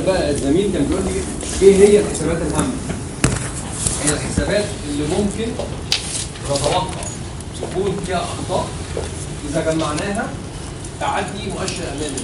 بقى الزميل كان بيقول لي ايه هي الحسابات الهامه؟ هي الحسابات اللي ممكن نتوقع يكون فيها اخطاء اذا جمعناها تعدي مؤشر امامي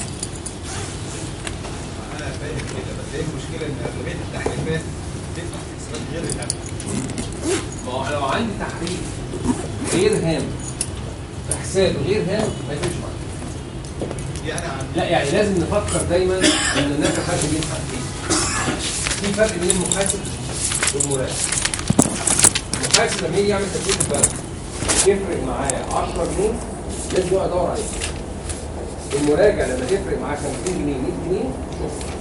انا فاهم كده بس هي المشكله ان اغلبيه التحريفات بتفتح حسابات غير الهامه ما هو لو عندي تحريف غير هام في حساب غير هام ما يفرقش معايا دي انا عن لا يعني لازم نفكر دايما ان الناس فرق بين حاجتين في فرق بين المحاسب والمراقب المحاسب لما يجي يعمل تكليف البلد يفرق معاه 10 جنيه لازم يقعد يدور عليه المراجع لما تفرق معاه 50 جنيه 100 جنيه شكرا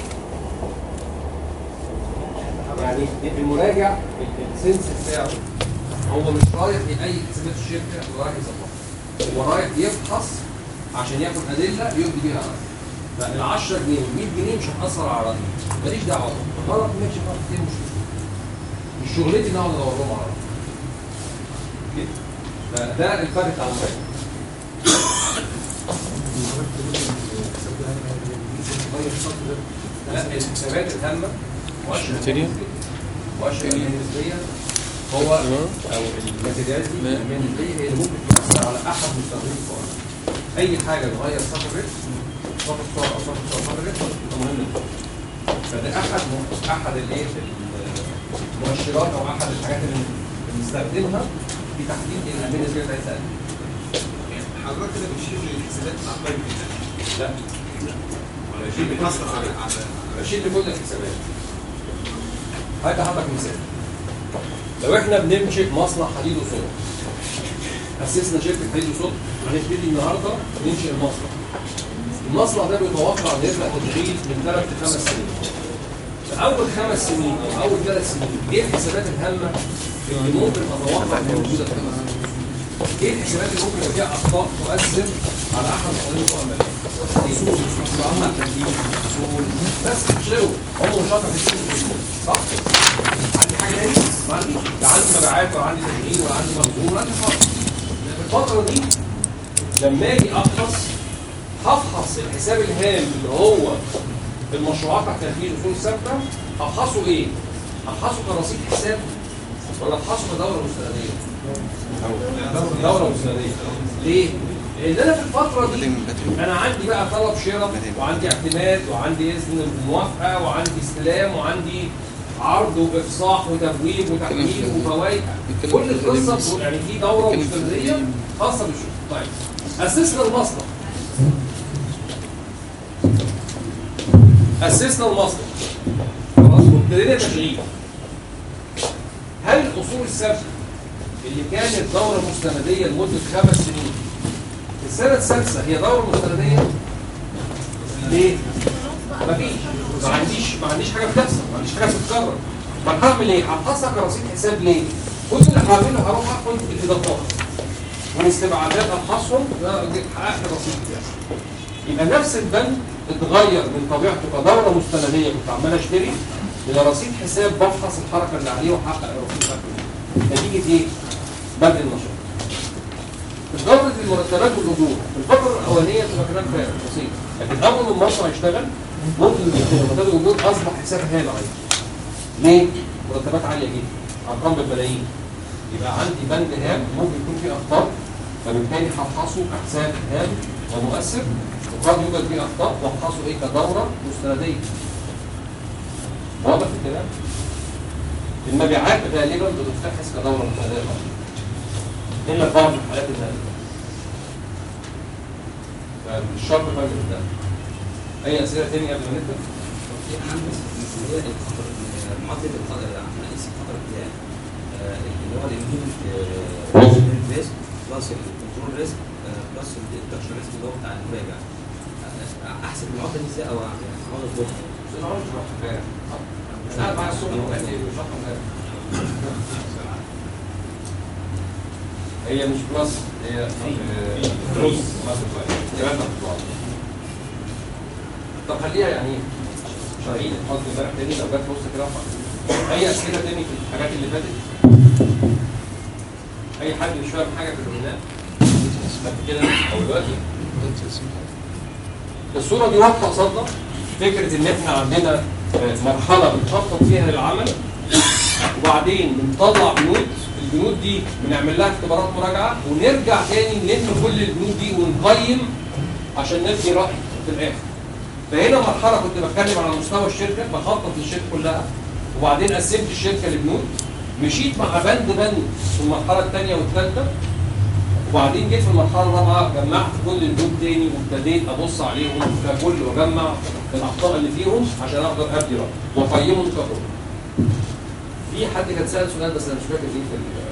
يعني المراجع ال- السنس بتاعه هو مش رايح لأي حسابات الشركة هو رايح يظبطها هو رايح يفحص عشان ياخد أدلة يقضي بيها رأي فال 10 جنيه وال 100 جنيه مش هتأثر على رأيي ماليش دعوة غلط ماشي غلط ايه المشكلة؟ مش شغلتي ان اقعد ادور لهم على رأيي كده. فده الفرق بتاع المراجع لا الحسابات الهامة مؤشر ماتيريال؟ مؤشر النسبية هو او الماتيريال دي الأهمية النسبية هي اللي ممكن تؤثر على احد مستخدمي السؤال اي حاجة تغير صف الريتم صف الصور او صف الصور صف الريتم تبقى مهمة جدا. فده احد م- احد الايه المؤشرات او احد الحاجات اللي بنستخدمها في تحديد الأهمية النسبية بتاعتها حضرتك كده بتشيل الحسابات بتاع قيمه لا ولا بتشيل بتصرف على على بشيل لكل الحسابات هاجي هحط لك مثال لو احنا بنمشي مصنع حديد وصلب اسسنا شركه حديد وصلب هنبتدي النهارده ننشئ المصنع المصنع ده بيتوقع ان يبدا تشغيل من ثلاث لخمس سنين في اول خمس سنين او اول ثلاث سنين ايه الحسابات الهامه اللي ممكن اتوقع انها موجوده في الخمس سنين ايه الحسابات اللي ممكن يبقى فيها اخطاء تؤثر على احد مصادر القوى الماليه سوق معامله تنظيم سوق بس شغل هم مش شاطر في السوق صح عندي حاجه تاني ما عنديش لا عندي مبيعات ولا عندي تشغيل ولا عندي مخزون ولا عندي خالص في الفتره دي لما اجي افحص هفحص الحساب الهام اللي هو المشروعات تحت تنفيذ اصول ثابته هفحصه ايه؟ هفحصه كرصيد حساب ولا افحصه كدوره مستنديه؟ دوره مستنديه ليه؟ لان انا في الفتره دي انا عندي بقى طلب شراء وعندي اعتماد وعندي اذن موافقه وعندي استلام وعندي عرض وافصاح وتبويب وتحويل وفوائد كل القصه يعني في دوره مستنديه خاصه بالشغل طيب اسسنا المصنع اسسنا المصنع خلاص وابتدينا تشغيل هل الاصول الثابته اللي كانت دوره مستنديه لمده خمس سنين السنه السادسه هي دوره مستنديه ليه؟ مفيش ما عنديش ما عنديش حاجه بتحصل ما عنديش حاجه بتتكرر طب هعمل ايه؟ هفحصها كرصيد حساب ليه؟ كل اللي هعمله هروح اخد الاضافات والاستبعادات ابحثهم ده حققت الرصيد بتاعي يبقى نفس البند اتغير من طبيعته كدوره مستنديه كنت عمال اشتري الى رصيد حساب بفحص الحركه اللي عليه واحقق الرصيد بتاعته نتيجه ايه؟ بدء النشاط إدارة المرتبات والأجور في الفترة الأولانية تبقى كلام فارغ بسيط لكن أول ما المصنع يشتغل ممكن يكون مرتبات والأجور أصبح حساب هام عليه ليه؟ مرتبات عالية جدا أرقام بالملايين يبقى عندي بند هام ممكن يكون فيه أخطاء فبالتالي هفحصه كحساب هام ومؤثر وقد يوجد فيه أخطاء وأفحصه إيه كدورة مستندية واضح الكلام؟ المبيعات غالبا بتفتحس كدورة مستندية برضه. الا في بعض الحالات النادرة فالشرط فاهم ده اي اسئله تاني قبل ما نبدا في عندي اللي هي الخطر معدل الخطر عشان اقيس الخطر بتاعي آه، اللي هو الانهيل ريسك بلس الكنترول ريسك بلس الدكشن ريسك اللي هو بتاع المراجع آه، احسب المعدل دي ازاي او احاول اظبطها بس انا عاوز اروح امبارح قاعد معايا الصبح وقال لي مش هطلع امبارح هي مش بلس هي آه، فلوس طب خليها يعني ايه؟ مش هعيد الحظ امبارح تاني لو جت نص كده أرفع. اي اسئله تاني في الحاجات اللي فاتت اي حد مش فاهم حاجه في البناء بعد كده او دلوقتي الصوره دي واضحه قصادنا فكره ان احنا عندنا آه، مرحله بنخطط فيها للعمل وبعدين بنطلع بنود البنود دي بنعمل لها اختبارات مراجعه ونرجع تاني نلم كل البنود دي ونقيم عشان ندي راي في الاخر فهنا مرحله كنت بتكلم على مستوى الشركه بخطط للشركه كلها وبعدين قسمت الشركه لبنود مشيت مع بند بند في المرحله الثانيه والثالثه وبعدين جيت في المرحله الرابعه جمعت كل البنود تاني وابتديت ابص عليهم ككل واجمع الاخطاء اللي فيهم عشان اقدر ابدي راي واقيمهم ككل. في حد كان سال سؤال بس انا مش فاكر ايه في ال-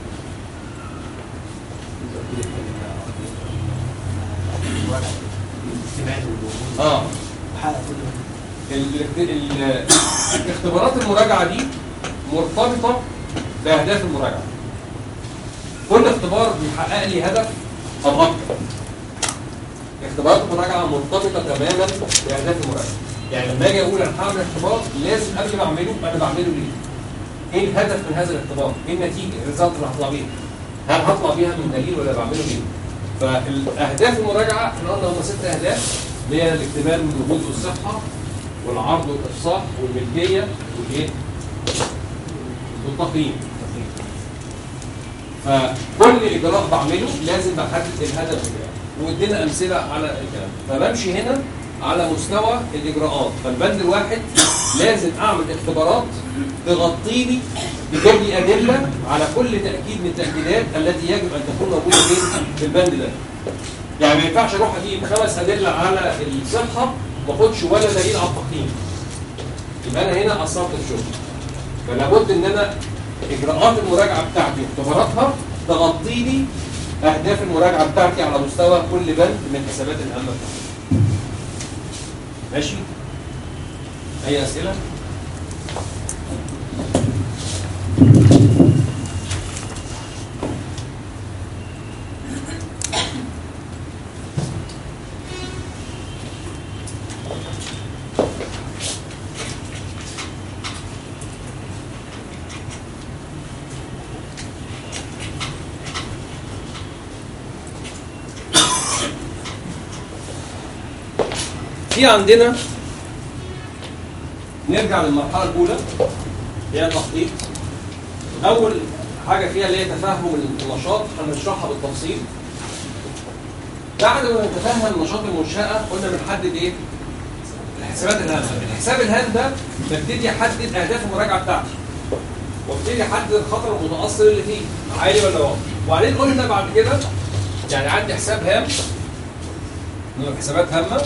الاجتماعات والوجود اه وحقق كل ده ال- ال- اختبارات المراجعه دي مرتبطه باهداف المراجعه. كل اختبار بيحقق لي هدف او اكتر. اختبارات المراجعه مرتبطه تماما باهداف المراجعه. يعني لما اجي اقول انا هعمل اختبار لازم قبل ما اعمله انا بعمله ليه؟ ايه الهدف من هذا الاختبار؟ ايه النتيجه؟ الريزلت اللي هطلع بيها؟ هل هطلع بيها من دليل ولا بعمله ليه؟ فالاهداف المراجعه احنا قلنا هم ست اهداف اللي هي الاكتمال والوجود والصحه والعرض والافصاح والملكيه والايه؟ والتقييم. فكل اجراء بعمله لازم بحدد الهدف بتاعه وادينا امثله على الكلام فبمشي هنا على مستوى الاجراءات فالبند الواحد لازم اعمل اختبارات تغطي لي تجيب لي ادله على كل تاكيد من التاكيدات التي يجب ان تكون موجوده فين في البند ده يعني ما ينفعش اروح اجيب خمس ادله على الصحه ما اخدش ولا دليل على التقييم يبقى انا هنا قصرت الشغل فلا بد ان انا اجراءات المراجعه بتاعتي واختباراتها تغطي لي اهداف المراجعه بتاعتي على مستوى كل بند من الحسابات الهامه بتاعتي ماشي اي اسئله في عندنا نرجع للمرحله الاولى هي التخطيط اول حاجه فيها اللي هي تفهم النشاط هنشرحها بالتفصيل بعد ما نتفهم نشاط المنشاه قلنا بنحدد ايه الحسابات الهامه الحساب الهام ده ببتدي احدد اهداف المراجعه بتاعتي وابتدي احدد الخطر المتاثر اللي فيه عالي ولا واطي وبعدين قلنا بعد كده يعني عندي حساب هام من الحسابات هامه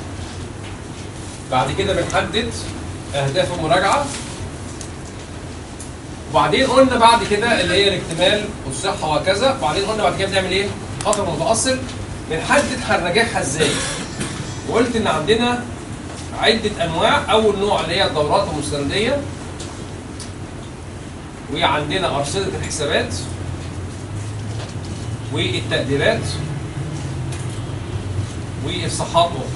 بعد كده بنحدد اهداف المراجعه وبعدين قلنا بعد كده اللي هي الاكتمال والصحه وهكذا وبعدين قلنا بعد كده بنعمل ايه؟ خطر متاثر بنحدد هنراجعها ازاي وقلت ان عندنا عده انواع اول نوع اللي هي الدورات المستنديه وعندنا ارصده الحسابات والتقديرات وافصاحات أخرى.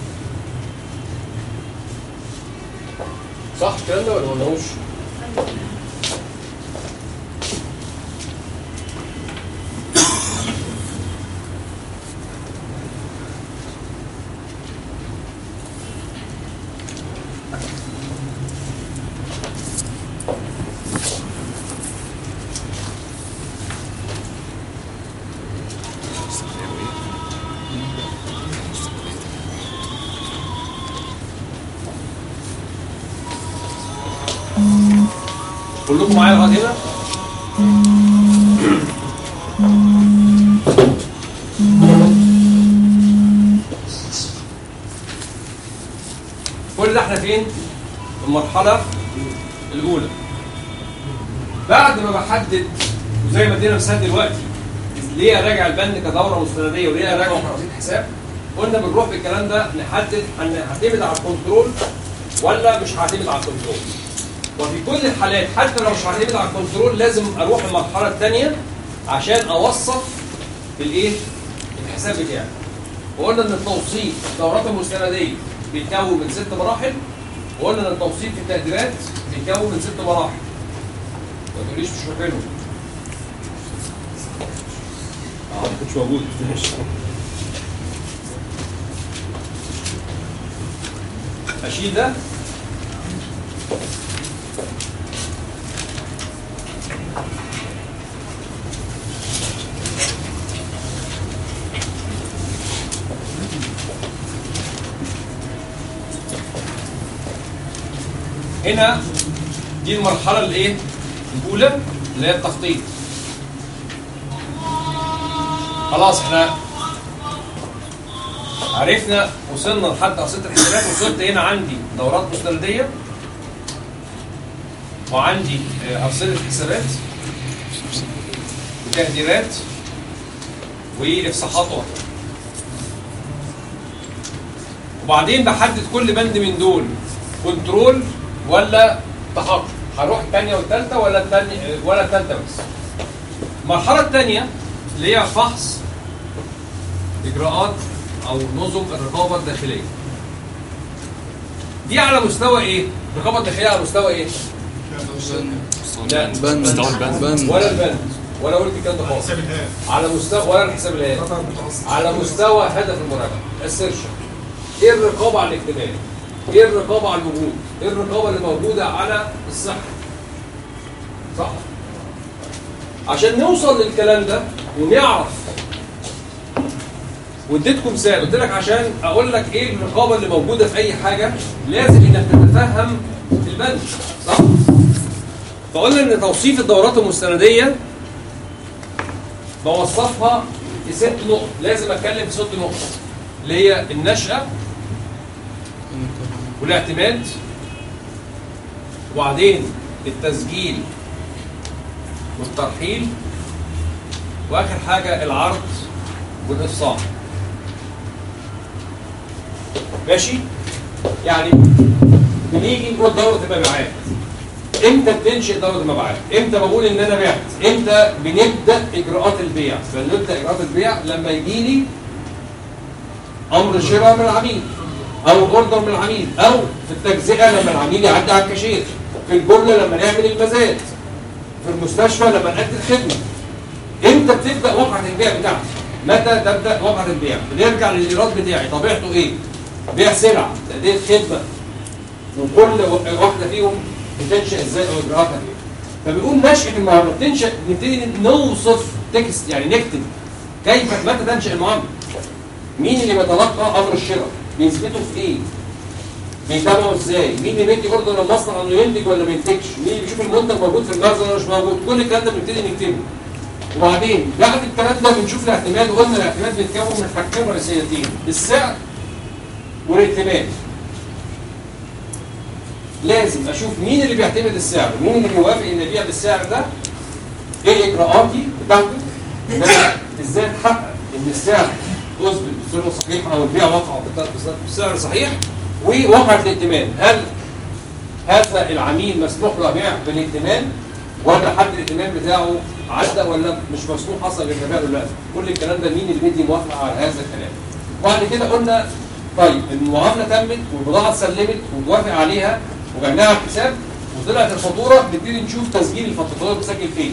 صح الكلام ده ولا ما قلناهوش؟ كلكم معايا لغايه هنا؟ كل ده احنا فين؟ في المرحله الاولى بعد ما بحدد وزي ما ادينا مثال دلوقتي ليه اراجع البند كدوره مستنديه وليه اراجعه كرصيد حساب قلنا بنروح بالكلام ده نحدد هنعتمد على الكنترول ولا مش هعتمد على الكنترول وفي كل الحالات حتى لو مش هعتمد على الكنترول لازم اروح المرحله الثانيه عشان اوصف الايه الحساب بتاعي وقلنا ان التوصيف الدورات المستنديه بيتكون من ست مراحل وقلنا ان التوصيف في التقديرات بيتكون من ست مراحل ما تقوليش مش فاكرهم اه ما كنتش موجود ماشي اشيل ده هنا دي المرحله الايه الاولى اللي هي التخطيط خلاص احنا عرفنا وصلنا لحد ارصده الحسابات وصلت هنا عندي دورات مستنديه وعندي آه، ارصده حسابات وتقديرات وافصاحات اخرى وبعدين بحدد كل بند من دول كنترول ولا تحقق هروح الثانيه والثالثه ولا الثانيه ولا الثالثه بس المرحله الثانيه اللي هي فحص اجراءات او نظم الرقابه الداخليه دي على مستوى ايه الرقابه الداخليه على مستوى ايه لا بند بند ولا البند ولا قلت الكلام ده خالص حساب الهام على مستوى ولا الحساب الهام قطع متوسط على مستوى هدف المراجعه السيرشن ايه الرقابه على الاكتمال ايه الرقابه على الوجود ايه الرقابه اللي موجوده على الصحه صح عشان نوصل للكلام ده ونعرف واديتكم مثال قلت لك عشان اقول لك ايه الرقابه اللي موجوده في اي حاجه لازم انك تتفهم البند صح فقلنا ان توصيف الدورات المستنديه بوصفها في ست نقط لازم اتكلم في ست نقط اللي هي النشأة والاعتماد وبعدين التسجيل والترحيل واخر حاجة العرض والإفصاح ماشي يعني بنيجي نقول دورة المبيعات امتى بتنشئ دورة المبيعات؟ امتى بقول ان انا بعت؟ امتى بنبدا اجراءات البيع؟ فنبدا اجراءات البيع لما يجي لي امر شراء من العميل او اوردر من العميل او في التجزئه لما العميل يعدي على الكاشير في الجمله لما نعمل المزاد في المستشفى لما نأدي الخدمه امتى بتبدا وقعه البيع بتاعتي؟ متى تبدا وقعه البيع؟ بنرجع للايراد بتاعي طبيعته ايه؟ بيع سلع تأدية خدمه وكل واحده فيهم بتنشا ازاي او اجراءاتها ايه فبيقول نشأة المعاملة بتنشأ نبتدي نوصف تكست يعني نكتب كيف متى تنشأ المعاملة مين اللي بيتلقى امر الشراء بيثبته في ايه بيتابعوا ازاي مين اللي بيدي اوردر للمصنع انه ينتج ولا ما ينتجش مين اللي بيشوف المنتج موجود في المخزن ولا مش موجود كل الكلام ده بنبتدي نكتبه وبعدين بعد الكلام ده بنشوف الاعتماد وقلنا الاعتماد بيتكون من حاجتين رئيسيتين السعر والائتمان لازم اشوف مين اللي بيعتمد السعر مين اللي بيوافق ان ابيع بالسعر ده ايه اجراءاتي بتاعته إن أنا ازاي اتحقق ان السعر يثبت بصوره صحيحه او البيع وقع بسعر صحيح ووقعه الائتمان هل هذا العميل مسموح له بيع بالائتمان ولا حد الائتمان بتاعه عدى ولا مش مسموح حصل الائتمان ولا لا كل الكلام ده مين اللي بيدي موافقه على هذا الكلام وبعد كده قلنا طيب المعامله تمت والبضاعه اتسلمت وتوافق عليها وجمعناها على الحساب وطلعت الفاتوره نبتدي نشوف تسجيل الفاتوره بتسجل فين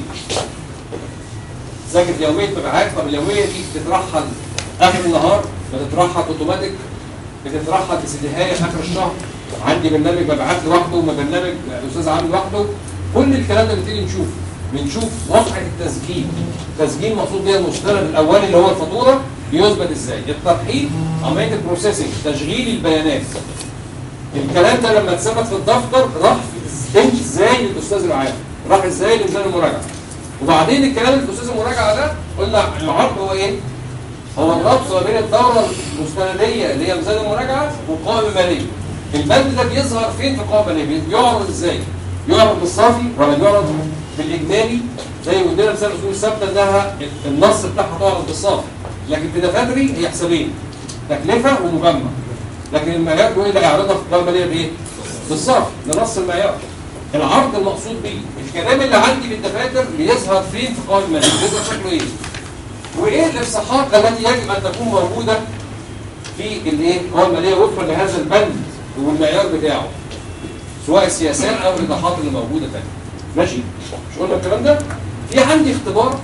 سجل يوميه مبيعات طب اليوميه دي بتترحل اخر النهار بتترحل اوتوماتيك بتترحل بسدهايه اخر الشهر عندي برنامج مبيعات لوحده وبرنامج الاستاذ عامل لوحده كل الكلام ده بنبتدي نشوف بنشوف وقعه التسجيل التسجيل المقصود بيها المستند الاولي اللي هو الفاتوره بيثبت ازاي الترحيل عمليه البروسيسنج تشغيل البيانات الكلام ده لما اتثبت في الدفتر راح في- ازاي للاستاذ العام راح ازاي لميزان المراجعه وبعدين الكلام اللي في الاستاذ المراجعه ده قلنا العرض هو ايه؟ هو الربط ما بين الدوره المستنديه اللي هي ميزان المراجعه والقوائم الماليه البند ده بيظهر فين في القوائم الماليه؟ بيعرض ازاي؟ يعرض بالصافي ولا بيعرض بالاجمالي زي ما قلنا مثال الاصول الثابته انها النص بتاعها تعرض بالصافي لكن في دفاتري هي حسابين تكلفه ومجمع لكن المعيار بيقول لي اعرضها في القوائم الماليه بايه؟ بالصافي ده نص المعيار العرض المقصود بيه الكلام اللي عندي في الدفاتر بيظهر فين في القوائم الماليه؟ بيظهر شكله ايه؟ وايه الافصاحات التي يجب ان تكون موجوده في الايه؟ القوائم الماليه وفقا لهذا البند والمعيار بتاعه سواء السياسات او الايضاحات اللي موجوده تاني ماشي؟ مش قلنا الكلام ده؟ في عندي اختبار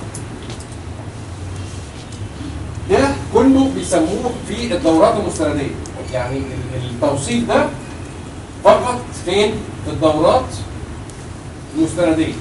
ده كله بيسموه في الدورات المستنديه يعني ال- التوصيف ده فقط فين؟ في الدورات المستنديه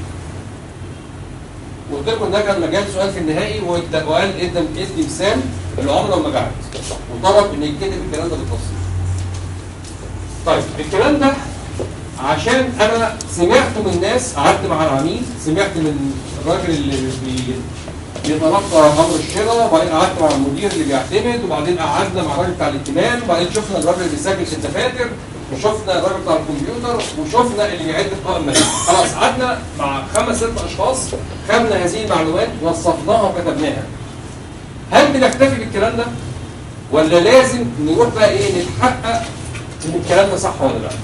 وقلت لكم ده كان مجال سؤال في النهائي وقال وقال ادى ادي مثال العمره والمجاعات وطلب ان يتكتب الكلام ده بالتفصيل. طيب الكلام ده عشان انا سمعت من ناس قعدت مع العميل سمعت من الراجل اللي بي بيتلقى امر الشراء وبعدين قعدت مع المدير اللي بيعتمد وبعدين قعدنا مع الراجل بتاع الائتمان وبعدين شفنا الراجل اللي بيسجل في الدفاتر وشفنا الراجل بتاع الكمبيوتر وشفنا اللي بيعد القوائم الماليه خلاص قعدنا مع خمس ست اشخاص خدنا هذه المعلومات وصفناها وكتبناها هل بنكتفي بالكلام ده ولا لازم نروح بقى ايه نتحقق ان الكلام ده صح ولا لا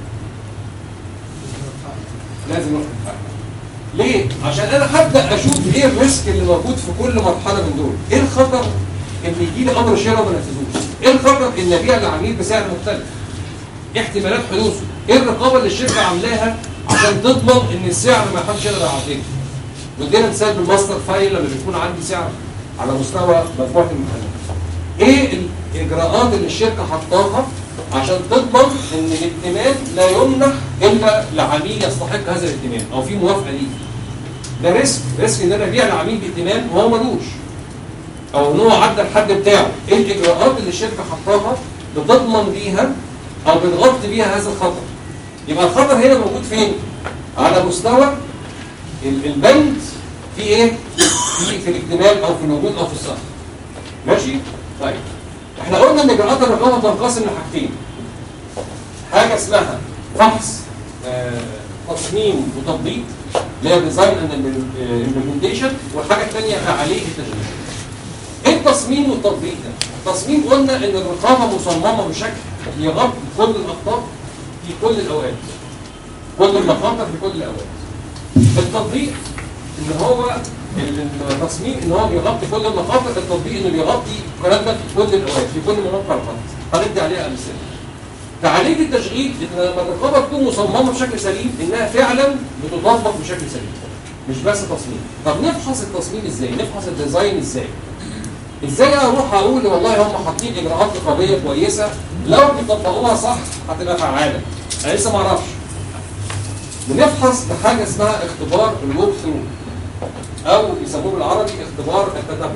لازم نروح نتحقق ليه؟ عشان انا هبدا اشوف ايه الريسك اللي موجود في كل مرحله من دول، ايه الخطر ان يجي لي امر شراء وما نفذوش؟ ايه الخطر ان ابيع لعميل بسعر مختلف؟ ايه احتمالات حدوثه؟ ايه الرقابه اللي الشركه عاملاها عشان تضمن ان السعر ما حدش يقدر يعديه؟ وادينا مثال بالماستر فايل لما بيكون عندي سعر على مستوى مجموعه المحلات. ايه الاجراءات اللي الشركه حطاها عشان تضمن ان الائتمان لا يمنح الا لعميل يستحق هذا الائتمان او في موافقه ليه. ده ريسك ريسك ان انا ابيع لعميل بائتمان وهو ملوش او ان هو عدى الحد بتاعه ايه الاجراءات اللي الشركه حطاها بتضمن بيها او بتغطي بيها هذا الخطر يبقى الخطر هنا موجود فين على مستوى ال- البند في ايه في في الاكتمال او في الوجود او في الصحه ماشي طيب احنا قلنا ان اجراءات الرقابه تنقسم لحاجتين حاجه اسمها فحص آه، تصميم وتطبيق اللي هي ديزاين اند امبلمنتيشن والحاجه الثانيه تعليق التشغيل. ايه التصميم والتطبيق ده؟ التصميم قلنا ان الرقابه مصممه بشكل يغطي كل الاخطاء في كل الاوقات. كل المخاطر في كل الاوقات. التطبيق ان هو التصميم ان هو بيغطي كل المخاطر، التطبيق انه بيغطي الكلام ده في كل الاوقات في كل مواقع الخطر. هندي عليها امثله. تعليق التشغيل ان لما الرقابه تكون مصممه بشكل سليم انها فعلا بتطبق بشكل سليم مش بس تصميم طب نفحص التصميم ازاي نفحص الديزاين ازاي ازاي اروح اقول والله هم حاطين اجراءات رقابيه كويسه لو بيطبقوها صح هتبقى فعاله انا لسه ما اعرفش بنفحص بحاجه اسمها اختبار الوك ثرو او يسموه بالعربي اختبار التتبع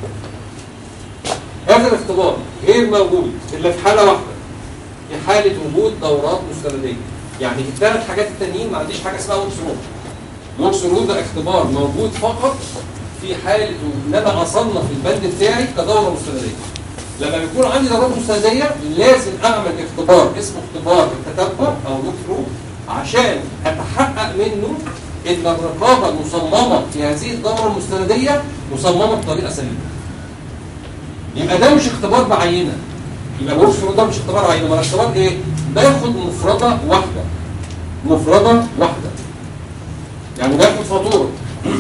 هذا الاختبار غير موجود الا في حاله واحده في حاله وجود دورات مستنديه يعني في الثلاث حاجات التانيين ما عنديش حاجه اسمها ووكس رول الووكس رول ده اختبار موجود فقط في حاله ان انا اصنف البند بتاعي كدوره مستنديه لما بيكون عندي دورات مستنديه لازم اعمل اختبار اسمه اختبار التتبع او ووكس رول عشان اتحقق منه ان الرقابه المصممه في هذه الدوره المستنديه مصممه بطريقه سليمه يبقى ده مش اختبار بعينه يبقى الورك فلو ده مش اختبار عينه ما اختبار ايه باخد مفردة واحدة مفردة واحدة يعني باخد فاتورة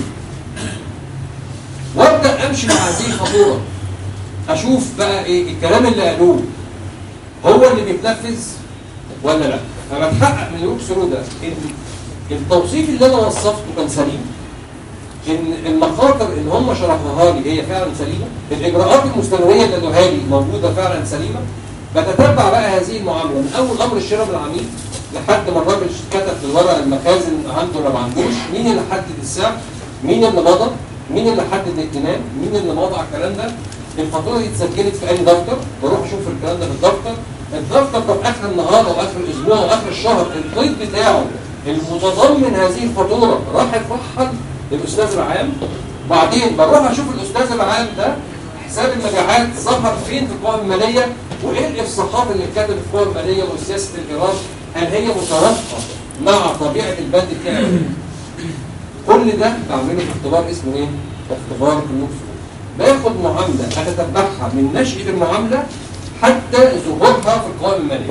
وابدا امشي مع هذه الفاتورة اشوف بقى ايه الكلام اللي قالوه هو اللي بيتنفذ ولا لا فبتحقق من الورك فلو ده ان التوصيف اللي انا وصفته كان سليم ان المخاطر اللي هم شرحوها لي هي فعلا سليمه الاجراءات المستنديه اللي قالوها لي موجوده فعلا سليمه بتتبع بقى هذه المعامله من اول امر الشراء بالعميل لحد ما الراجل كتب في الورق المخازن عنده ولا ما عندوش مين اللي حدد السعر مين اللي مضى مين اللي حدد الائتمان مين اللي وضع الكلام ده الفاتوره دي اتسجلت في اي دفتر بروح اشوف الكلام ده في الدفتر الدفتر ده في اخر النهار او اخر الاسبوع او اخر الشهر القيد بتاعه المتضمن هذه الفاتوره راح يترحل للاستاذ العام وبعدين بروح اشوف الاستاذ العام ده حساب المبيعات ظهر فين في القوائم الماليه وايه الافصاحات اللي اتكتبت في القوائم الماليه وسياسه الايراد هل هي متوافقه مع طبيعه البند بتاعي كل ده بعمله في اختبار اسمه ايه؟ اختبار النفس باخد معامله اتتبعها من نشاه المعامله حتى ظهورها في القوائم الماليه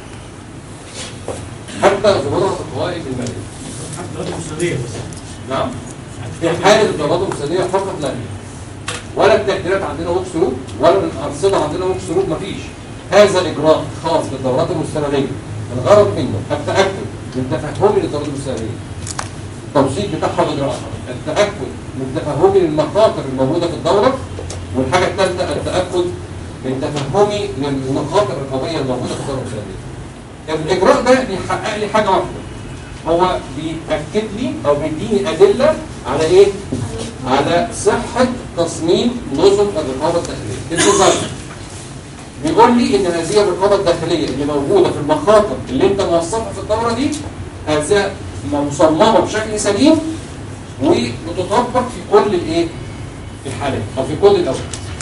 حتى ظهورها في القوائم الماليه حتى الرد المستندية بس نعم في حالة الضربات المفسدية فقط لا غير. ولا التقديرات عندنا ووك سلوك ولا الأنصبة عندنا ووك سلوك مفيش هذا الإجراء خاص بالدورات المستندية الغرض منه التأكد من تفهمي للدورات المستندية التوثيق بتاعها والإجراءات التأكد من تفهمي للمخاطر الموجودة في الدورة والحاجة الثالثة التأكد من تفهمي للمخاطر الرقابية الموجودة في الدورة المستندية الاجراء ده بيحقق لي حاجه واحده هو بيأكد لي او بيديني ادله على ايه؟ على صحه تصميم نظم الرقابه الداخليه الديزاين بيقول لي ان هذه الرقابه الداخليه اللي موجوده في المخاطر اللي انت موصفها في الدوره دي هذا مصممه بشكل سليم وبتطبق في كل الايه؟ الحالات او في كل الاوقات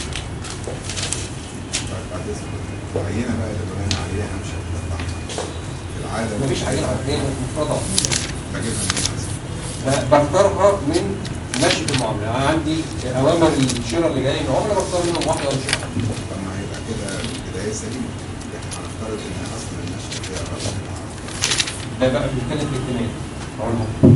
بعد اذنك العينه بقى اللي بنينا عليها مش هتطلعها في العاده مفيش حاجه هي مفرطه بجيبها من الحسن ب- بختارها من ماشي في المعامله يعني عندي اوامر الشراء اللي جايه من عملاء بختار منهم واحده او شيء طب ما هيبقى كده بدايه سليمه يعني هنفترض ان اصل النشر فيها رقم ده بقى بنتكلم في الاجتماع أقول لك.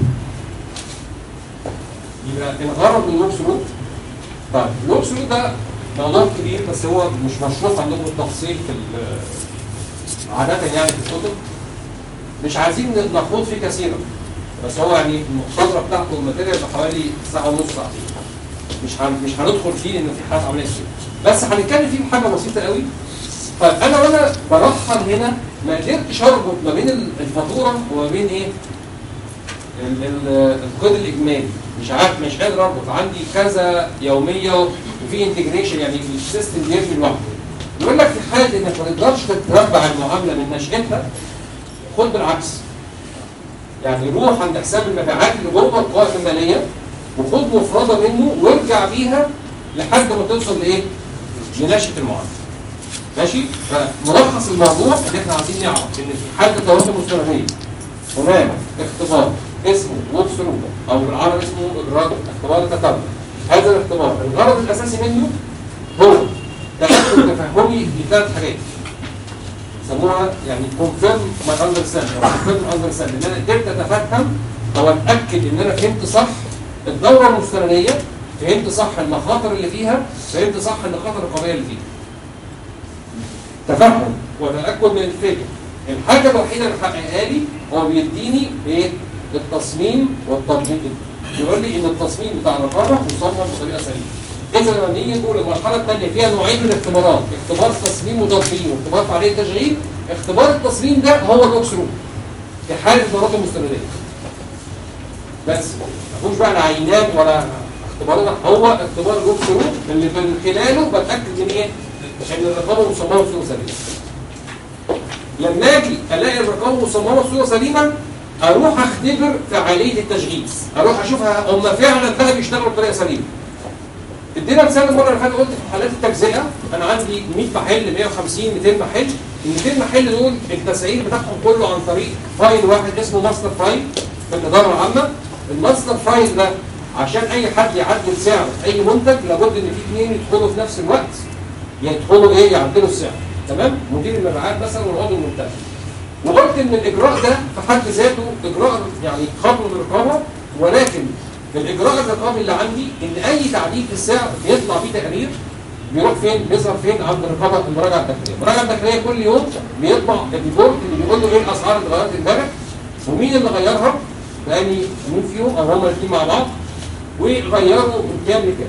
يبقى الغرض من اللوكس رود طيب اللوكس رود ده موضوع كبير بس هو مش مشروح عندكم بالتفصيل في ال- عادة يعني في الكتب مش عايزين نخوض فيه كثيرا بس هو يعني المحاضرة بتاعته الماتيريال بحوالي ساعة ونص ساعتين مش هن... مش هندخل فيه لان في حاجات عمليه كتير بس هنتكلم فيه بحاجه بسيطه قوي طيب انا وانا برحل هنا ما قدرتش اربط ما بين الفاتوره وما بين ايه؟ ال- ال- القيد الاجمالي مش عارف مش قادر اربط عندي كذا يوميه وفي انتجريشن يعني السيستم بيرمي لوحده يقول لك في حاله انك ما تقدرش تتبع المعامله من نشاتها خد بالعكس يعني روح عند حساب المبيعات اللي جوه القوائم الماليه وخد مفرده منه وارجع بيها لحد ما توصل لايه؟ لنشأة المعامله. ماشي؟ فملخص الموضوع ان احنا عايزين نعرف ان في حاله التوافق المستمريه هناك اختبار اسمه ووك ثرو او بالعربي اسمه اجراء اختبار التتبع. هذا الاختبار الغرض الاساسي منه هو تاكد تفهمي لثلاث حاجات. يسموها يعني كونفيرم ماي اندرستاند او كونفيرم اندرستاند ان انا قدرت اتفهم او اتاكد ان انا فهمت صح الدوره المستنديه فهمت صح المخاطر اللي فيها فهمت صح النقاط الرقابيه اللي فيها تفهم وتاكد من الفكر الحاجه الوحيده اللي حققها لي هو بيديني ايه التصميم والتطبيق يقول لي ان التصميم بتاع الرقابه مصمم بطريقه سليمه اذا لما نيجي نقول المرحله الثانيه فيها نوعين من الاختبارات اختبار تصميم وتطبيق واختبار فعاليه تشغيل اختبار التصميم ده هو الاوكس روم في حاله الدورات المستنديه بس ما فيهوش بقى لا عينات ولا اختبارات هو اختبار الاوكس روم اللي من خلاله بتاكد من ايه؟ ان الرقابه مصممه بصوره سليمه لما اجي الاقي الرقابه مصممه بصوره سليمه اروح اختبر فعاليه التشغيل اروح اشوفها هم فعلا بقى بيشتغلوا بطريقه سليمه ادينا مثال المره اللي فاتت قلت في حالات التجزئه انا عندي 100 محل 150 200 محل ال 200 محل دول التسعير بتاعهم كله عن طريق فايل واحد اسمه ماستر فايل في الاداره العامه الماستر فايل ده عشان اي حد يعدل سعر اي منتج لابد ان في اثنين يدخلوا في نفس الوقت يدخلوا ايه يعدلوا السعر تمام مدير المبيعات مثلا والعضو المنتج وقلت ان الاجراء ده في حد ذاته اجراء يعني خطوه للرقابه ولكن الاجراء الرقابي اللي عندي ان اي تعديل في السعر بيطلع فيه تقرير بيروح فين بيظهر فين عند الرقابه المراجعه الداخليه المراجعه الداخليه كل يوم بيطبع الريبورت اللي بيقول له ايه الاسعار اللي اتغيرت امبارح ومين اللي غيرها يعني مين فيهم او هما الاثنين مع بعض وغيروا من كام لكام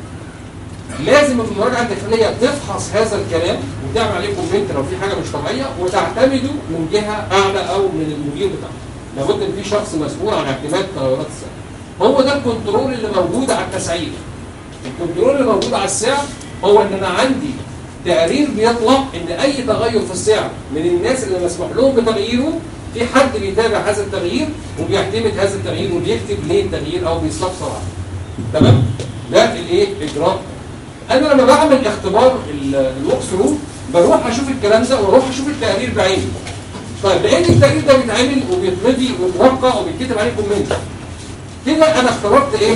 لازم المراجعه الداخليه تفحص هذا الكلام وتعمل عليه كومنت لو في حاجه مش طبيعيه وتعتمده من جهه اعلى او من المدير بتاعه لابد ان في شخص مسؤول عن اعتماد تغيرات السعر هو ده الكنترول اللي موجود على التسعير الكنترول اللي موجود على السعر هو ان انا عندي تقرير بيطلع ان اي تغير في السعر من الناس اللي مسموح لهم بتغييره في حد بيتابع هذا التغيير وبيعتمد هذا التغيير وبيكتب ليه التغيير او بيستفسر عنه تمام ده الايه اجراء انا لما بعمل اختبار الوك ثرو بروح اشوف الكلام ده واروح اشوف التقرير بعيني طيب لان التقرير ده بيتعمل وبيتمضي وبيتوقع وبيتكتب عليه كومنت كده انا اختبرت ايه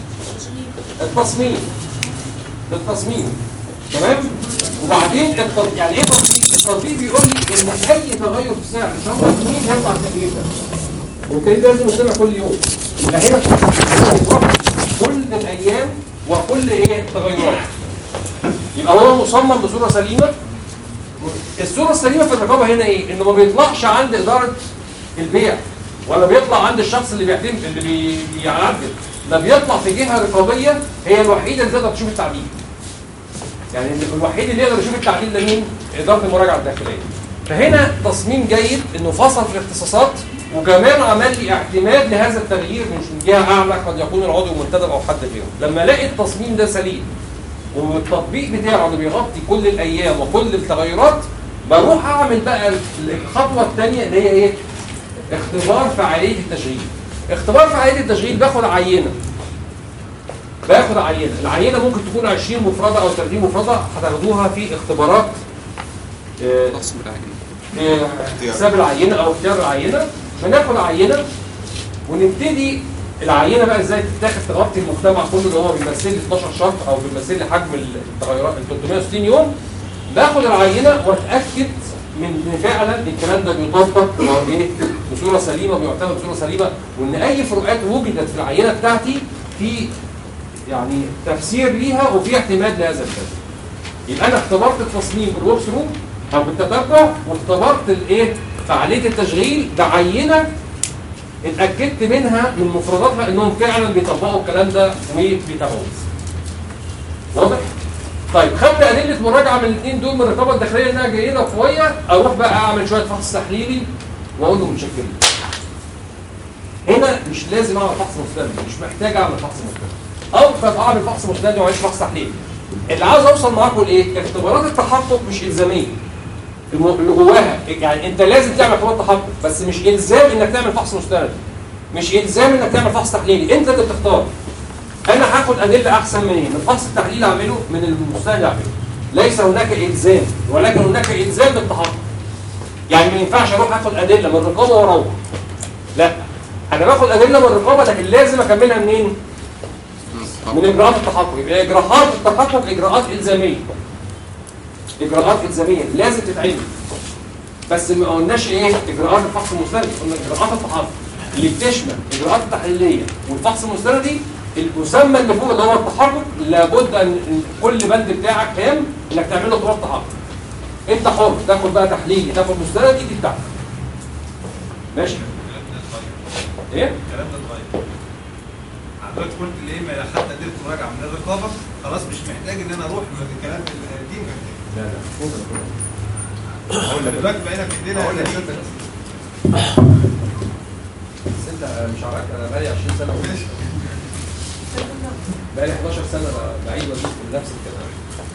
التصميم التصميم تمام وبعدين التطبيق يعني ايه تطبيق التطبيق بيقول لي ان اي تغير في سعر شهر اثنين هيطلع التغيير ده والتغيير ده لازم يتابع كل يوم يبقى هنا كل الايام وكل ايه التغيرات يبقى هو مصمم بصوره سليمه الصوره السليمه في الرقابه هنا ايه انه ما بيطلعش عند اداره البيع ولا بيطلع عند الشخص اللي بيعتمد اللي بي- بيعدل ده بيطلع في جهه رقابيه هي الوحيده اللي تقدر تشوف التعديل يعني الوحيد اللي يقدر يشوف التعديل ده مين اداره المراجعه الداخليه فهنا تصميم جيد انه فصل في الاختصاصات وكمان عمل لي اعتماد لهذا التغيير مش من جهه اعلى قد يكون العضو منتدب او حد غيره لما الاقي التصميم ده سليم والتطبيق بتاعه اللي بيغطي كل الايام وكل التغيرات بروح اعمل بقى الخطوه الثانيه اللي هي ايه اختبار فعاليه التشغيل اختبار فعاليه التشغيل باخد عينه باخد عينه العينه ممكن تكون 20 مفرده او 30 مفرده هتاخدوها في اختبارات آه، نقص بالعجل في حساب العينه او اختيار العينه بناخد عينه ونبتدي العينه بقى ازاي تتاخد تغطي المجتمع كله اللي هو بيمثل لي 12 شهر او بيمثل لي حجم التغيرات ال 360 يوم باخد العينه واتاكد من ان فعلا الكلام ده بيطبق وايه بصوره سليمه بيعتمد بصوره سليمه وان اي فروقات وجدت في العينه بتاعتي في يعني تفسير ليها وفي اعتماد لهذا الكلام يبقى انا اختبرت التصميم بالورك ثرو او بالتتبع واختبرت الايه فعاليه التشغيل بعينه اتاكدت منها من مفرداتها انهم فعلا بيطبقوا الكلام ده وبيتابعوه واضح طيب خدت ادله مراجعه من الاثنين دول من الرقابه الداخليه انها جيده وقويه اروح بقى اعمل شويه فحص تحليلي واقول له متشكرين هنا مش لازم اعمل فحص مستند مش محتاج اعمل فحص مستند او طب اعمل فحص مستند ومعيش فحص تحليلي اللي عاوز اوصل معاكم لايه اختبارات التحقق مش الزاميه الم- اللي جواها يعني انت لازم تعمل اختبار تحقق بس مش الزام انك تعمل فحص مستند مش الزام انك تعمل فحص تحليلي انت اللي بتختار انا هاخد ادله احسن من ايه من الفحص التحليلي اعمله من المستند اعمله ليس هناك الزام ولكن هناك الزام بالتحقق يعني ما ينفعش اروح اخد ادله من الرقابه واروح لا انا باخد ادله من الرقابه لكن لازم اكملها منين من اجراءات التحقق يبقى اجراءات التحقق اجراءات الزاميه اجراءات الزاميه لازم تتعمل بس ما قلناش ايه اجراءات الفحص المستندي قلنا اجراءات التحقق اللي بتشمل اجراءات التحليليه والفحص المستندي المسمى اللي فوق اللي هو التحقق لابد ان إن كل بند بتاعك هام انك تعمل له اختبار تحقق انت حر تاخد بقى تحليلي تاخد مستندي دي بتاعتك ماشي ايه الكلام ده اتغير حضرتك قلت ليه ما خدت ادله مراجعه من الرقابه خلاص مش محتاج ان انا اروح الكلام القديم لا لا هقول لك دلوقتي بقينا في ايدينا هقول لك بس انت مش عارف انا بقالي 20 سنه ماشي بقالي 11 سنه ب- بعيد وازيد في نفس الكلام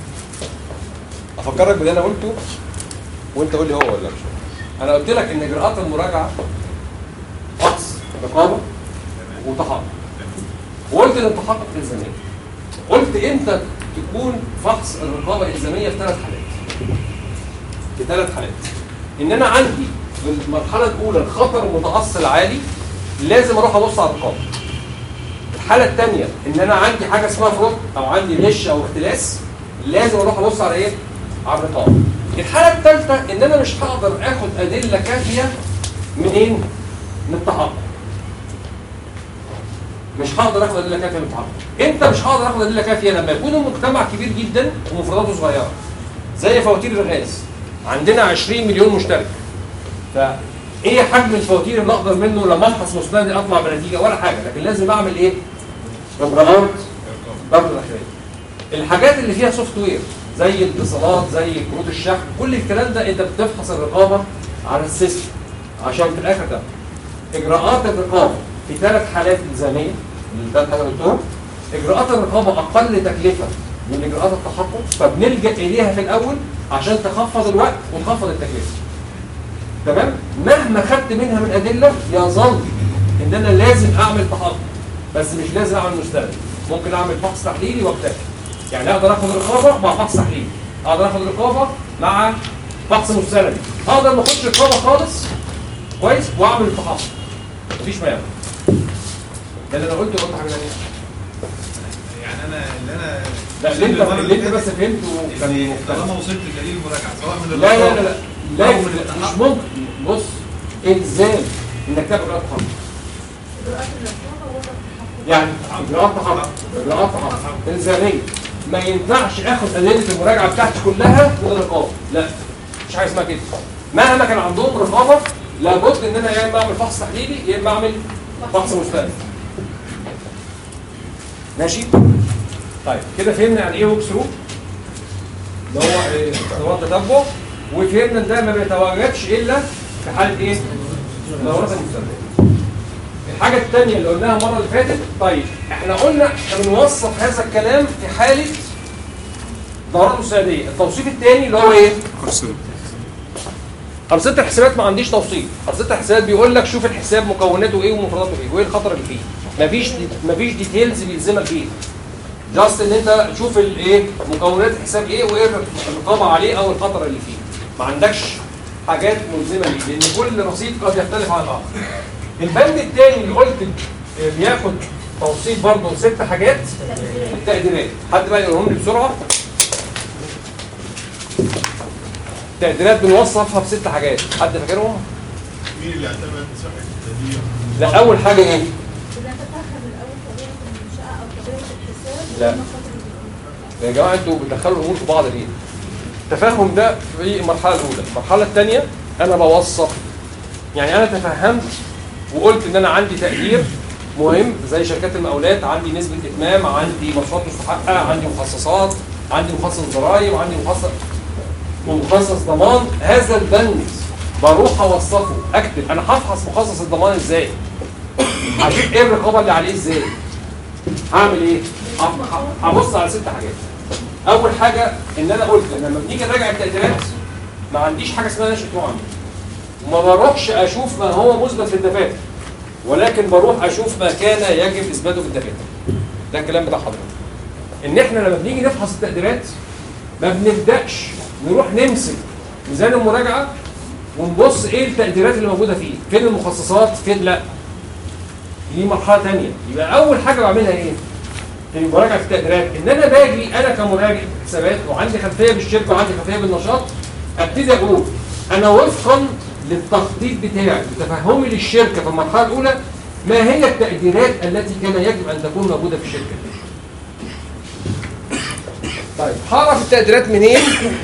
افكرك باللي انا قلته وانت قول لي هو ولا مش هو انا قلت لك ان اجراءات المراجعه فحص رقابه وتحقق وقلت ان التحقق الزاميه قلت امتى تكون فحص الرقابه الزاميه في ثلاث حالات في ثلاث حالات ان انا عندي في المرحله الاولى الخطر المتاصل عالي لازم اروح ابص على الرقابه الحاله الثانيه ان انا عندي حاجه اسمها فروق او عندي غش او اختلاس لازم اروح ابص على ايه على الرقابه الحاله الثالثه ان انا مش هقدر اخد ادله كافيه منين من التحقق مش هقدر اخد ادله كافيه من التحقق امتى مش هقدر اخد ادله كافيه لما يكون المجتمع كبير جدا ومفرداته صغيره زي فواتير الغاز عندنا 20 مليون مشترك فايه حجم الفواتير اللي اقدر منه لما افحص مستندي اطلع بنتيجه ولا حاجه لكن لازم اعمل ايه اجراءات ضبط الاحتياج الحاجات اللي فيها سوفت وير زي الاتصالات زي كروت الشحن كل الكلام ده انت بتفحص الرقابه على السيستم عشان في الاخر ده اجراءات الرقابه في ثلاث حالات الزاميه الثلاث حاجات اللي قلتهم اجراءات الرقابه اقل تكلفه من اجراءات التحقق فبنلجا اليها في الاول عشان تخفض الوقت وتخفض التكلفه تمام مهما خدت منها من ادله يظل ان انا لازم اعمل تحقق بس مش لازم اعمل مستند ممكن اعمل فحص تحليلي وابتكر يعني اقدر اخد رقابه مع فحص تحليلي اقدر اخد رقابه مع فحص مستندي اقدر ما اخدش رقابه خالص كويس واعمل التحقق مفيش مانع ده اللي انا قلته قلت حاجه ثانيه يعني انا اللي انا لا اللي انت اللي انت بس فهمته كان إن مختلف طالما وصلت لدليل المراجعه سواء من لا لا لا الرقابة لا أو لا من مش التحقق. ممكن بص الزام انك تعمل اجراءات تحقق يعني اجراءات تحقق اجراءات تحقق الزاميه ما ينفعش اخد ادله المراجعه بتاعتي كلها من الرقابه لا مش حاجه اسمها كده مهما كان عندهم رقابه لابد ان انا يا اما اعمل فحص تحليلي يا اما اعمل فحص مستند ماشي طيب كده فهمنا يعني ايه ووك ثرو اللي هو إيه؟ اختبارات تتبع وفهمنا ان ده ما بيتواجدش الا في حاله ايه؟ دورات المستمرة الحاجة الثانية اللي قلناها المرة اللي فاتت طيب احنا قلنا احنا بنوصف هذا الكلام في حالة دورات مساعدية التوصيف الثاني اللي هو ايه؟ أرصدة الحسابات ما عنديش توصيف أرصدة الحسابات بيقول لك شوف الحساب مكوناته ايه ومفرداته ايه وايه الخطر اللي فيه مفيش مفيش ديتيلز بيلزمك بيه جاست ان انت تشوف الايه مكونات الحساب ايه وايه الرقابه عليه او الخطر اللي فيه ما عندكش حاجات ملزمه ليه لان كل رصيد قد يختلف عن الاخر البند الثاني اللي قلت بياخد توصيف برضه ست حاجات التقديرات حد بقى يقولهم لي بسرعه التقديرات بنوصفها بست حاجات حد فاكرهم؟ مين اللي اعتمد صحة التقدير؟ لا اول حاجه ايه؟ إذا تفهم الأول طبيعة المنشأة أو طبيعة الحساب لا. وما خطر الجمهور. يا جماعه انتوا بتدخلوا الامور في بعض ليه؟ التفاهم ده في المرحله الاولى، المرحله الثانيه انا بوصف يعني انا تفهمت وقلت ان انا عندي تقدير مهم زي شركات المقاولات عندي نسبه اتمام عندي مشروعات مستحقه عندي مخصصات عندي مخصص ضرائب عندي مخصص ومخصص ضمان هذا البند بروح اوصفه اكتب انا هفحص مخصص الضمان ازاي؟ هشوف ايه الرقابه اللي عليه ازاي؟ هعمل ايه؟ ه- هبص على ست حاجات. اول حاجه ان انا قلت ان لما بنيجي نراجع التقديرات ما عنديش حاجه اسمها نشأة معامله. وما بروحش اشوف ما هو مثبت في الدفاتر ولكن بروح اشوف ما كان يجب اثباته في الدفاتر. ده الكلام بتاع حضرتك. ان احنا لما بنيجي نفحص التقديرات ما بنبداش نروح نمسك ميزان المراجعه ونبص ايه التقديرات اللي موجوده فيه، فين المخصصات، فين لا. دي مرحله ثانيه، يبقى اول حاجه بعملها ايه؟ في مراجعه التقديرات ان انا باجي انا كمراجع حسابات وعندي خلفيه بالشركه وعندي خلفيه بالنشاط ابتدي اقول انا وفقا للتخطيط بتاعي وتفهمي للشركه في المرحله الاولى ما هي التقديرات التي كان يجب ان تكون موجوده في الشركه طيب هعرف التقديرات منين؟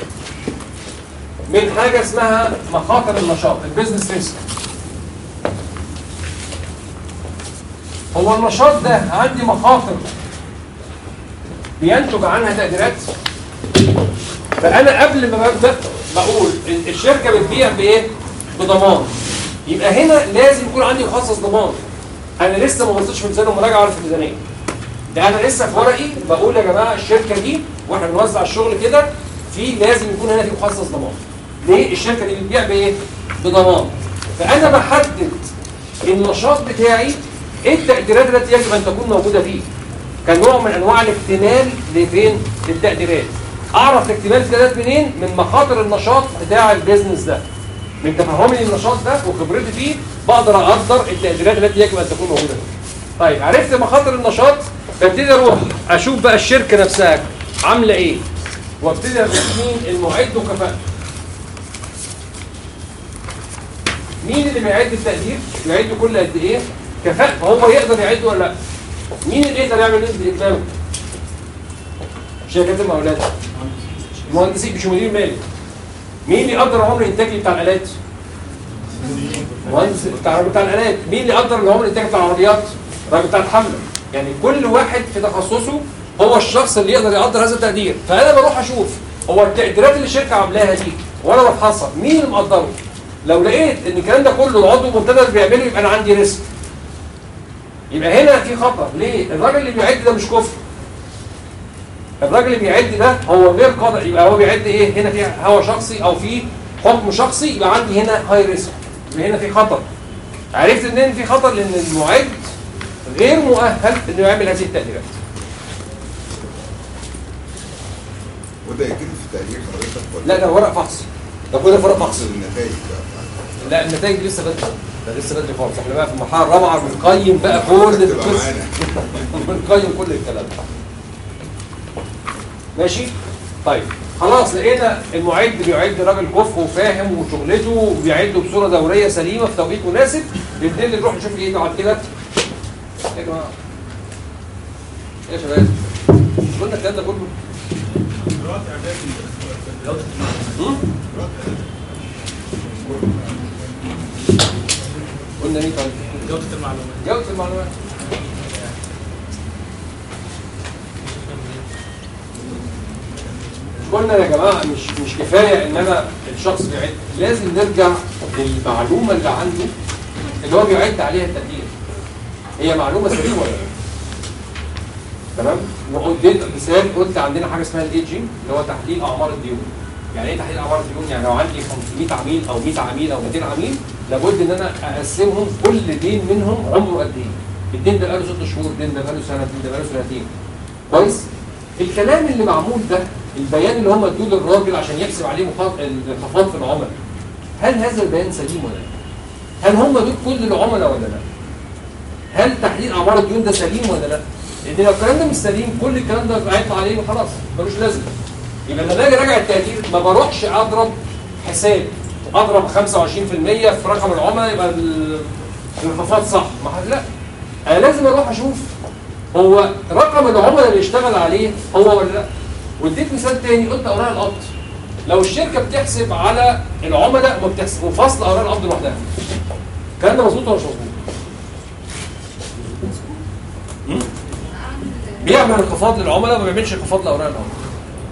من حاجه اسمها مخاطر النشاط البيزنس ريسك هو النشاط ده عندي مخاطر بينتج عنها تقديرات فانا قبل ما ببدا بقول ال- الشركه بتبيع بايه بضمان يبقى هنا لازم يكون عندي مخصص ضمان انا لسه ما بصيتش في ميزان المراجعه ولا في الميزانيه ده انا لسه في ورقي بقول يا جماعه الشركه دي واحنا بنوزع الشغل كده في لازم يكون هنا في مخصص ضمان ليه الشركه دي بتبيع بايه بضمان فانا بحدد النشاط بتاعي ايه التقديرات التي يجب ان تكون موجوده فيه كنوع من انواع الاكتمال لفين للتقديرات اعرف اكتمال التقديرات منين من مخاطر النشاط بتاع البيزنس ده من تفهمي للنشاط ده وخبرتي فيه بقدر اقدر التقديرات التي يجب ان تكون موجوده فيه طيب عرفت مخاطر النشاط ببتدي اروح اشوف بقى الشركه نفسها عامله ايه وابتدي اشوف مين المعد وكفاءته مين اللي بيعد التقدير بيعد كل قد ايه كفاءته هو يقدر يعد ولا لا مين اللي يقدر يعمل نسبه اتمام شركات المقاولات المهندسين مش مدير مالي مين اللي يقدر عمر الانتاج بتاع الالات مهندس بتاع بتاع الالات مين اللي يقدر عمر الانتاج بتاع العربيات الراجل بتاع الحمله يعني كل واحد في تخصصه هو الشخص اللي يقدر يقدر هذا التقدير فانا بروح اشوف هو التقديرات اللي الشركه عاملاها دي وانا بفحصها مين اللي مقدره لو لقيت ان الكلام ده كله العضو المنتدى اللي بيعمله يبقى انا عندي ريسك يبقى هنا في خطر ليه الراجل اللي بيعد ده مش كفر الراجل اللي بيعد ده هو غير قادر يبقى هو بيعد ايه هنا في هوى شخصي او في حكم شخصي يبقى عندي هنا هاي ريسك يبقى هنا في خطر عرفت ان في خطر لان المعد غير مؤهل انه يعمل هذه التقديرات وده يجري في تقرير حضرتك ولا لا ده ورق فحص ده كله ورق فحص اقصد النتائج بقى لا النتائج دي لسه بدري ده لسه بدري خالص احنا بقى في المرحله الرابعه بنقيم بقى كل تبقى القصه معانا. بنقيم كل الكلام ده ماشي طيب خلاص لقينا المعد بيعد راجل كفء وفاهم وشغلته وبيعد بصوره دوريه سليمه في توقيت مناسب نبتدي نروح نشوف ايه بعد كده يا جماعه يا شباب قلنا الكلام ده كله إجراءات إعداد هم؟ قلنا مين طيب جودة المعلومات جودة المعلومات قلنا يا جماعه مش مش كفايه ان انا الشخص بيعد لازم نرجع للمعلومه اللي عنده اللي هو بيعد عليها التقدير هي معلومه سليمه ولا لا؟ تمام واديت مثال قلت عندنا حاجه اسمها الايدجنج اللي هو تحليل اعمار الديون يعني ايه تحليل اعمار الديون يعني لو عندي 500 عميل او 100 عميل او 200 عميل لابد ان انا اقسمهم كل دين منهم عمره قد ايه الدين ده بقاله 6 شهور الدين ده بقاله سنه الدين ده بقاله سنتين كويس الكلام اللي معمول ده البيان اللي هم ادوه للراجل عشان يحسب عليه مخاط- الانخفاض في العملاء هل هذا البيان سليم ولا لا؟ هل هم دول كل العملاء ولا لا؟ هل تحليل اعمار الديون ده سليم ولا لا؟ لان لو الكلام ده مش سليم كل الكلام ده هيطلع عليه وخلاص ملوش لازمه. يبقى لما اجي راجع التقدير ما بروحش اضرب حساب اضرب 25% في رقم العملاء يبقى ال- الانخفاض صح ما ح- لا انا لازم اروح اشوف هو رقم العملاء اللي اشتغل عليه هو ولا لا واديت مثال تاني قلت اوراق القبض لو الشركه بتحسب على العملاء ما بتحسب وفصل اوراق القبض لوحدها الكلام ده مظبوط ولا مش مظبوط؟ م? بيعمل انخفاض للعملاء ما بيعملش انخفاض لاوراق القبض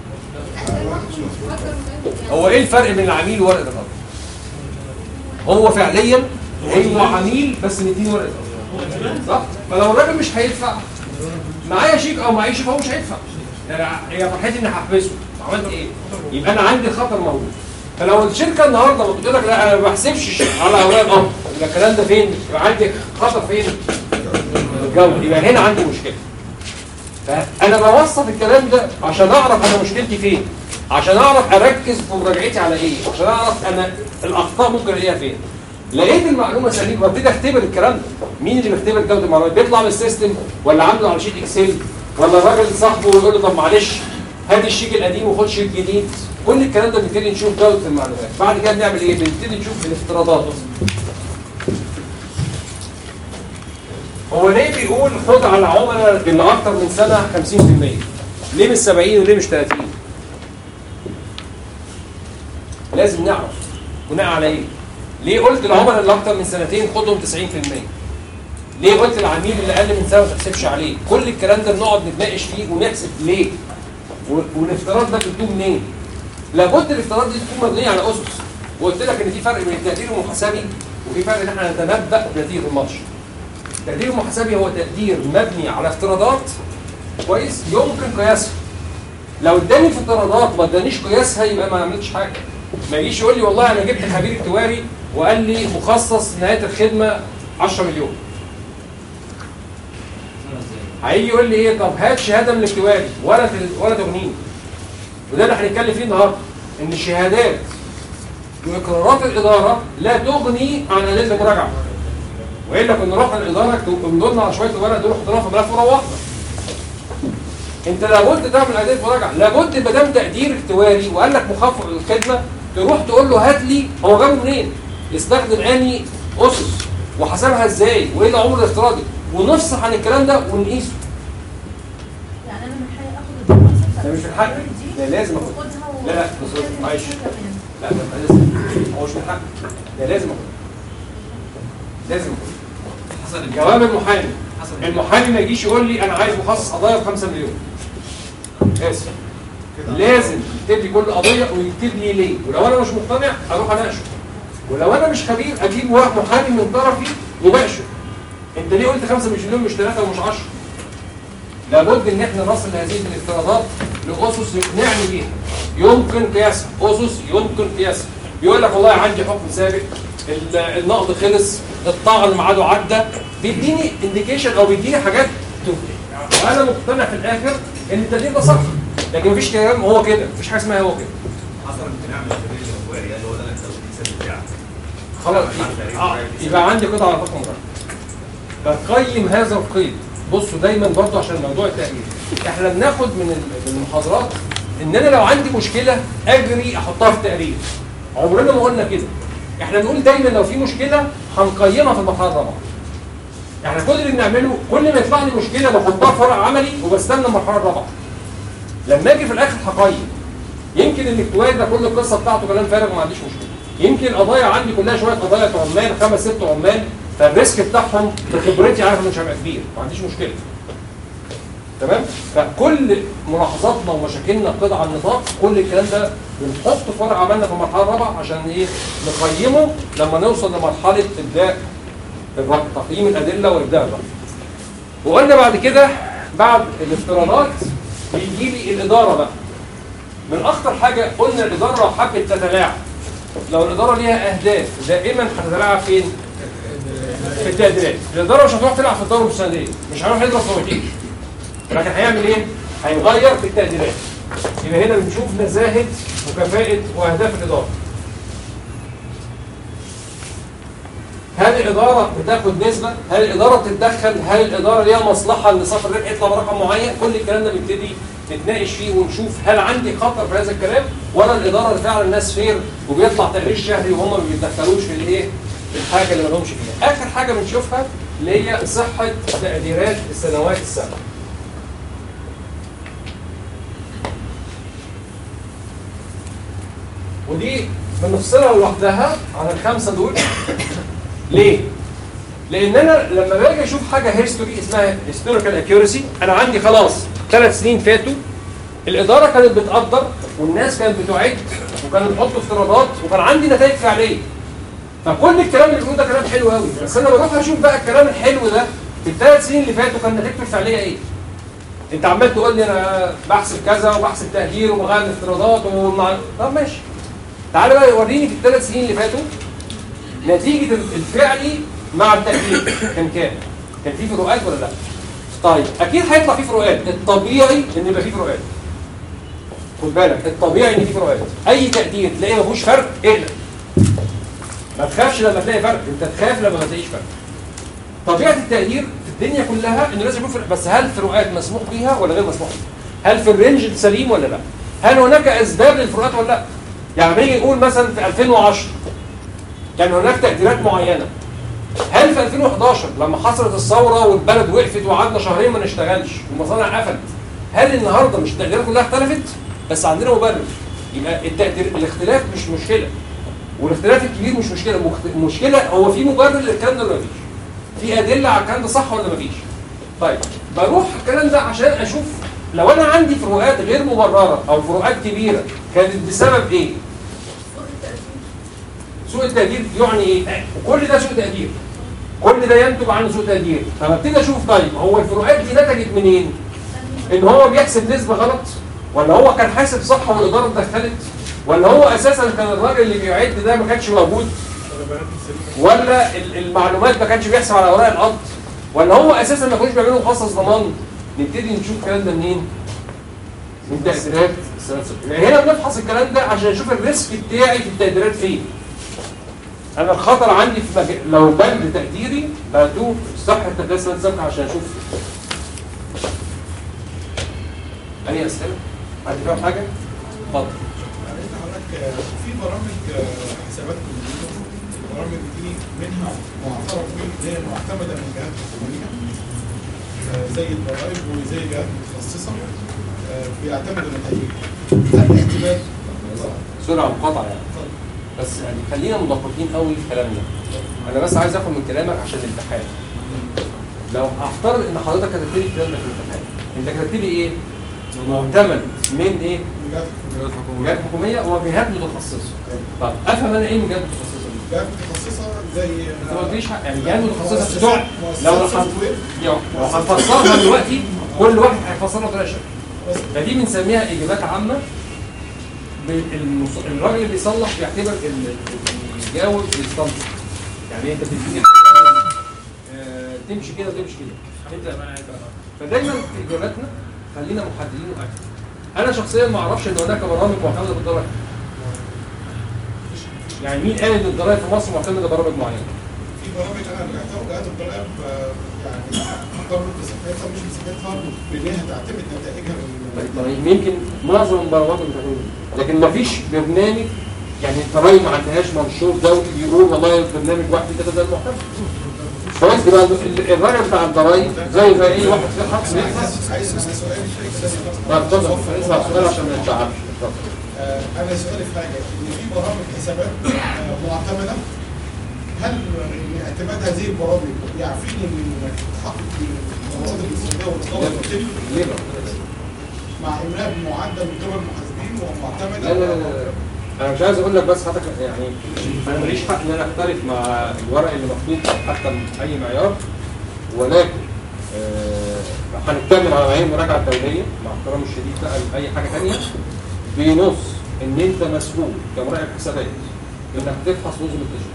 هو ايه الفرق بين العميل وورقه القبض؟ هو فعليا هو عميل بس مديني ورقه قبض صح؟ فلو الراجل مش هيدفع معايا شيك او معيش شيك هو مش هيدفع يعني هي فرحتي اني هحبسه عملت ايه؟ يبقى انا عندي خطر موجود فلو الشركه النهارده بتقول لك لا انا ما بحسبش على اوراق القبض يبقى الكلام ده فين؟ يبقى عندي خطر فين؟ الجوده يبقى هنا عندي مشكله فانا بوصف الكلام ده عشان اعرف انا مشكلتي فين عشان اعرف اركز في مراجعتي على ايه عشان اعرف انا الاخطاء ممكن الاقيها فين لقيت المعلومه سليمه وابتدي اختبر الكلام ده مين اللي بيختبر جوده المعلومات بيطلع من السيستم ولا عامله على شيت اكسل ولا الراجل صاحبه يقول له طب معلش هات الشيك القديم وخد شيك جديد كل الكلام ده بنبتدي نشوف جوده المعلومات بعد كده بنعمل ايه بنبتدي نشوف الافتراضات هو ليه بيقول خد على عملاء اللي اكتر من سنه 50% ليه مش 70 وليه مش 30 لازم نعرف بناء على ايه ليه قلت العملاء اللي اكتر من سنتين خدهم 90% ليه قلت العميل اللي اقل من سنه ما تحسبش عليه كل الكلام ده بنقعد نتناقش فيه ونحسب ليه و- والافتراض ده جبتوه منين لابد الافتراض دي تكون مبنيه على اسس وقلت لك ان في فرق بين التقدير المحاسبي وفي فرق ان احنا نتنبأ بنتيجه الماتش التقدير المحاسبي هو تقدير مبني على افتراضات كويس يمكن قياسها لو اداني افتراضات ما ادانيش قياسها يبقى ما عملتش حاجه ما يجيش يقول لي والله انا جبت خبير اكتواري وقال لي مخصص نهايه الخدمه 10 مليون هيجي يقول لي ايه طب هات شهاده من الاكتواري ولا ت- ولا تغنيني وده اللي هنتكلم فيه النهارده ان الشهادات واقرارات الاداره لا تغني عن ادله المراجعه والا كنا نروح الاداره نمضي على شويه ورق دول احطنا في ملف ورقه واحده انت لابد تعمل ادله مراجعه لابد ما دام تقدير اكتواري وقال لك مخفض الخدمه تروح تقول له هات لي هو جابه منين؟ استخدم اني اسس وحسبها ازاي؟ وايه العمر الافتراضي؟ ونفصح عن الكلام ده ونقيسه يعني انا من حقي اخد الدراسه ده مش من حقك. ده لازم أخد. اخدها و- لا، لا، بص، بص، وأكمل معلش. فيها كمان. لا ده ما لازم هو مش من حقك ده لازم اخد لازم اخد حسن جواب المحامي حسن المحامي ما يجيش يقول لي انا عايز مخصص قضايا ب 5 مليون اسف لازم يكتب لي كل قضيه ويكتب لي ليه ولو انا مش مقتنع اروح اناقشه ولو انا مش خبير اجيب واحد محامي من طرفي يناقشه انت ليه قلت 5 مليون مش 3 ومش 10 لابد ان احنا نصل لهذه الافتراضات لاسس نقنعني بيها يمكن قياسها اسس يمكن قياسها بيقول لك والله عندي حكم سابق ال- النقد خلص الطعن ميعاده عدى بيديني انديكيشن او بيديني حاجات تف- وانا مقتنع في الاخر ان التقدير ده صح لكن مفيش كلام هو كده مفيش حاجه اسمها هو كده حصل امتناع من الخبير الاخباري قال هو ده الاسباب الحساب بتاعك خلاص آه، يبقى عندي قطعه على حكم مرة بقيم هذا القيد بصوا دايما برضه عشان موضوع التأهيل احنا بناخد من ال- من المحاضرات ان انا لو عندي مشكله اجري احطها في تقرير عمرنا ما قلنا كده احنا بنقول دايما لو في مشكله هنقيمها في المرحله الرابعه احنا كل اللي بنعمله كل ما يطلع لي مشكله بحطها في ورق عملي وبستنى المرحله الرابعه لما اجي في الاخر هقيم يمكن الاكتواد ده كل القصه بتاعته كلام فارغ وما عنديش مشكله يمكن القضايا عندي كلها شويه قضايا عمال خمس ست عمال فالريسك بتاعهم بخبرتي عارف انه مش هيبقى كبير ما عنديش مشكله تمام فكل ملاحظاتنا ومشاكلنا قطع النطاق كل الكلام ده بنحطه في ورقه عملنا في المرحله الرابعه عشان ايه نقيمه لما نوصل لمرحله ابداء الرأي تقييم الادله وابداء الرأي وقلنا بعد كده بعد الافتراضات بيجي لي الاداره بقى من اخطر حاجه قلنا الاداره لو حبت تتلاعب لو الاداره ليها اهداف دائما هتتلاعب فين؟ في التقديرات الاداره مش هتروح تلعب في الدوره المسانديه مش هيروح يضرب صوتين لكن هيعمل ايه؟ هيغير في التقديرات يبقى هنا بنشوف نزاهه وكفاءه واهداف الاداره هل الإدارة بتاخد نسبة؟ هل الإدارة بتتدخل؟ هل الإدارة ليها مصلحة إن صافي الربح يطلع برقم معين؟ كل الكلام ده بنبتدي نتناقش فيه ونشوف هل عندي خطر في هذا الكلام ولا الإدارة اللي فعلا الناس فير وبيطلع تقرير شهري وهم ما بيتدخلوش في الإيه؟ في الحاجة اللي ما لهمش فيها. آخر حاجة بنشوفها اللي هي صحة تقديرات السنوات السابقة. ودي بنفصلها لوحدها عن الخمسة دول ليه؟ لان انا لما باجي اشوف حاجه هيستوري اسمها هيستوريكال اكيورسي انا عندي خلاص ثلاث سنين فاتوا الاداره كانت بتقدر والناس كانت بتعد وكانوا بيحطوا افتراضات وكان عندي نتائج فعليه فكل الكلام اللي بيقوله ده كلام حلو قوي بس انا بروح اشوف بقى الكلام الحلو ده في الثلاث سنين اللي فاتوا كان نتيجته الفعليه ايه؟ انت عمال تقول لي انا بحسب كذا وبحسب تقدير وبغير الافتراضات ومع... طب ماشي تعالى بقى وريني في الثلاث سنين اللي فاتوا نتيجة الفعلي مع التأكيد كان كام؟ كان في فروقات ولا لا؟ طيب أكيد هيطلع في فروقات، الطبيعي إن يبقى في فروقات. خد بالك الطبيعي إن في فروقات، أي تقدير تلاقي ما فيهوش فرق اقلق. ما تخافش لما تلاقي فرق، أنت تخاف لما ما تلاقيش فرق. طبيعة التقدير في الدنيا كلها إنه لازم يكون فرق، بس هل الفروقات مسموح بيها ولا غير مسموح بيها؟ هل في الرينج السليم ولا لا؟ هل هناك أسباب للفروقات ولا لا؟ يعني بنيجي نقول مثلا في 2010 كان هناك تقديرات معينه هل في 2011 لما حصلت الثوره والبلد وقفت وقعدنا شهرين ما نشتغلش والمصانع قفلت هل النهارده مش التقديرات كلها اختلفت بس عندنا مبرر يبقى التقدير الاختلاف مش مشكله والاختلاف الكبير مش مشكله مخت- المشكله هو في مبرر للكلام ده ولا مفيش في ادله على الكلام ده صح ولا مفيش طيب بروح الكلام ده عشان اشوف لو انا عندي فروقات غير مبرره او فروقات كبيره كانت بسبب ايه سوء التقدير يعني ايه؟ وكل ده سوء تقدير. كل ده ينتج عنه سوء تقدير، فببتدي اشوف طيب هو الفروقات دي نتجت منين؟ ان هو بيحسب نسبه غلط؟ ولا هو كان حاسب صح والاداره اتدخلت؟ ولا هو اساسا كان الراجل اللي بيعد ده ما كانش موجود؟ ولا ال- المعلومات ما كانش بيحسب على اوراق القبض؟ ولا هو اساسا ما كانوش بيعملوا مخصص ضمان؟ نبتدي نشوف الكلام ده منين؟ من تقديرات السنوات السابقة. يعني هنا بنفحص الكلام ده عشان نشوف الريسك بتاعي في التقديرات فين. انا الخطر عندي في مجال لو بند تقديري بدوه صح التدريس السابقه عشان اشوف اي اسئله؟ حد فاهم حاجه؟ اتفضل عرفت حضرتك في برامج آه، حسابات كمبيوتر البرامج دي منها معترف بيه اللي هي معتمده من جهات حكوميه آه، زي الضرائب وزي جهات متخصصه آه، بيعتمدوا نتائج هل احتمال سوري على المقاطعه يعني بس يعني خلينا مدققين قوي في الكلام ده انا بس عايز اخد من كلامك عشان الامتحان لو هفترض ان حضرتك كتبت لي الكلام ده في الامتحان انت كتبت لي ايه؟ معتمد من ايه؟ من جهات حكوميه جهات حكوميه وجهات متخصصه طب افهم انا ايه من جهات متخصصه دي؟ جهات متخصصه زي انت ما قلتليش حق- يعني جهات متخصصه بتوع لو لو هن- لو هنفسرها دلوقتي كل واحد هيفسرها بطريقه شكل فدي بنسميها اجابات عامه بالمص- الراجل اللي بيصلح بيعتبر ال- اللي بيجاوب بيستنطق يعني انت بتديني آه، تمشي كده وتمشي كده انت فدايما في اجاباتنا خلينا محددين واكثر انا شخصيا ما اعرفش ان هناك برامج معتمده بالضرائب يعني مين قال ان الضرائب في مصر معتمده برامج معينه في برامج انا رجعتها وجهات الضرائب آه، يعني اعتبرت بصحتها مش بصحتها بان هي تعتمد نتائجها من طيب طيب يمكن معظم البرامج بتعمل لكن ما فيش برنامج يعني الضرايب ما عندهاش منشور دولي بيقول والله البرنامج واحد كده ده المعتمد خلاص يبقى ال- الراجل بتاع الضرايب زي زي اي واحد في الحق بيفحص عايز اسال سؤال بس طب اتفضل اسمع السؤال عشان ما نتشعبش اتفضل آه، انا سؤالي في حاجه ان في برامج حسابات آه، معتمده هل يعني اعتماد هذه البرامج يعفيني من انك تحقق المواد الاقتصاديه والرقابه التكنيكيه ليه بقى؟ مع املاء معدل من قبل المحاسبين ومعتمد لا لا لا لا انا مش عايز اقول لك بس حضرتك يعني انا ماليش حق ان انا اختلف مع الورق اللي مكتوب حتى باي معيار ولكن آه، هنكمل على معايير المراجعه الدوليه مع احترامي الشديد بقى لاي حاجه ثانيه بينص ان انت مسؤول كمراقب حسابات انك تفحص نظم التشغيل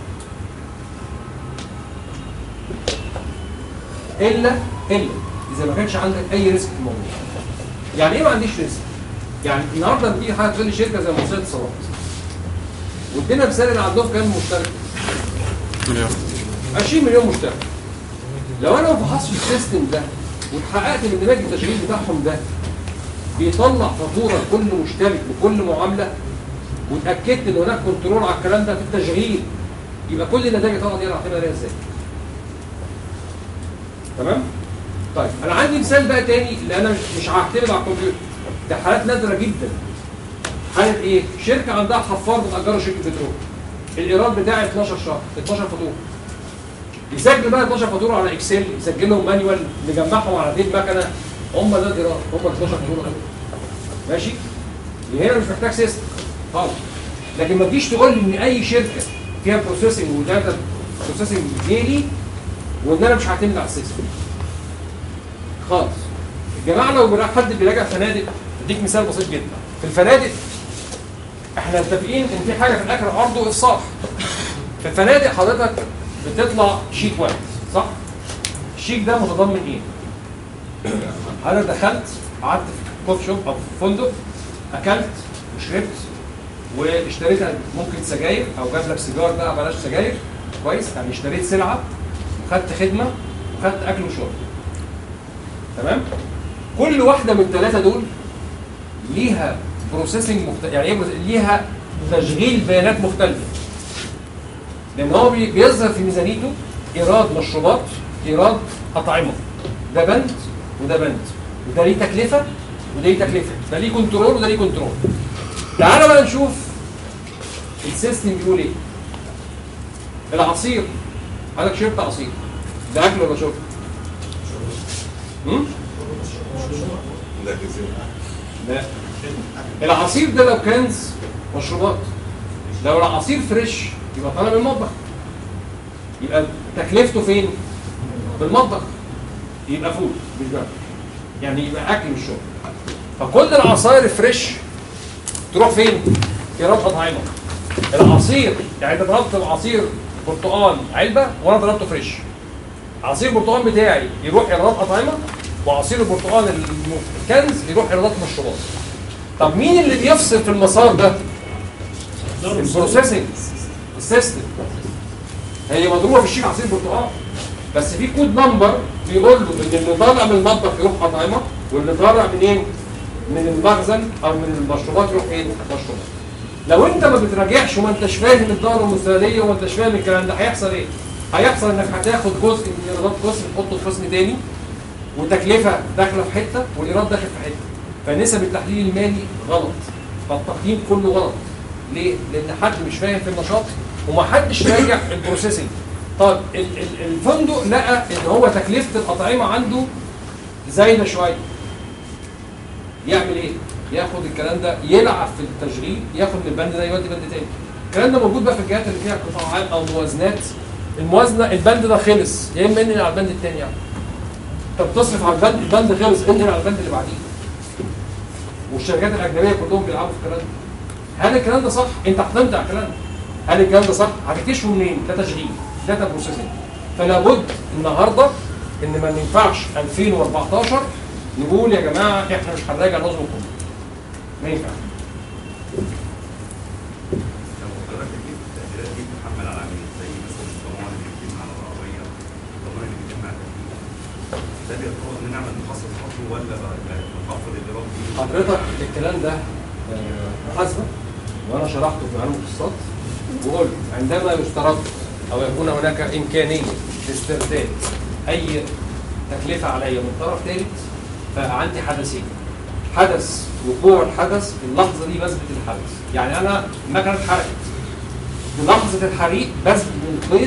الا الا اذا ما كانش عندك اي ريسك في الموضوع يعني ايه ما عنديش ريسك؟ يعني النهارده لما تيجي حاجه تقول لي شركه زي مصريه اتصالات وادينا مثال اللي عندهم كام مشترك؟ مليار 20 مليون مشترك لو انا ما فحصتش السيستم ده واتحققت ان اندماج التشغيل بتاعهم ده بيطلع فاتوره لكل مشترك بكل معامله واتاكدت ان هناك كنترول على الكلام ده في التشغيل يبقى كل النتائج طبعا دي انا هعتمد عليها ازاي؟ تمام؟ طيب انا عندي مثال بقى تاني اللي انا مش- مش هعتمد على الكمبيوتر ده حالات نادره جدا حاله ايه؟ شركه عندها حفار بتاجره شركه بترول الايراد بتاعي 12 شهر 12 فاتوره يسجل بقى 12 فاتوره على اكسل يسجلهم مانيوال نجمعهم على ديل مكنه هم ده الايراد هم ال 12 فاتوره دول ماشي؟ يبقى هنا مش محتاج سيستم خالص لكن ما تجيش تقول لي ان اي شركه فيها بروسيسنج وداتا بروسيسنج ديلي وان انا مش هعتمد على السيستم خالص الجماعه لو بيراجع- حد بيراجع فنادق اديك مثال بسيط جدا في الفنادق احنا متفقين ان في حاجه في الاخر عرض وافصاح في الفنادق حضرتك بتطلع شيك واحد صح؟ الشيك ده متضمن ايه؟ انا دخلت قعدت في كوف شوب او في فندق اكلت وشربت واشتريت ممكن سجاير او جاب لك سيجار بقى بلاش سجاير كويس يعني اشتريت سلعه وخدت خدمه وخدت اكل وشرب تمام كل واحده من الثلاثه دول ليها بروسيسنج مختلف يعني ايه process- ليها تشغيل بيانات مختلفه لان هو بي- بيظهر في ميزانيته ايراد مشروبات ايراد اطعمه ده بند وده بند وده ليه تكلفه وده ليه تكلفه ده ليه كنترول وده ليه كنترول تعالى بقى نشوف السيستم بيقول ايه العصير حضرتك شربت عصير ده اكل ولا شرب؟ امم لا كتير لا العصير ده لو كنز مشروبات لو العصير فريش يبقى طالع من المطبخ يبقى تكلفته فين؟ في المطبخ يبقى فود مش بقى يعني يبقى اكل مش شرب فكل العصاير الفريش تروح فين؟ ايراد اطعمه العصير يعني انت ضربت عصير برتقال علبه وانا ضربته فريش عصير البرتقال بتاعي يروح ايرادات اطعمه وعصير البرتقال الم- الكنز يروح ايرادات مشروبات طب مين اللي بيفصل في المسار ده؟ البروسيسنج السيستم هي مضروبه في الشيك عصير برتقال بس في كود نمبر بيقول له ان اللي طالع من المطبخ يروح اطعمه واللي طالع منين؟ من المخزن او من المشروبات يروح ايه؟ مشروبات لو انت ما بتراجعش وما انتش فاهم الدوره المستنديه وما انتش فاهم الكلام ده هيحصل ايه؟ هيحصل انك هتاخد جزء من ايرادات قسم تحطه في قسم تاني وتكلفه داخله في حته والايراد داخل في حته فنسب التحليل المالي غلط فالتقييم كله غلط ليه؟ لان حد مش فاهم في النشاط ومحدش راجع البروسيسنج طب ال- ال- الفندق لقى ان هو تكلفه الاطعمه عنده زايده شويه يعمل ايه؟ ياخد الكلام ده يلعب في التشغيل ياخد من البند ده يودي بند تاني الكلام ده موجود بقى في الجهات اللي فيها قطاعات او موازنات الموازنه البند ده خلص يا اما انقل على البند التاني يعني طب تصرف على البند البند خلص انقل على البند اللي بعديه والشركات الاجنبيه كلهم بيلعبوا في الكلام ده هل الكلام ده صح؟ انت اعتمدت على الكلام ده هل الكلام ده صح؟ هتكتشفه منين؟ ده تشغيل داتا بروسيسنج فلا بد النهارده ان ما ينفعش 2014 نقول يا جماعه احنا مش هنراجع نظم القانون ما ينفعش لو حضرتك جبت تقديرات دي تحمل على عميل زي مثلا الضمان اللي بيتم على العربيه الضمان اللي بيتم على التكليف ده بيعتبر ان نعمل مخصص خطوه ولا بنخفض الايراد دي حضرتك الكلام ده آه، محاسبه وانا شرحته في معلومه الاقتصاد وقلت عندما يسترد او يكون هناك امكانيه لاسترداد اي تكلفه عليا من طرف ثالث فعندي حدثين حدث وقوع الحدث في اللحظه دي بثبت الحدث يعني انا المكنه اتحرقت بلحظه الحريق بثبت من القيد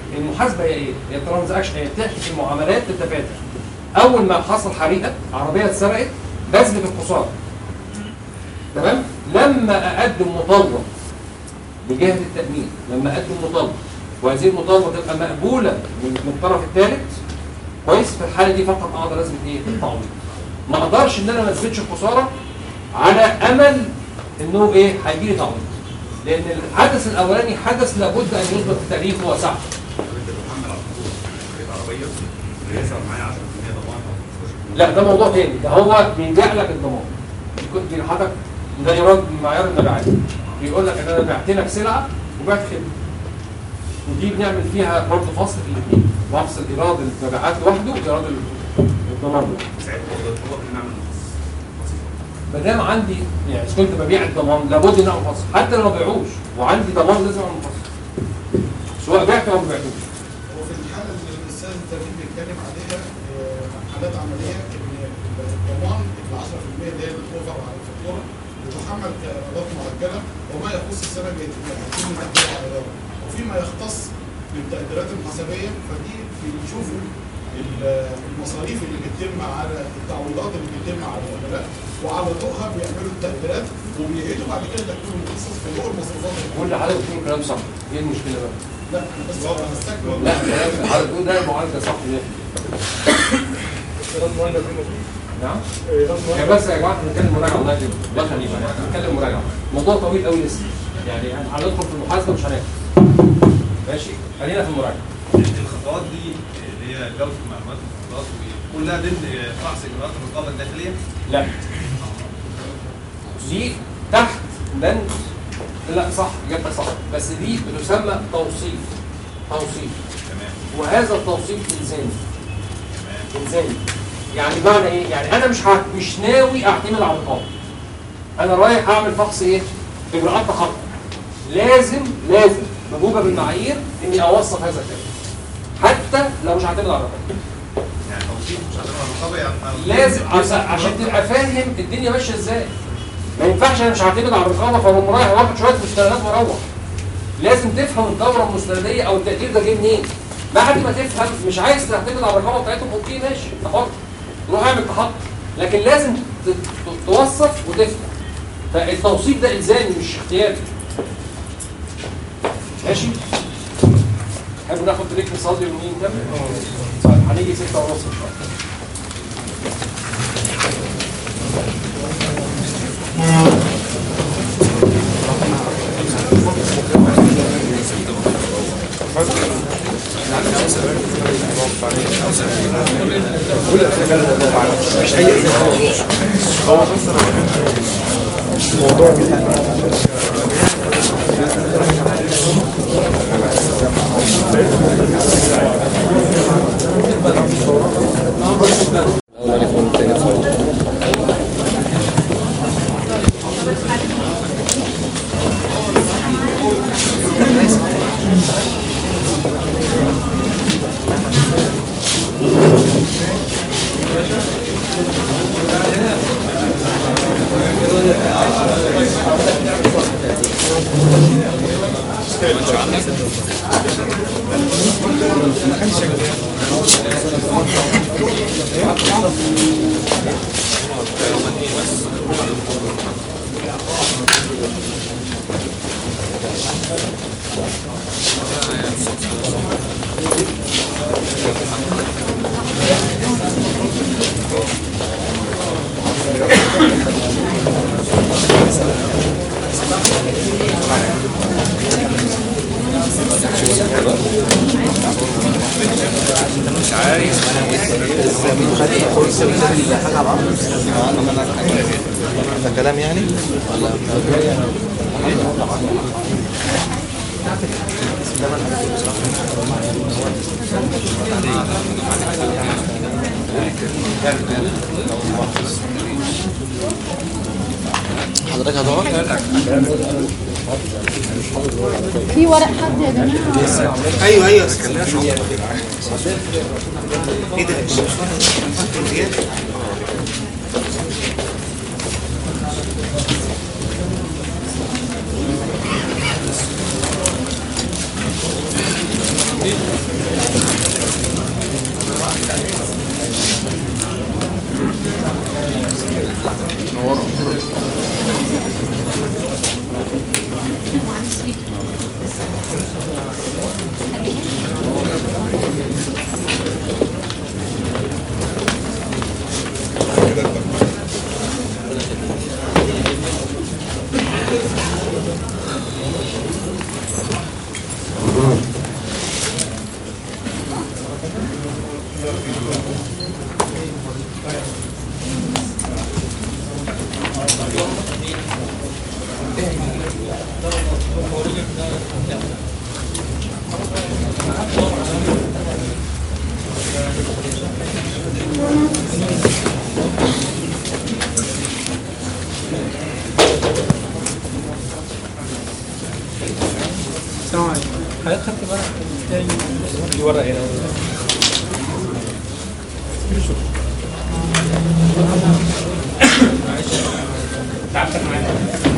المحاسبه هي ايه؟ هي ترانزاكشن هي بتحكي المعاملات الدفاتر اول ما حصل حريقه عربيه اتسرقت بثبت الخساره تمام لما اقدم مطالبه بجهه التامين لما اقدم مطالبه وهذه المطالبه تبقى مقبوله من من الطرف الثالث كويس في الحاله دي فقط اقدر اثبت ايه التعويض ما اقدرش ان انا ما اثبتش الخساره على امل انه ايه هيجي لي تعويض لان الحدث الاولاني حدث لابد ان يثبت التاريخ وسعه طب انت بتحمل على الخطوط خريطه عربيه اللي يسأل معايا 10% ضمان او 15% لا ده موضوع تاني ده هو بيلجأ لك الضمان يكون دي حضرتك ده ايراد من معيار المبيعات بيقول لك ان انا بعت لك سلعه وبعت خدمه ودي بنعمل فيها برضه فصل في الاثنين بفصل ايراد المبيعات لوحده وايراد الضمان لوحده ساعتها تقدر تروح نعمل مخصص ما دام عندي يعني إذا كنت ببيع الضمان لابد ان اعمل فصل حتى لو ما بيعوش وعندي ضمان لازم اعمل فصل سواء بعت او ما بعتوش هو في الحاله اللي الاستاذ التمرين بيتكلم عليها آه، حالات عمليه ان الضمان ال 10% اللي هي الاوفر على الفاتوره بتحمل كايرادات مؤجله وما يخص السنه اللي هيتم تقديرها على الاداره وفيما يختص بالتقديرات المحاسبيه فدي بنشوفوا ال- المصاريف اللي بتتم على التعويضات اللي بتتم على العملاء وعلى ضوءها بيعملوا التقديرات وبيعيدوا بعد كده تكوين المخصص في ضوء المصروفات اللي كل حاجه بتقول كلام صح ايه المشكله بقى؟ لا انا بس بستكمل لا كلام حضرتك بتقول ده المعالجه صح 100% نعم يا بس يا جماعه احنا بنتكلم مراجعه والله كده ده خلينا يعني احنا بنتكلم مراجعه الموضوع طويل قوي لسه يعني هندخل في المحاسبه مش هناخد ماشي خلينا في المراجعه الخطوات دي اللي هي جوده المعلومات والخطوات كلها ضمن فحص اجراءات الرقابه الداخليه لا دي تحت بند لا صح اجابتك صح بس دي بتسمى توصيف توصيف تمام وهذا التوصيف الزامي تمام الزامي يعني معنى ايه؟ يعني انا مش ه... مش ناوي اعتمد على الرقابه انا رايح اعمل فحص ايه؟ اجراءات تخطط لازم لازم بموجب المعايير اني اوصف هذا الكلام حتى لو مش هعتمد على الرقابه يعني توصيف مش هتبقى الرقابه يعني أنا- لازم عشان عشان تبقى فاهم الدنيا ماشيه ازاي ما ينفعش انا مش هعتمد على الرقابه فاقوم رايح واخد شويه مستندات واروح لازم تفهم الدوره المستنديه او التقدير ده جه منين بعد ما تفهم مش عايز تعتمد على الرقابه بتاعتهم اوكي ماشي انت حر روح اعمل تخطط لكن لازم ت- ت- توصف وتفهم فالتوصيف ده الزامي مش اختياري ماشي تحبوا ناخد بريك نصلي ونيجي نكمل؟ طيب هنيجي 6 ونص ان شاء الله ده كلام يعني ولا حضرتك هتقعد؟ في ورق حد يا جماعه ايوه ايوه بس كان ايه ده؟ زياد؟ Thank السلام عليكم حضرتك خدت بالك تاني في ورقه هنا تعبت معايا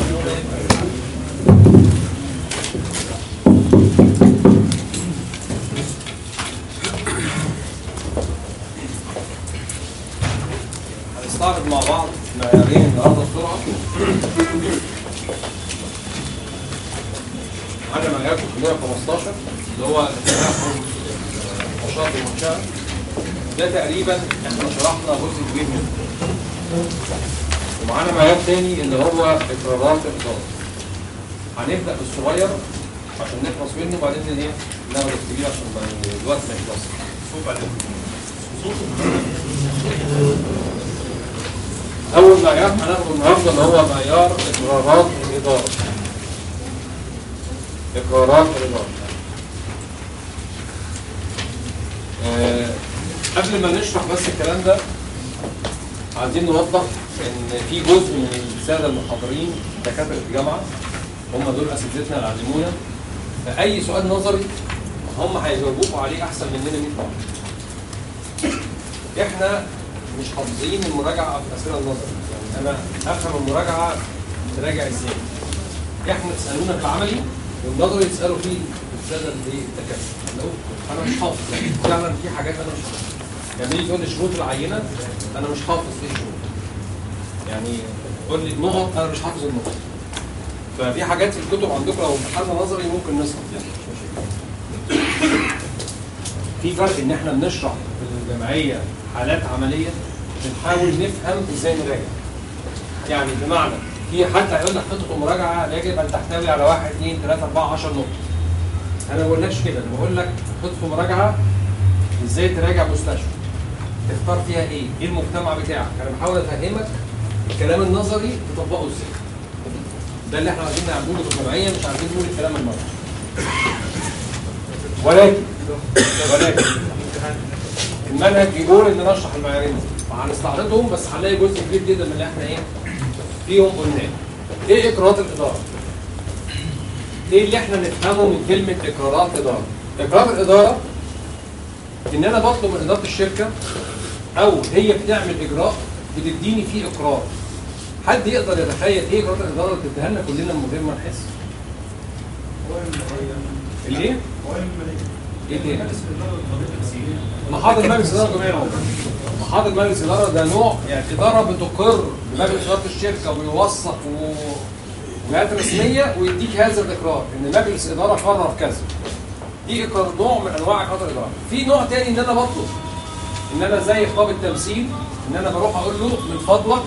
هنستعرض مع بعض معيارين النهارده بسرعه معانا معيار 315 اللي هو التناقض نشاط المنشاه ده تقريبا احنا شرحنا جزء كبير منه ومعانا معيار تاني اللي هو اقرارات الاقرار هنبدا بالصغير عشان نخلص منه وبعدين ايه ناخد الكبير عشان ما الوقت ما يخلصش اول معيار هناخده النهارده اللي هو معيار اقرارات الاداره اقرارات الاداره آه، قبل ما نشرح بس الكلام ده عايزين نوضح ان في جزء من الساده المحاضرين دكاتره الجامعه هم دول اساتذتنا اللي علمونا فاي سؤال نظري هم هيجاوبوكوا عليه احسن مننا 100 مره احنا مش حافظين المراجعه في الاسئله النظري يعني انا افهم المراجعه تراجع ازاي احنا تسالونا في العملي والنظري تسالوا فيه الساده اللي الدكاتره لو انا مش حافظ يعني فعلا في حاجات انا مش حافظ يعني يجي يقول لي شروط العينه انا مش حافظ ايه الشروط يعني قول لي نقط انا مش حافظ النقط ففي حاجات في الكتب عندكم لو امتحان نظري ممكن نسقط يعني مش مشكله في فرق ان احنا بنشرح في الجمعيه حالات عمليه بنحاول نفهم ازاي نراجع يعني بمعنى في حد هيقول لك خطه المراجعه يجب ان تحتوي على 1 2 3 4 10 نقط انا ما بقولكش كده انا بقول لك خطه المراجعه ازاي تراجع مستشفى تختار فيها ايه ايه المجتمع بتاعك انا بحاول افهمك الكلام النظري تطبقه ازاي ده اللي احنا عايزين نعمله في الجمعيه مش عايزين نقول الكلام النظري ولكن ولكن المنهج بيقول ان نشرح المعيارين وهنستعرضهم بس هنلاقي جزء كبير جدا من اللي احنا ايه فيهم قلناه ايه اقرارات الاداره ايه اللي احنا نفهمه من كلمه اقرارات اداره اقرار الاداره ان انا بطلب من اداره الشركه او هي بتعمل اجراء بتديني فيه اقرار حد يقدر يتخيل ايه اقرارات الاداره اللي بتديها لنا كلنا من غير ما نحس الايه ايه تاني محاضر مجلس اداره جمعيه العموم محاضر مجلس اداره ده نوع يعني اداره بتقر بمجلس اداره الشركه ويوثق و وجهات رسميه ويديك هذا الاقرار ان مجلس اداره قرر كذا دي اقرار نوع من انواع اقرار الاداره في نوع تاني ان انا بطلب ان انا زي خطاب التمثيل ان انا بروح اقول له من فضلك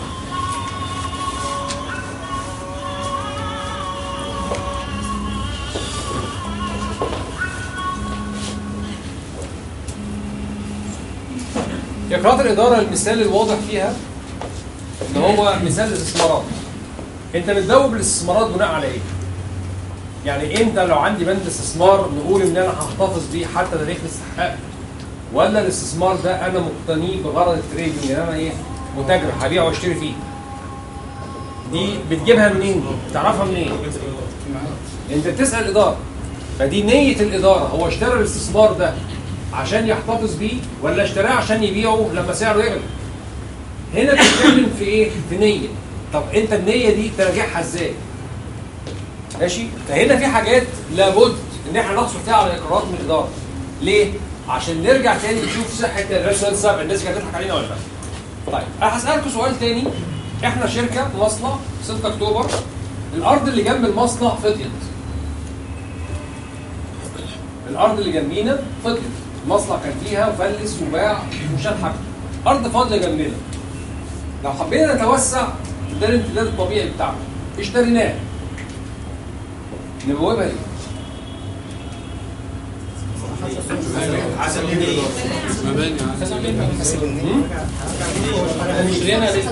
اقرارات الاداره المثال الواضح فيها ان هو مثال الاستثمارات انت بتدوب الاستثمارات بناء على ايه؟ يعني انت لو عندي بند استثمار نقول ان انا هحتفظ بيه حتى تاريخ الاستحقاق ولا الاستثمار ده انا مقتنيه بغرض التريدنج ان انا ايه متاجر هبيع واشتري فيه دي بتجيبها منين؟ بتعرفها منين؟ انت بتسال الاداره فدي نيه الاداره هو اشترى الاستثمار ده عشان يحتفظ بيه ولا اشتراه عشان يبيعه لما سعره يغلى هنا بتتكلم في ايه؟ في نيه طب انت النيه دي تراجعها ازاي؟ ماشي؟ فهنا في حاجات لابد ان احنا نحصل فيها على اقرارات من الاداره. ليه؟ عشان نرجع تاني نشوف صحه الراشونال السبع الناس كانت هتضحك علينا ولا لا؟ طيب انا هسالكم سؤال تاني احنا شركه مصنع 6 اكتوبر الارض اللي جنب المصنع فضيت. الارض اللي جنبينا فضيت. المصنع كان فيها وفلس وباع وشال حاجته. ارض فاضيه جنبنا. لو حبينا نتوسع ده الامتداد الطبيعي بتاعنا اشتريناه نبوبها ليه؟ حسب النية اشترينا ليه؟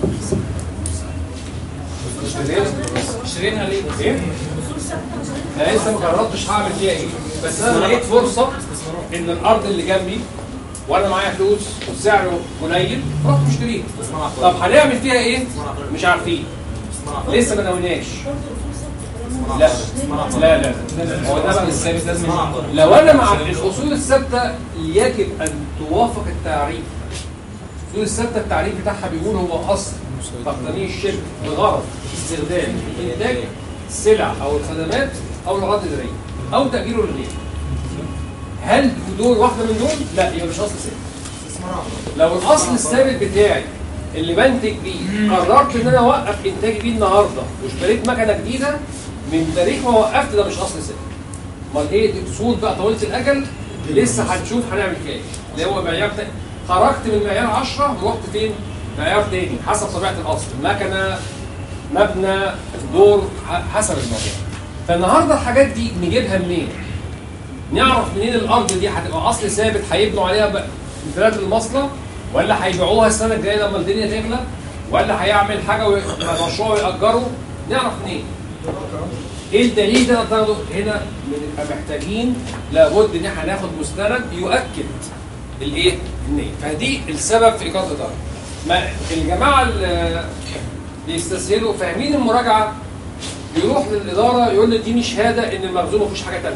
اشترينا ليه؟ ايه؟ انا لسه ما قررتش هعمل فيها ايه بس انا لقيت فرصه ان الارض اللي جنبي وانا معايا فلوس وسعره قليل رحت مشتريه طب هنعمل فيها ايه؟ مش عارفين لسه ما نويناش لا لا لا لا. هو ده بقى الثابت لازم لو انا مع الاصول الثابته يجب ان توافق التعريف الاصول الثابته التعريف بتاعها بيقول هو اصل تقنيه الشركه بغرض استخدام انتاج السلع او الخدمات او الاغراض الاداريه او تاجيره للغير هل دول واحده من دول؟ لا يبقى مش اصل ثابت لو الاصل الثابت بتاعي اللي بنتج بيه قررت ان انا اوقف انتاجي بيه النهارده واشتريت مكنه جديده من تاريخ ما وقفت ده مش اصل ثابت امال ايه دي اصول بقى طويله الاجل لسه هنشوف هنعمل فيها ايه اللي هو معيار تا- خرجت من معيار 10 ورحت فين؟ معيار تاني حسب طبيعه الاصل مكنه مبنى دور ح- حسب الموضوع فالنهارده الحاجات دي نجيبها منين؟ نعرف منين الارض دي هتبقى اصل ثابت هيبنوا عليها بقى امتداد المصنع ولا هيبيعوها السنه الجايه لما الدنيا تغلى ولا هيعمل حاجه وي- مشروع ويأجره نعرف منين؟ ايه الدليل ده ناخده هنا بنبقى محتاجين لابد ان احنا ناخد مستند يؤكد الايه؟ النيه فدي السبب في ايجاد الاداره ما الجماعه اللي بيستسهلوا فاهمين المراجعه يروح للاداره يقول لي اديني شهاده ان المخزون ما فيهوش حاجه تلفه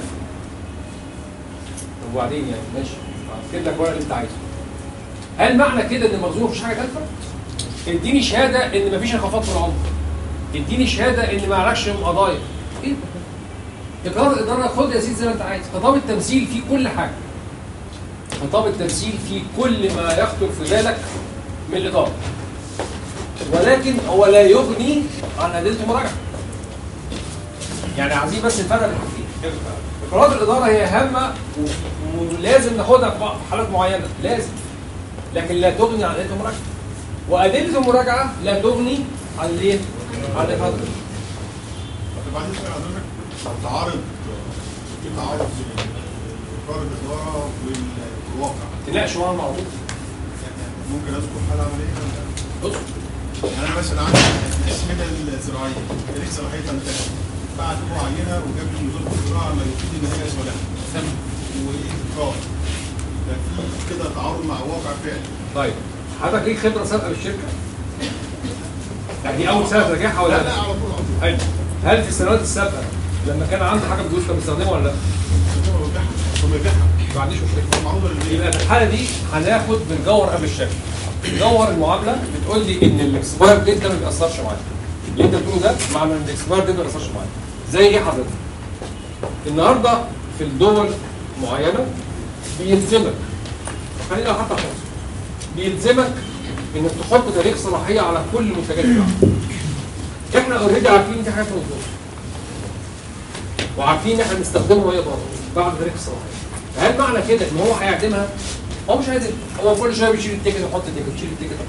طب وبعدين يعني ماشي اكتب لك ورقه اللي انت عايزه هل معنى كده ان المخزون ما فيهوش حاجه تلفه؟ اديني شهاده ان ما فيش انخفاض في العمر اديني شهاده ان ما عليكش قضايا ايه ده؟ اقرار الاداره خد يا سيدي زي ما انت عايز خطاب التمثيل فيه كل حاجه خطاب التمثيل فيه كل ما يخطر في بالك من الاداره ولكن هو لا يغني عن ادله المراجعه يعني عايزين بس نفرق بين حاجتين اقرارات الاداره هي هامه و- ولازم ناخدها في بعض- حالات معينه لازم لكن لا تغني عن ادله المراجعه وادله المراجعه لا تغني عن الايه؟ عن اقرارات الاداره طب بعدين سؤال حضرتك تعارض في تعارض بين اقرار الاداره والواقع تناقشوا معاهم على طول يعني ممكن اذكر حاله عمليه ولا بص يعني انا مثلا عندي الاسمده الزراعيه تاريخ صلاحيتها انتهت بعد معينه وجاب لي وزاره الزراعه ما يفيد ان هي صالحه واقرار ده في كده تعارض مع واقع فعلي طيب حضرتك ليك خبره سابقه بالشركه؟ يعني دي اول سنه تراجعها ولا لا لا على طول على طول حلو هل في السنوات السابقه لما كان عندي حاجه بفلوس كان بيستخدمها ولا لا؟ هو بيبيعها هو بيبيعها ما عنديش مشكله معروضه للبيع يبقى في الحاله دي هناخد بالجوهر قبل الشكل جوهر المعامله بتقول لي ان الاكسباير ديت ده ما بيأثرش معايا اللي انت بتقوله ده معنى ان الاكسباير ديت ما بيأثرش معايا زي ايه حضرتك؟ النهارده في الدول معينه بيلزمك خلينا حتى خالص بيلزمك انك تحط تاريخ صلاحيه على كل المنتجات بتاعتك احنا اوريدي عارفين دي حاجات مظبوطه وعارفين ان احنا بنستخدمها وهي بره بعد تاريخ الصلاحيه فهل معنى كده ان هو هيعدمها؟ هو مش هيعدمها هو كل شويه بيشيل التيكت ويحط التيكت يشيل التيكت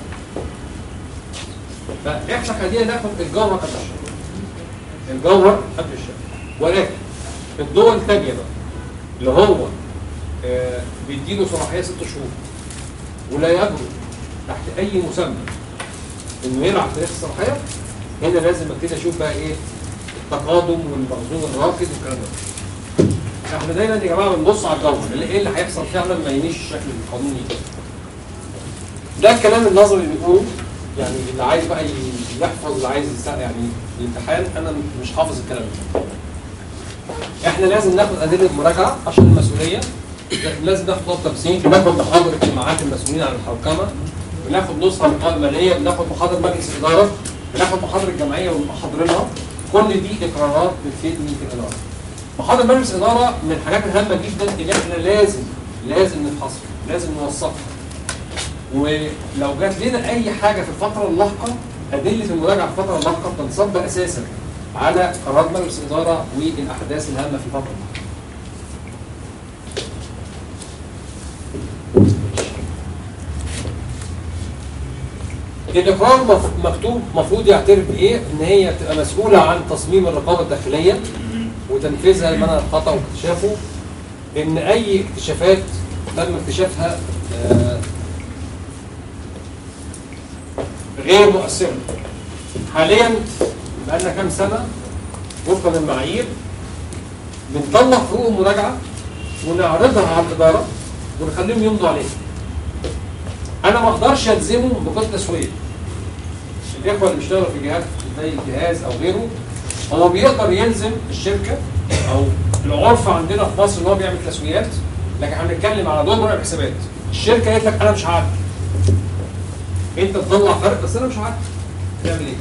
فاحنا خلينا ناخد الجوهر قبل الشرط الجوهر قبل الشرط ولكن الدول الثانيه بقى اللي هو آه بيديله صلاحيه ست شهور ولا يجرؤ تحت اي مسمى انه يلعب تاريخ الصلاحيه هنا لازم ابتدي اشوف بقى ايه التقادم والمخزون الراكد والكلام ده احنا دايما يا جماعه بنبص على الجوهر اللي ايه اللي هيحصل فعلا ما ينيش الشكل القانوني ده الكلام النظري اللي بيقوله يعني اللي عايز بقى يحفظ اللي عايز يسأل يعني الامتحان انا مش حافظ الكلام ده احنا لازم ناخد ادله مراجعه عشان المسؤوليه لازم ناخد نقطه تمثيل بناخد محاضره اجتماعات المسؤولين عن الحوكمه بناخد نسخه من قائمه ماليه بناخد محاضره مجلس الاداره بناخد محاضره الجمعيه ومحاضرينها كل دي اقرارات بتفيدني في الاداره محاضره مجلس الاداره من الحاجات الهامه جدا اللي احنا لازم لازم نفحصها لازم نوثقها ولو جات لنا اي حاجه في الفتره اللاحقه ادله المراجعه في الفتره اللاحقه بتنصب اساسا على قرارات مجلس الاداره والاحداث الهامه في الفتره اللاحقه الاقرار مف- مكتوب المفروض يعترف بايه؟ ان هي تبقى مسؤوله عن تصميم الرقابه الداخليه وتنفيذها لمنع الخطا واكتشافه ان اي اكتشافات تم اكتشافها آه، غير مؤثره حاليا بقالنا كام سنه وفقا للمعايير بنطلع فروق مراجعه ونعرضها على الاداره ونخليهم يمضوا عليها انا ما اقدرش الزمه بكل تسويه الاخوه اللي بيشتغلوا في جهات زي الجهاز او غيره هو بيقدر يلزم الشركه او العرف عندنا في مصر ان هو بيعمل تسويات لكن احنا بنتكلم على دور مراقب حسابات الشركه قالت لك انا مش عارف انت تطلع فرق بس انا مش عارف تعمل ايه؟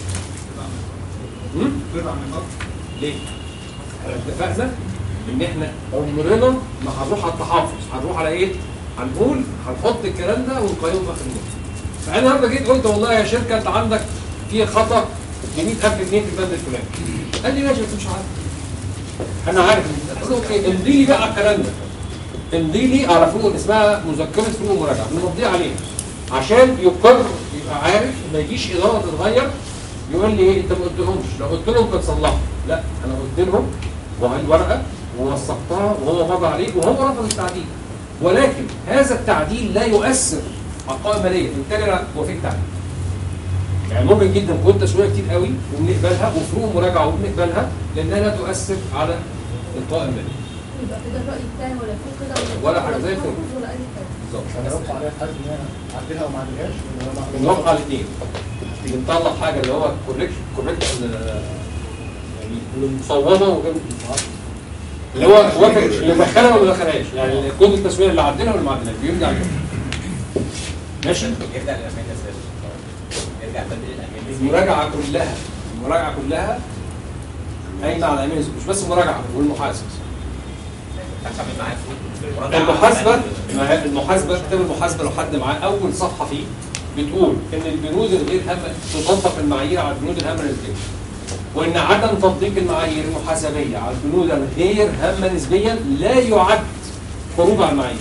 هم؟ ترجع من النقط ليه؟ احنا اتفقنا ان احنا عمرنا ما هنروح على التحافظ هنروح على ايه؟ هنقول هنحط الكلام ده ونقيمه في اخر النهار فانا النهارده جيت قلت والله يا شركه انت عندك في خطا ب 100000 جنيه في البند الفلاني قال لي ماشي بس مش عارف انا عارف إن- قلت له اوكي امضي لي بقى على الكلام ده امضي لي على فروق اسمها مذكره فروق مراجعه بنمضي عليها عشان يقر يبقى عارف ما يجيش اداره تتغير يقول لي ايه انت ما قلتلهمش لو قلت لهم كان صلحوا لا انا قلت لهم وهي الورقه ووثقتها وهو مضى عليه وهو رفض التعديل ولكن هذا التعديل لا يؤثر على القوائم الماليه بالتالي انا وافقت عليه يعني ممكن جدا كنت تسويه كتير قوي وبنقبلها وفروق مراجعه وبنقبلها لانها لا تؤثر على القوائم الماليه يبقى كده الرأي بتاعي ولا فوق كده ولا حاجة زي الفل. تحفظ ولا أي حاجة بالظبط انا يوقع عليها حد ان انا اعدلها وما اعدلهاش ولا أنا- بنوقع على الاثنين بنطلع حاجه اللي هو كوريكت كوريكت يعني اللي مصوبه وغير اللي هو واخد اللي دخلها ولا ما دخلهاش يعني كود التسويه اللي عدلها واللي ما عدلهاش بيرجع كده ماشي يرجع للأمان أساسا يرجع بدل الأمان المراجعه كلها المراجعه كلها قايمه على امان مش بس المراجعه والمحاسب هتعمل معاه فلوس المحاسبه ما هي المحاسبه كتاب المحاسبه لو حد معاه اول صفحه فيه بتقول ان البنود الغير هامه تطبق المعايير على البنود الهامه نسبيا وان عدم تطبيق المعايير المحاسبيه على البنود الغير هامه نسبيا لا يعد خروج عن المعايير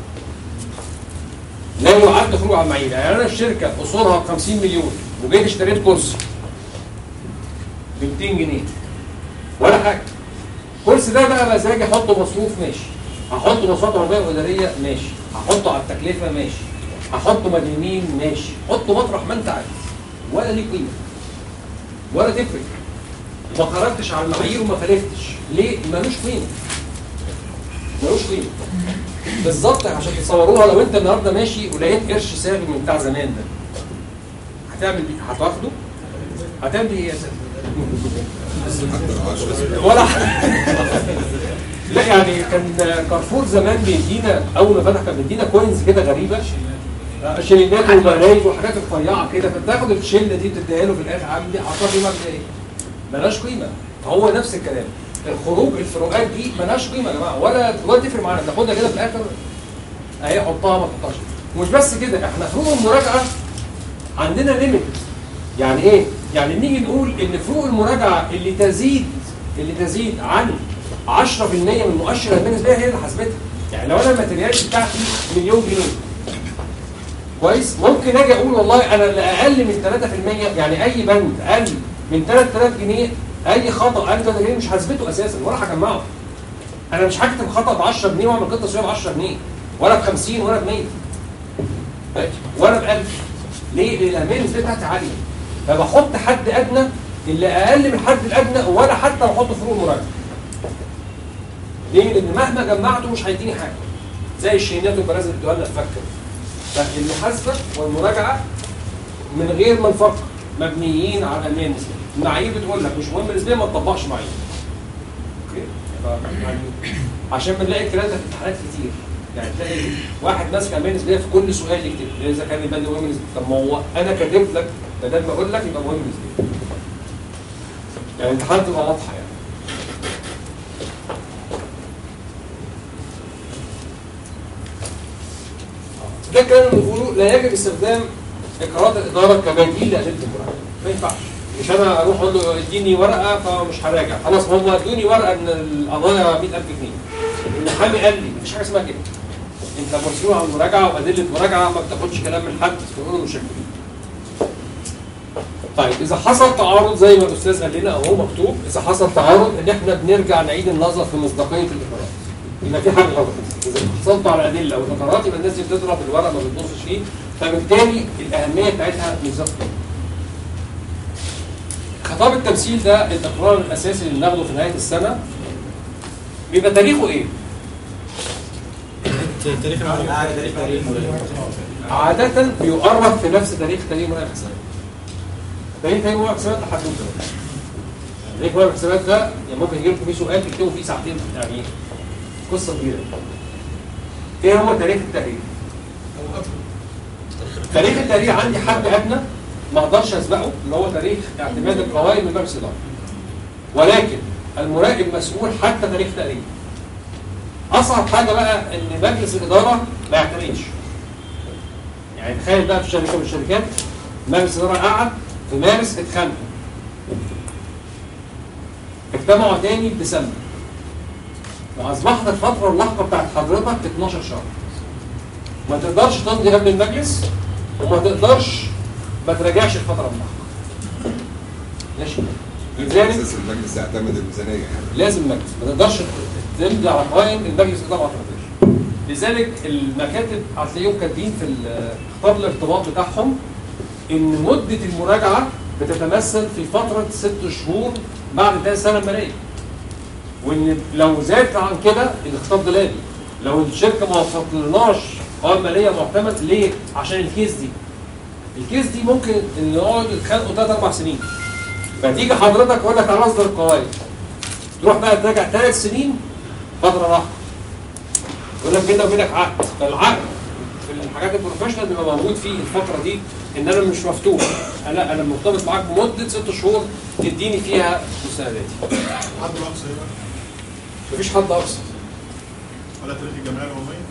لا يعد خروج عن المعايير يعني انا الشركه اصولها 50 مليون وجيت اشتريت كرسي ب 200 جنيه ولا حاجه الكرسي ده بقى مزاجي احطه مصروف ماشي هحطه مصروفات عربيه واداريه ماشي هحطه على التكلفه ماشي هحطه مدينين ماشي حطه مطرح ما انت عايز ولا ليه قيمه ولا تفرق ما خرجتش على المعايير وما خالفتش ليه ملوش قيمه ملوش قيمه بالظبط عشان تصوروها لو انت النهارده ماشي ولقيت قرش ساغي من بتاع زمان ده هتعمل بيه هتاخده هتعمل بيه ايه يا سيدي؟ ولا لا يعني كان كارفور زمان بيدينا اول ما فتح كان بيدينا كوينز كده غريبه آه، شيلينات ومرايز وحاجات رفيعه كده فتاخد الشله دي تديها له في الاخر عامل دي حطها في مبدا ايه؟ ملهاش قيمه هو نفس الكلام الخروج الفروقات دي ملهاش قيمه يا جماعه ولا ولا تفرق معانا تاخدها كده في الاخر اهي حطها ما تحطهاش ومش بس كده احنا فروق المراجعه عندنا ليميت يعني ايه؟ يعني نيجي نقول ان فروق المراجعه اللي تزيد اللي تزيد عن 10% من مؤشر الأمان النسبية هي اللي حاسبتها يعني لو انا الماتريالات بتاعتي مليون جنيه كويس ممكن اجي اقول والله انا اللي اقل من 3% يعني اي بند اقل من 3000 جنيه اي خطا اقل من 3 جنيه مش حاسبته اساسا ولا هجمعه انا مش هكتب خطا ب 10 جنيه واعمل قطه تسويه ب 10 جنيه ولا ب 50 ولا ب 100 ماشي؟ ولا ب 1000 ليه؟ لان الامان النسبيه بتاعتي عاليه فبحط حد ادنى اللي اقل من الحد الادنى ولا حتى بحط فروق مراجعه ليه؟ لان مهما جمعته مش هيديني حاجه زي الشينات والبراز اللي بتقول لنا فكر فالمحاسبه والمراجعه من غير ما نفكر مبنيين على الامان النسبي المعايير بتقول لك مش مهم النسبيه ما تطبقش معايير اوكي يبقى يعني عشان بنلاقي الكلام ده في امتحانات كتير يعني تلاقي واحد ماسك امان نسبيه في كل سؤال يكتب اذا كان البند مهم نسبي طب ما هو انا كاتب لك بدل ما اقول لك يبقى مهم نسبي يعني الامتحان تبقى واضحه يعني ده الكلام اللي بنقوله لا يجب استخدام اقرارات الاداره كبديل لادله المراجعه ما ينفعش مش انا اروح اقول له اديني ورقه فمش هراجع خلاص هم ادوني ورقه ان القضايا 100000 جنيه المحامي قال لي مفيش حاجه اسمها كده انت مسؤول عن المراجعه وادله مراجعه ما بتاخدش كلام من حد تقول له مشكلين طيب اذا حصل تعارض زي ما الاستاذ قال لنا اهو مكتوب اذا حصل تعارض ان احنا بنرجع نعيد النظر في مصداقيه الاقرارات يبقى في حاجه غلط اذا حصلتوا على ادله وذكرات يبقى الناس دي بتضرب الورق ما بتبصش فيه فبالتالي الاهميه بتاعتها مش ظابطه خطاب التمثيل ده الاقرار الاساسي اللي بناخده في نهايه السنه بيبقى تاريخه ايه؟ تاريخ عادة بيؤرخ في نفس تاريخ تاريخ مراقب الحسابات. تاريخ تاريخ مراقب الحسابات لحد تاريخ مراقب الحسابات ده يعني ممكن يجي لكم فيه سؤال تكتبوا فيه ساعتين يعني قصة كبيرة. ايه هو تاريخ التاريخ؟ تاريخ التاريخ عندي حد ادنى ما اقدرش اسبقه اللي هو تاريخ اعتماد القوائم من مجلس الاداره. ولكن المراقب مسؤول حتى تاريخ تقريبا. اصعب حاجه بقى ان مجلس الاداره ما يعتمدش. يعني تخيل بقى في شركه من الشركات مجلس الاداره قعد في مارس اتخانقوا. اجتمعوا تاني في ديسمبر. واصبحت الفتره اللاحقه بتاعت حضرتك 12 شهر. ما تقدرش تمضي قبل المجلس وما تقدرش ما تراجعش الفتره اللاحقه. ماشي؟ لذلك اساس المجلس يعتمد الميزانيه يعني لازم مجلس ما تقدرش تمضي على قوائم المجلس ده ما اعترضش لذلك المكاتب هتلاقيهم كاتبين في ال- خطاب الارتباط بتاعهم ان مده المراجعه بتتمثل في فتره ست شهور بعد انتهاء السنه الماليه وان لو زاد عن كده الخطاب ده لازم لو الشركه ما وفقتلناش قوائم ماليه معتمد ليه؟ عشان الكيس دي الكيس دي ممكن ان يقعدوا يتخانقوا ثلاث اربع سنين فتيجي حضرتك يقول لك انا اصدر القوائم تروح بقى تراجع ثلاث سنين فتره راحه يقول لك كده وبينك عقد فالعقد في الحاجات البروفيشنال بيبقى موجود فيه الفتره دي ان انا مش مفتوح انا انا مرتبط معاك بمده ست شهور تديني فيها مستنداتي حد اقصى هنا مفيش حد اقصى ولا تاريخ الجمعيه العموميه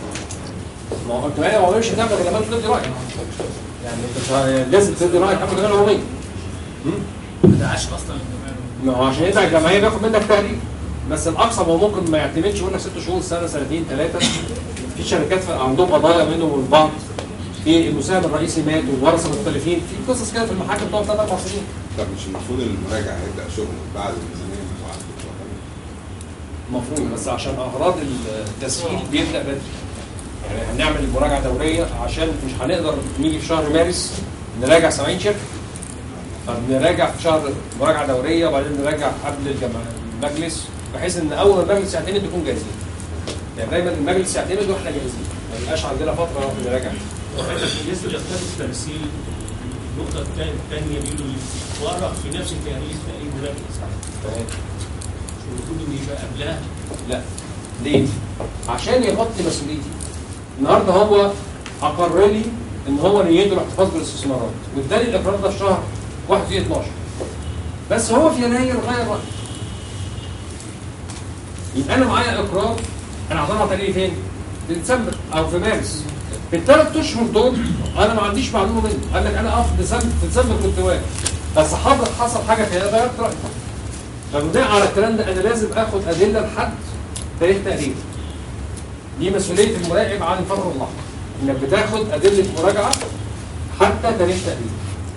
ما هو الجمعيه العموميه مش هتعمل غير لما انت تدي رايك يعني انت مش- لازم تدي رايك قبل الجمعيه العموميه ما دعاش اصلا الجمعيه ما هو عشان يدعي الجمعيه بياخد منك تقرير بس الاقصى ما هو ممكن ما يعتمدش يقول لك ست شهور سنه سنتين ثلاثه في شركات ف- عندهم قضايا منهم ومن بعض في المساهم الرئيسي مات والورثه مختلفين في قصص كده في المحاكم بتقعد ثلاث اربع سنين طب مش المفروض المراجع هيبدا شغله بعد الميزانيه المبعوث المفروض بس عشان اغراض التسهيل بيبدا بدري يعني هنعمل المراجعه دوريه عشان مش هنقدر نيجي في شهر مارس نراجع 70 شركه فبنراجع في شهر مراجعه دوريه وبعدين نراجع قبل الجمع- المجلس بحيث ان اول ما المجلس يعتمد نكون جاهزين يعني دايما المجلس يعتمد واحنا جاهزين ما يبقاش عندنا فتره نراجع بالنسبه لاختلاف التمثيل النقطه الثانيه بيقولوا ورق في نفس التاريخ تقريبا مركز تمام مش المفروض ان يبقى قبلها لا ليه؟ عشان يغطي مسؤوليتي النهارده هو اقر لي ان هو نيته الاحتفاظ بالاستثمارات واداني الاقرار ده في شهر 1 في 12 بس هو في يناير غير رايه يبقى انا معايا اقرار انا هطلع تقريبا فين؟ في ديسمبر او في مارس في الثلاث اشهر دول انا ما عنديش معلومه منه قال لك انا اه في ديسمبر في ديسمبر كنت واقف بس حضرتك حصل حاجه كده غيرت رايي فبناء على الكلام ده انا لازم اخد ادله لحد تاريخ تقرير دي مسؤوليه المراقب عن الفتره اللاحقه انك بتاخد ادله مراجعه حتى تاريخ تقرير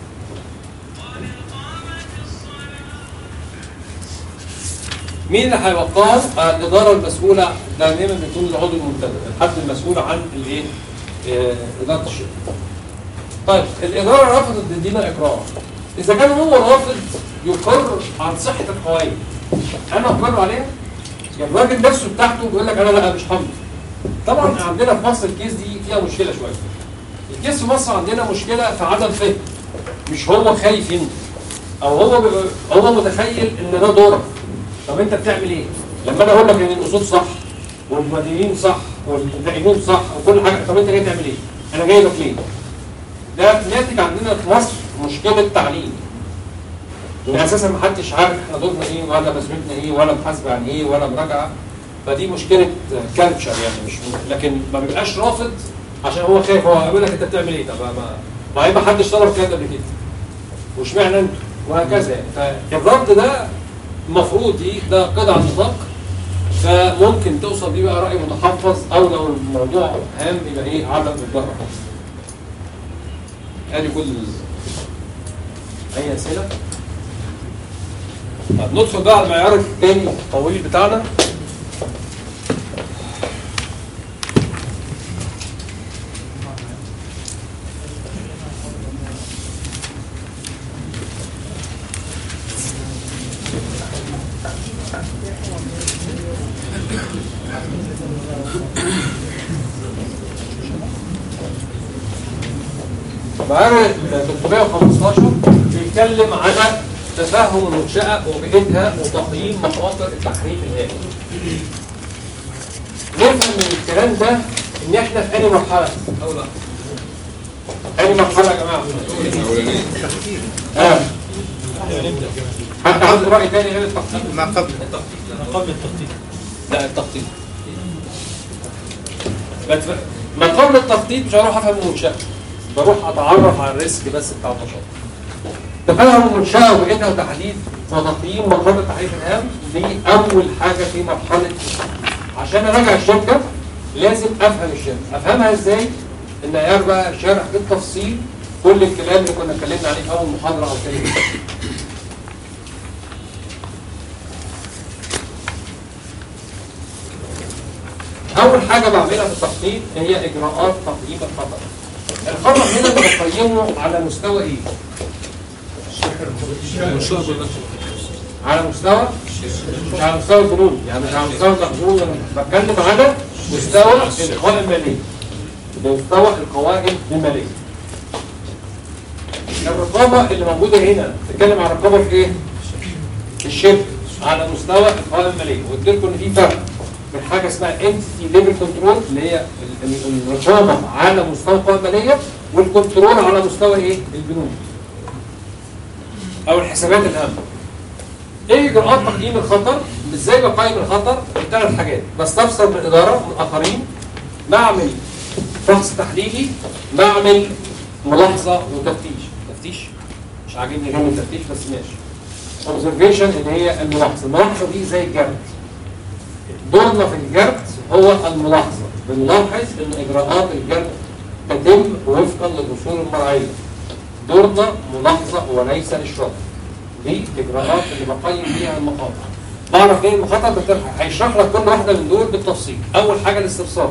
مين اللي هيوقعه؟ آه، الاداره المسؤوله دائما بتكون العضو المنتدب الحد المسؤول عن الايه؟ آه، اداره الشركه. طيب الاداره رفضت تدينا اقرار. اذا كان هو رافض يقر عن صحه القوائم. انا اقر عليها؟ يعني الراجل نفسه بتاعته بيقول لك انا لا مش همضي. طبعا عندنا في مصر الكيس دي فيها مشكله شويه. الكيس في مصر عندنا مشكله في عدم فهم. مش هو خايف يمضي. او هو بيبقى- هو متخيل ان ده دورك. طب انت بتعمل ايه؟ لما انا اقول لك ان الاصول صح والمدينين صح والمدعمين صح وكل حاجه طب انت جاي تعمل ايه؟ انا جاي لك ليه؟ ده ناتج عندنا في مصر مشكله تعليم. ان اساسا ما حدش عارف احنا دورنا ايه ولا مسؤوليتنا ايه ولا محاسبه عن ايه ولا مراجعه فدي مشكله كالتشر يعني مش لكن ما بيبقاش رافض عشان هو خايف هو يقول لك انت بتعمل ايه؟ طب ما ما هي ما حدش طلب كده قبل كده. واشمعنى انت؟ وهكذا يعني فالرد ده المفروض دي ده قطع النطاق فممكن توصل بيه بقى راي متحفظ او لو الموضوع هام يبقى ايه علق بالظهر ادي كل اي اسئله طب ندخل بقى على المعيار الثاني الطويل بتاعنا معانا 315 بيتكلم على تفهم المنشأة وبيئتها وتقييم مخاطر التحريف الهائل. نفهم من الكلام ده ان احنا في انهي مرحلة؟ او لا؟ انهي مرحلة يا جماعة؟ اه حد عنده رأي تاني غير التخطيط؟ ما قبل قبل التخطيط لا التخطيط بتف- ما قبل التخطيط مش هروح افهم المنشأة بروح اتعرف على الريسك بس بتاع النشاط تفهم المنشأة وبقيتها وتحديد وتقييم مخاطر التحريف الهام دي أول حاجة في مرحلة عشان أراجع الشركة لازم أفهم الشركة أفهمها إزاي؟ إن عيار بقى شارح بالتفصيل كل الكلام اللي كنا اتكلمنا عليه في أول محاضرة أو كلمة أول حاجة بعملها في التخطيط هي إجراءات تقييم الخطر. الخطر هنا بقيمه على مستوى إيه؟ على مستوى مش على مستوى البنود يعني مش على مستوى المخزون أنا بتكلم على مستوى القوائم المالية مستوى القوائم المالية الرقابة اللي موجودة هنا بتتكلم عن الرقابة في ايه؟ في الشركة على مستوى القوائم المالية وقلت لكم ان في فرق من حاجة اسمها entity level control اللي هي ال- ال- الرقابة على مستوى القوائم المالية والكنترول على مستوى ايه؟ البنود او الحسابات الهامة ايه اجراءات تقييم الخطر ازاي بقيم الخطر ثلاث حاجات بستفسر من الاداره من الاخرين بعمل فحص تحليلي بعمل ملاحظه وتفتيش تفتيش مش عاجبني كلمه تفتيش بس ماشي observation اللي هي الملاحظه الملاحظه دي زي الجرد دورنا في الجرد هو الملاحظه بنلاحظ ان اجراءات الجرد تتم وفقا للاصول المرعيه دورنا ملاحظه وليس اشراف دي الاجراءات اللي بقيم بيها المخاطر بعرف ايه المخاطر بتر- هيشرح لك كل واحده من دول بالتفصيل اول حاجه الاستفسار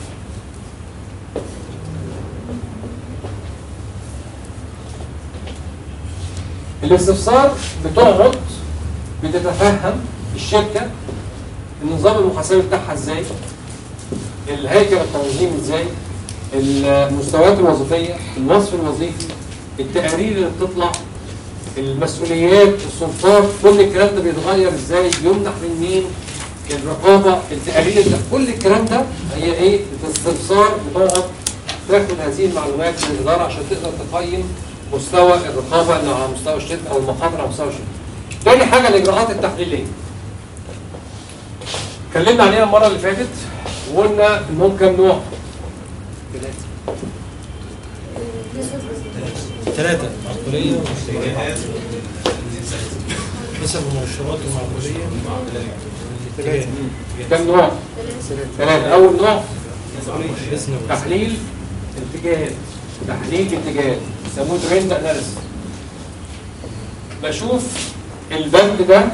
الاستفسار بتقعد بتتفهم الشركه النظام المحاسبي بتاعها ازاي الهيكل التنظيمي ازاي المستويات الوظيفيه الوصف الوظيفي التقارير اللي بتطلع المسؤوليات السلطات كل الكلام ده بيتغير ازاي يمنح من مين الرقابه التقارير ده كل الكلام ده هي ايه باستفسار بتقعد تاخد هذه المعلومات من الاداره عشان تقدر تقيم مستوى الرقابه اللي على مستوى الشركه او المخاطر على مستوى الشركه. تاني حاجه الاجراءات التحليليه. اتكلمنا عليها المره اللي فاتت وقلنا انهم كام نوع؟ ثلاثة معقولية ومستويات نسب المؤشرات ومعقولية ثلاثة كام نوع؟ ثلاثه اول نوع بسم الله تحليل اتجاهات تحليل اتجاهات يسموه ترند اناليسيس بشوف البند ده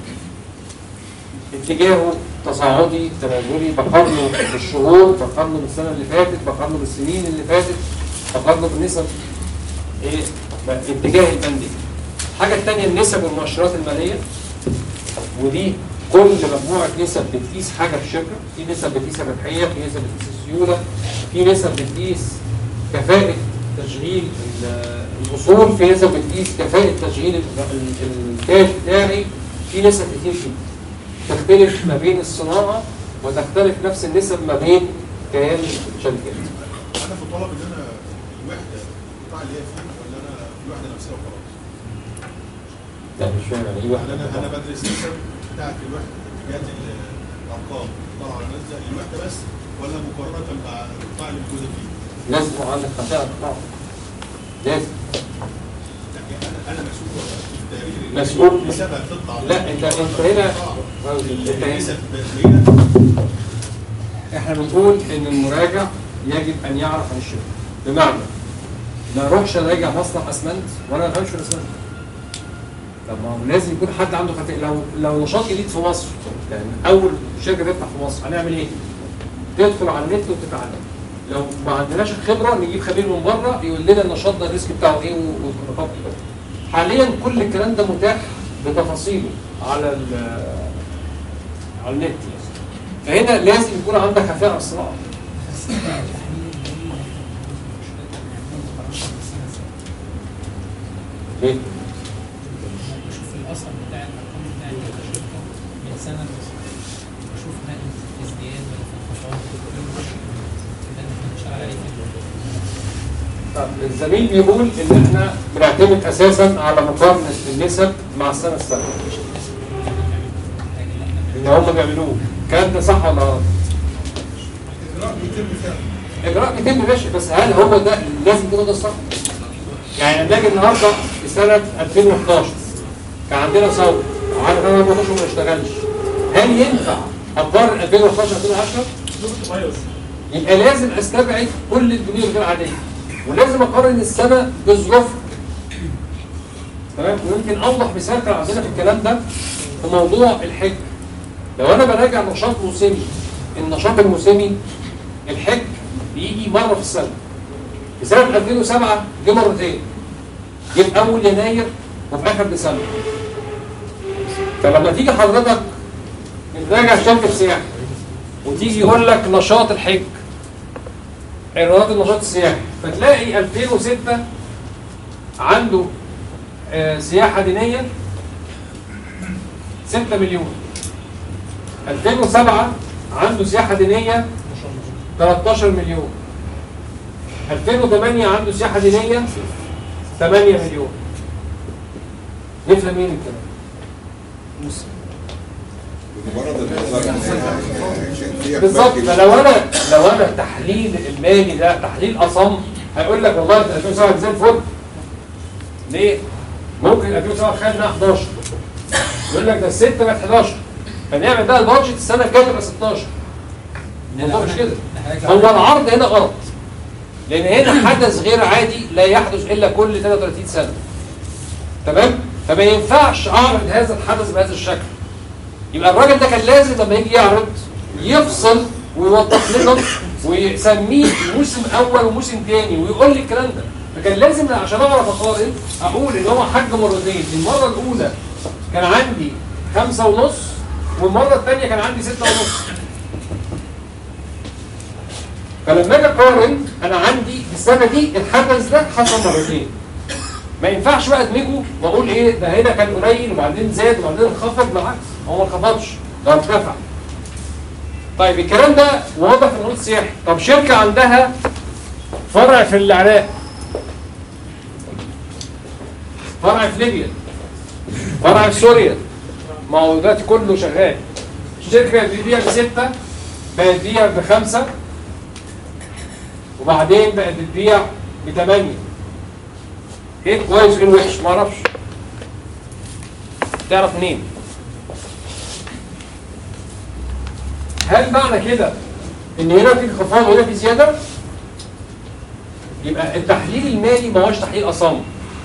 اتجاهه تصاعدي تنازلي بقارنه بالشهور بقارنه بالسنه اللي فاتت بقارنه بالسنين اللي فاتت بقارنه بالنسب ايه بقى اتجاه البند الحاجه الثانيه النسب والمؤشرات الماليه ودي كل مجموعه نسب بتقيس حاجه في الشركه في نسب بتقيس الربحيه في نسب بتقيس السيوله في نسب بتقيس كفاءه تشغيل ال- الاصول في نسب بتقيس كفاءه تشغيل ال- ال- الكاش بتاعي في نسب كتير فيه تختلف ما بين الصناعه وتختلف نفس النسب ما بين كيان الشركات انا في طلب ان انا الوحده القطاع اللي هي فيه ولا انا الوحده نفسها وخلاص لا مش فاهم يعني ايه يعني انا انا واحد بدرس النسب بتاعت الوحده اتجاهات ال- الارقام طالعه نازله الوحده بس ولا مقارنه مع القطاع اللي موجوده فيه لازم يكون عندك خفاءه طبعا لازم يعني انا انا مسؤول التقرير اللي مسؤول. نسبها بتطلع لا انت انت هنا انت هنا نسب بعيده احنا بنقول ان المراجع يجب ان يعرف عن الشركه بمعنى ما اروحش اراجع مصنع اسمنت وانا ما بفهمش في الاسمنت طب ما هو لازم يكون حد عنده خلفيه لو لو نشاط جديد في مصر يعني اول شركه تفتح في مصر هنعمل ايه؟ تدخل على النت وتتعلم لو ما عندناش الخبره نجيب خبير من بره يقول لنا النشاط ده الريسك بتاعه ايه والرقابه حاليا كل الكلام ده متاح بتفاصيله على ال- على النت يعني. فهنا لازم يكون عندك خفاء على الصناعه ليه؟ بشوف الاثر بتاع الارقام بتاع الشركه من سنه لسنه بشوف نقل ازدياد ولا في انخفاض ده اللي احنا بنشتغل عليه في طب الزميل بيقول ان احنا بنعتمد اساسا على مقارنه النسب مع السنه السابقه ان هم بيعملوه الكلام ده صح ولا غلط؟ اجراء بيتم فعلا اجراء بيتم ماشي بس هل هو ده لازم يكون ده الصح؟ يعني نلاقي النهارده في سنه 2011 كان عندنا ثوره وعارف انا 2014 ما اشتغلش هل ينفع اقارن 2011 2010 يبقى لازم استبعد كل البنود الغير عاديه ولازم اقارن السنه بظروفها تمام ويمكن اوضح مثال كان عندنا في الكلام ده في موضوع الحج لو انا براجع نشاط موسمي النشاط الموسمي الحج بيجي مره في السنه في سنه 2007 جه مرتين جه في اول يناير وفي اخر ديسمبر فلما تيجي حضرتك تراجع شركه سياحه وتيجي يقول لك نشاط الحج ايرادات النشاط السياحي فتلاقي 2006 عنده آه، سياحه دينيه 6 مليون 2007 عنده سياحه دينيه 13 مليون 2008 عنده سياحه دينيه 8 مليون نفهم مين الكلام بمجرد النظر فيها بالظبط فرق فلو انا لو انا التحليل المالي ده تحليل اصم هيقول لك والله انت 2007 زي الفل ليه؟ ممكن 2007 خدنا 11 يقول لك ده الستة بقت 11 فنعمل بقى البادجت السنه الجايه تبقى 16 الموضوع مش كده هو العرض هنا غلط لان هنا حدث غير عادي لا يحدث الا كل 33 سنه تمام فما ينفعش اعرض هذا الحدث بهذا الشكل يبقى الراجل ده كان لازم لما يجي يعرض يفصل ويوضح لنا ويسميه موسم اول وموسم تاني ويقول لي الكلام ده فكان لازم عشان اعرف اقارن اقول ان هو حج مرتين المره الاولى كان عندي خمسة ونص والمره الثانيه كان عندي ستة ونص فلما اجي اقارن انا عندي السنه دي الحدث ده حصل مرتين ما ينفعش بقى ادمجه واقول ايه ده هنا كان قليل وبعدين زاد وبعدين انخفض بالعكس هو ما انخفضش ده ارتفع طيب الكلام ده واضح في النقط السياحي طب شركه عندها فرع في العراق فرع في ليبيا فرع في سوريا ما هو دلوقتي كله شغال شركه بتبيع بسته بقت تبيع بخمسه وبعدين بقت بتبيع بثمانيه ايه كويس وايه الوحش ما اعرفش تعرف منين هل معنى كده ان هنا في انخفاض وهنا في زياده يبقى التحليل المالي ما هوش تحليل اصم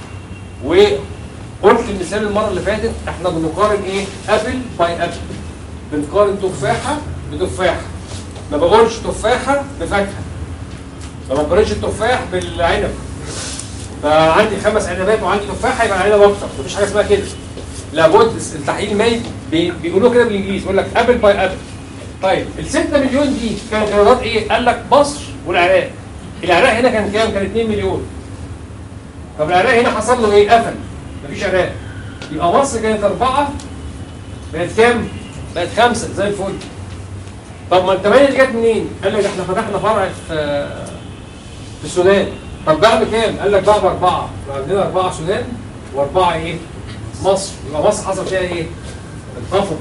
وقلت المثال المره اللي فاتت احنا بنقارن ايه ابل باي ابل بنقارن تفاحه بتفاحه ما بقولش تفاحه بفاكهه ما بقارنش التفاح بالعنب فعندي خمس عنبات وعندي تفاحه يبقى العنب اكتر مفيش حاجه اسمها كده لابد التحليل المالي بي- بيقولوا كده بالانجليزي يقول لك ابل باي ابل طيب ال 6 مليون دي كانت ايرادات ايه؟ قال لك مصر والعراق العراق هنا كان كام؟ كان 2 مليون طب العراق هنا حصل له ايه؟ قفل مفيش عراق يبقى مصر كانت أربعة بقت كام؟ بقت خمسة زي الفل طب ما الثمانية دي جت منين؟ قال لك احنا فتحنا فرع في في السودان طب باع بكام؟ قال لك باع بأربعة يبقى عندنا أربعة سودان وأربعة إيه؟ مصر يبقى مصر حصل فيها إيه؟ انخفض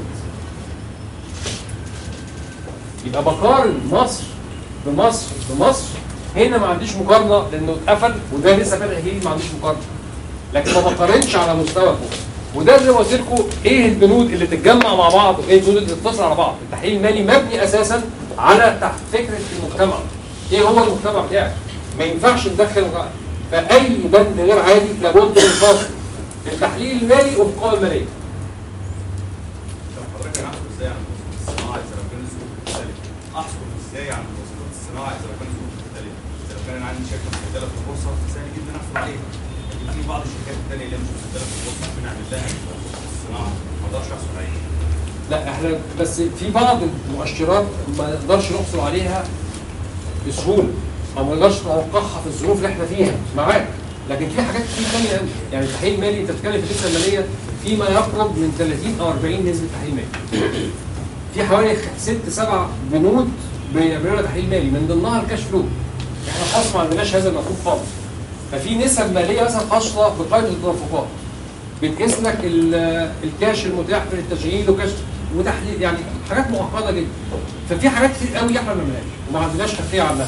يبقى بقارن مصر بمصر بمصر هنا ما عنديش مقارنة لأنه اتقفل وده لسه فاتح جديد ما عنديش مقارنة لكن ما بقارنش على مستوى فوق وده زي ما قلت لكم ايه البنود اللي تتجمع مع بعض وايه البنود اللي تتصل على بعض التحليل المالي مبني اساسا على تحت فكره المجتمع ايه هو المجتمع بتاعك ما ينفعش ندخل فاي بند غير عادي لابد من فصل التحليل المالي والقوى الماليه طب حضرتك انا احكم ازاي عن وسيله الصناعه اذا لو كان الظروف مختلفه؟ احكم ازاي عن وسيله الصناعه اذا لو كان الظروف مختلفه؟ اذا لو كان انا عندي شركه مسجله في البورصه سهل جدا احصل عليها. لكن في بعض الشركات الثانيه اللي هي مش مسجله في البورصه ممكن اعمل لها وسيله الصناعه ما اقدرش احصل عليها. لا احنا بس في بعض المؤشرات ما نقدرش نحصل عليها بسهوله او ما نقدرش نوقعها في الظروف اللي احنا فيها معاك لكن في حاجات كتير ثانيه قوي يعني التحليل المالي انت بتتكلم في النسبه الماليه فيما يقرب من 30 او 40 نسبه تحليل مالي في حوالي ست سبع بنود بيعملوا لنا تحليل مالي من ضمنها الكاش فلو احنا خلاص ما عندناش هذا المفهوم خالص ففي نسب ماليه مثلا خاصه بقائمه التدفقات بتقيس لك ال- الكاش المتاح في التشغيل وكاش وتحليل يعني حاجات معقده جدا ففي حاجات كتير قوي احنا ما بنعملهاش وما عندناش خلفيه عنها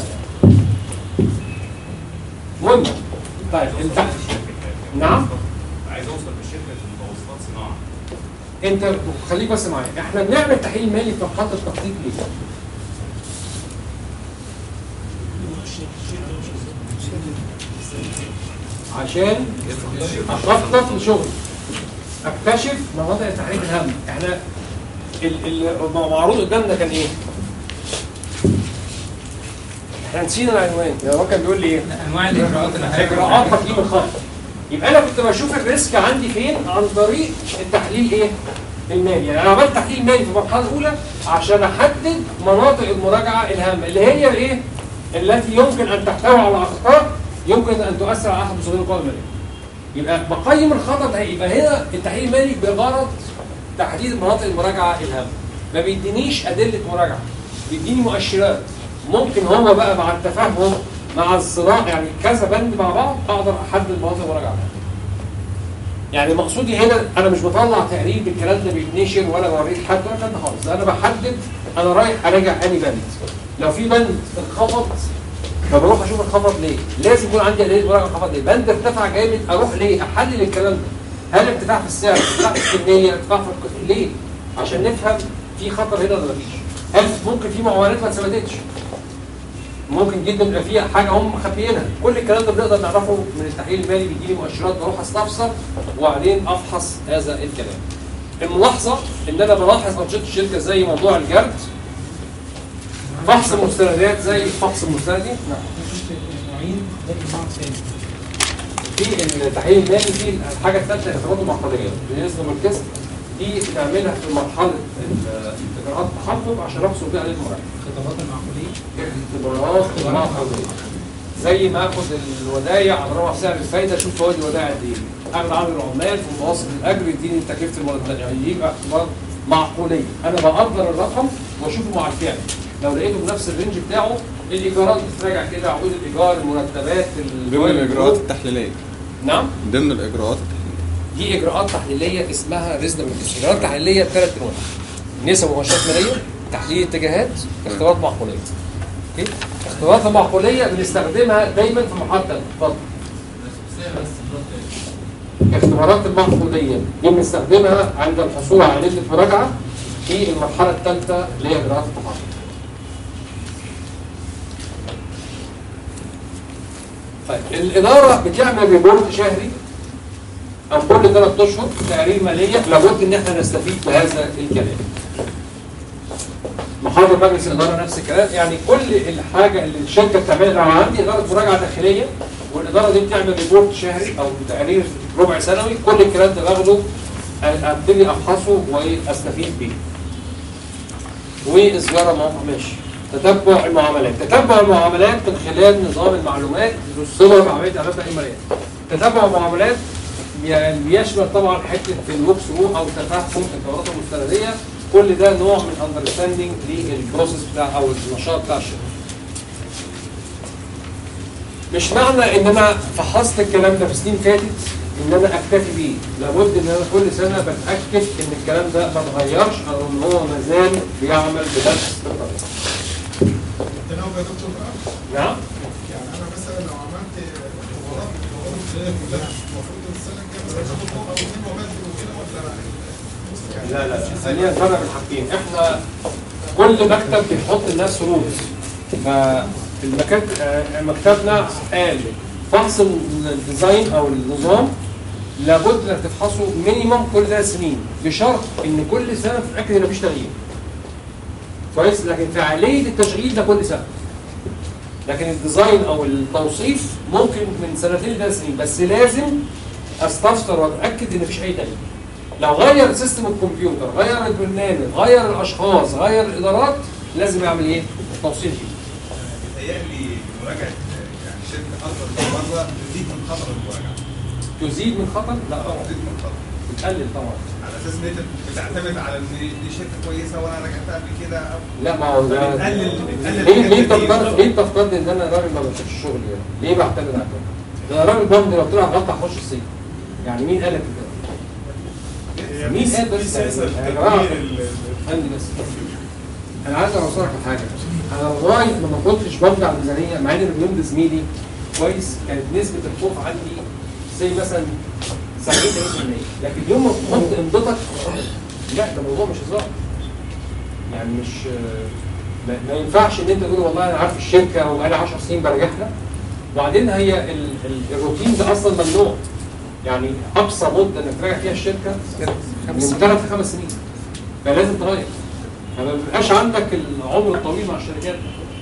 المهم طيب انت نعم عايز اوصل بالشركه لمتوسطات صناعه انت خليك بس معايا احنا بنعمل تحليل مالي في مرحله التخطيط ليه؟ عشان اخطط لشغل اكتشف مناطق التحريك الهامه احنا ال- ال- المعروض قدامنا كان ايه؟ احنا نسينا العنوان يا هو كان بيقول لي ايه؟ انواع الاجراءات اللي حضرتك اجراءات تقييم الخطر يبقى انا كنت بشوف الريسك عندي فين عن طريق التحليل ايه المالي يعني انا عملت تحليل مالي في المرحله الاولى عشان احدد مناطق المراجعه الهامه اللي هي الايه التي يمكن ان تحتوي على اخطاء يمكن ان تؤثر على احد مصادر القوى الماليه يبقى بقيم الخطر ده يبقى هنا التحليل المالي بغرض تحديد مناطق المراجعه الهامه ما بيدينيش ادله مراجعه بيديني مؤشرات ممكن هو بقى مع التفاهم مع الصراع يعني كذا بند مع بعض اقدر احدد مناطق المراجعه يعني مقصودي هنا انا مش بطلع تقرير بالكلام ده بيتنشر ولا بوريه لحد ولا كده خالص انا بحدد انا رايح اراجع انهي بند لو في بند انخفض فبروح اشوف انخفض ليه لازم يكون عندي دليل مراجعه انخفض ليه بند ارتفع جامد اروح ليه احلل الكلام ده هل ارتفاع في السعر ارتفاع في الكميه ارتفاع في الك- ليه عشان نفهم في خطر هنا ولا مفيش هل ممكن في معاملات ما اتثبتتش ممكن جدا يبقى فيها حاجه هم مخبيينها كل الكلام ده بنقدر نعرفه من التحليل المالي بيديني مؤشرات بروح استفسر وبعدين افحص هذا الكلام الملاحظه ان انا بلاحظ انشطه الشركه زي موضوع الجرد فحص المستندات زي فحص المستندي نعم معين ده نوع ثاني في التحليل المالي في الحاجه الثالثه الاختبارات المعقديه بالنسبه للكسب دي بنعملها في مرحله ال- اجراءات التحقق عشان احصل بيها عليه المراجعه الخطابات المعقوليه اختبارات معقديه زي ما اخد الودايع اضربها في سعر الفايده اشوف فوائد الودائع قد ايه اخد عدد العمال في متوسط الاجر يديني تكلفه المرتبات يعني يبقى اختبار معقوليه انا بقدر الرقم واشوفه مع الفعل لو لقيته بنفس الرينج بتاعه الايجارات بتراجع كده عقود الايجار المرتبات ال- ضمن الاجراءات التحليليه نعم ضمن الاجراءات التحليليه دي اجراءات تحليليه اسمها ريزنبل اجراءات تحليليه بثلاث انواع نسب ومؤشرات ماليه تحليل اتجاهات اختبارات معقوليه اوكي اختبارات المعقوليه بنستخدمها دايما في محطه اتفضل اختبارات المعقوليه دي بنستخدمها عند الحصول على نسبه مراجعه في المرحله الثالثه اللي هي اجراءات التحقق طيب الاداره بتعمل ريبورت شهري او كل ثلاث اشهر تقارير ماليه لابد ان احنا نستفيد بهذا الكلام. محاضر مجلس الاداره نفس الكلام يعني كل الحاجه اللي الشركه بتعملها لو عندي اداره مراجعه داخليه والاداره دي بتعمل ريبورت شهري او تقرير ربع سنوي كل الكلام ده باخده ابتدي افحصه واستفيد بيه. وزياره مواقع ماشي تتبع المعاملات تتبع المعاملات من خلال نظام المعلومات الصور بعمليه اعلانات الماليه تتبع المعاملات يعني بيشمل طبعا حته الوك ثرو او تفهم الدورات المستنديه كل ده نوع من اندرستاندنج للبروسيس بتاع او النشاط بتاع الشركه مش معنى ان انا فحصت الكلام ده في سنين فاتت ان انا اكتفي بيه لابد ان انا كل سنه بتاكد ان الكلام ده ما اتغيرش او ان هو ما زال بيعمل بنفس الطريقه التناوب يا دكتور بقى نعم يعني انا مثلا لو عملت اختبارات اختبارات الخليه كلها المفروض السنه الجايه باخد نقطه او اثنين وبدل وكده ولا لا لا خلينا نفرق الحاجتين احنا كل مكتب بيحط لنفسه رولز فالمكتب آه، مكتبنا قال فحص الديزاين او النظام لابد انك تفحصه مينيمم كل ثلاث سنين بشرط ان كل سنه تتاكد ان مفيش تغيير كويس لكن فعاليه التشغيل ده كل سنه لكن الديزاين او التوصيف ممكن من سنتين لثلاث سنين بس لازم استفسر واتاكد ان مفيش اي تغيير لو غير سيستم الكمبيوتر غير البرنامج غير الاشخاص غير الادارات لازم يعمل ايه؟ توصيل فيه بيتهيألي مراجعه يعني شركه اكبر من مره دي خطر المراجعه تزيد من خطر؟ لا طبعا تزيد من خطر بتقلل طبعا على اساس ان انت بتعتمد على ان دي شركه كويسه وانا راجعتها قبل كده أو لا ما هو ده بتقلل بتقلل ليه ليه الحاجات دي. تفترض ليه تفترض ان انا راجل ما بشوفش شغل يعني؟ ليه بعتمد على كده؟ ده أنا راجل بمضي لو طلع غلط هخش السجن يعني مين قال لك كده؟ هي مين في- قال في بس سياسه يعني يا جماعه تغيير ال- ال- خلي بس انا عايز اوصلك لحاجه انا لغايه ما ما كنتش بمضي على الميزانيه مع ان المليون ده زميلي كويس كانت نسبه الخوف عندي زي مثلا 70 80% لكن يوم ما تحط امضتك لا ده موضوع مش هزار يعني مش ما, ما ينفعش ان انت تقول والله انا عارف الشركه وبقالي 10 سنين براجعها وبعدين هي ال ال الروتين ده اصلا ممنوع يعني اقصى مده انك تراجع فيها الشركه من ثلاث لخمس سنين فلازم تغير ما بيبقاش عندك العمر الطويل مع الشركات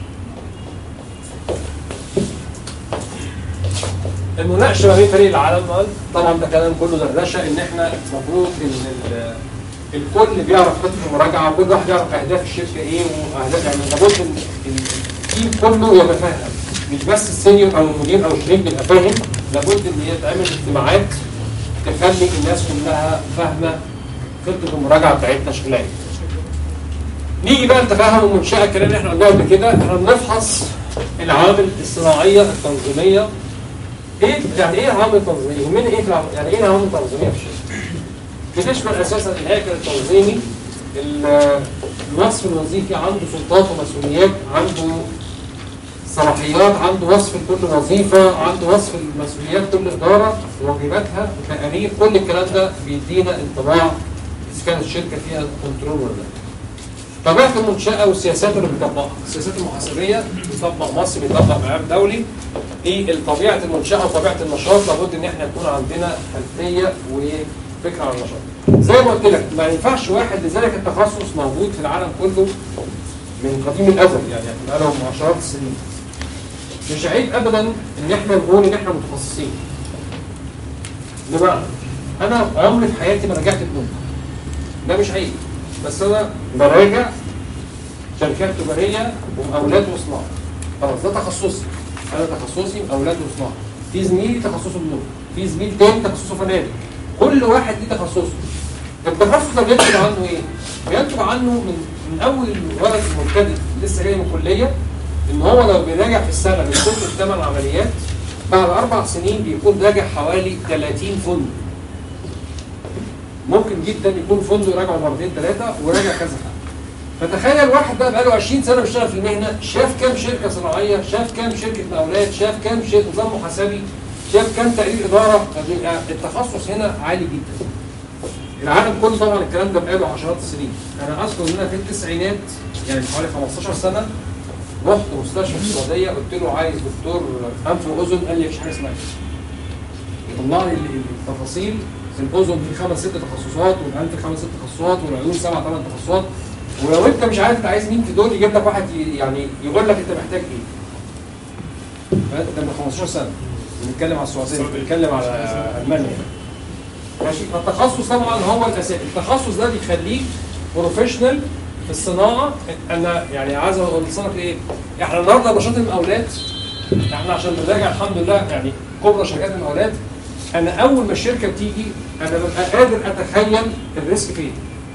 المناقشه ما بين فريق العالم قال طبعا ده كلام كله دردشه ان احنا المفروض ان ال- الكل بيعرف خطه المراجعه وكل واحد يعرف اهداف الشركه ايه واهداف يعني لابد ان إن التيم كله يبقى فاهم مش بس السينيور او المدير او الشريك بيبقى فاهم لابد ان يتعمل اجتماعات تخلي الناس كلها فاهمه خطه المراجعه بتاعتنا شكلها ايه. نيجي بقى لتفاهم المنشاه الكلام اللي احنا قلناه قبل كده احنا بنفحص العوامل الصناعيه التنظيميه ايه يعني ايه العوامل التنظيميه؟ يهمني ايه في العوامل يعني ايه العوامل التنظيميه في الشركه؟ بتشمل اساسا الهيكل التنظيمي ال- الوصف الوظيفي عنده سلطات ومسؤوليات عنده صلاحيات عنده وصف لكل وظيفه عنده وصف المسؤوليات كل اداره واجباتها تقارير كل الكلام ده بيدينا انطباع اذا كانت الشركه فيها كنترول ولا لا. طبيعه المنشاه والسياسات اللي بيطبقها، السياسات المحاسبيه بيطبق مصر بيطبق معيار دولي ايه طبيعه المنشاه وطبيعه النشاط لابد ان احنا يكون عندنا خلفيه وفكره عن النشاط. زي ما قلت لك ما ينفعش واحد لذلك التخصص موجود في العالم كله من قديم الازل يعني بقى لهم عشرات السنين. مش عيب ابدا ان احنا نقول ان احنا متخصصين. بمعنى انا عمري في حياتي ما رجعت بنوك. ده مش عيب بس انا براجع شركات تجاريه ومقاولات وصناعه. خلاص ده تخصصي. انا تخصصي مقاولات وصناعه. في زميلي تخصصه بنوك. في زميل تاني تخصصه فنادق. كل واحد ليه تخصصه. التخصص ده بينتج عنه ايه؟ بينتج عنه من من اول الولد المبتدئ لسه جاي من الكليه ان هو لو بيراجع في السنه من ست لثمان عمليات بعد اربع سنين بيكون راجع حوالي 30 فندق. ممكن جدا يكون فندق يراجعه مرتين ثلاثه وراجع كذا حاجه. فتخيل واحد بقى بقاله 20 سنه بيشتغل في المهنه شاف كام شركه صناعيه شاف كام شركه مقاولات شاف كام شركه نظام محاسبي شاف كام تقرير اداره فبيبقى التخصص هنا عالي جدا العالم كله طبعا الكلام ده بقاله عشرات السنين انا اذكر ان انا في التسعينات يعني من حوالي 15 سنه رحت مستشفى في السعوديه قلت له عايز دكتور انف واذن قال لي مفيش حاجه اسمها كده طلع لي التفاصيل في الاذن في خمس ست تخصصات والانف خمس ست تخصصات والعيون سبع ثمان تخصصات ولو انت مش عارف انت عايز مين في دول يجيب لك واحد ي- يعني يقول لك انت محتاج ايه. ده من 15 سنه بنتكلم على السعوديه مش بنتكلم على المانيا ماشي فالتخصص طبعا هو الاساس التخصص ده بيخليك بروفيشنال في الصناعه انا يعني عايز اوصلك لايه؟ احنا النهارده نشاط المقاولات احنا عشان بنراجع الحمد لله يعني كبرى شركات المقاولات انا اول ما الشركه بتيجي انا ببقى قادر اتخيل الريسك فين.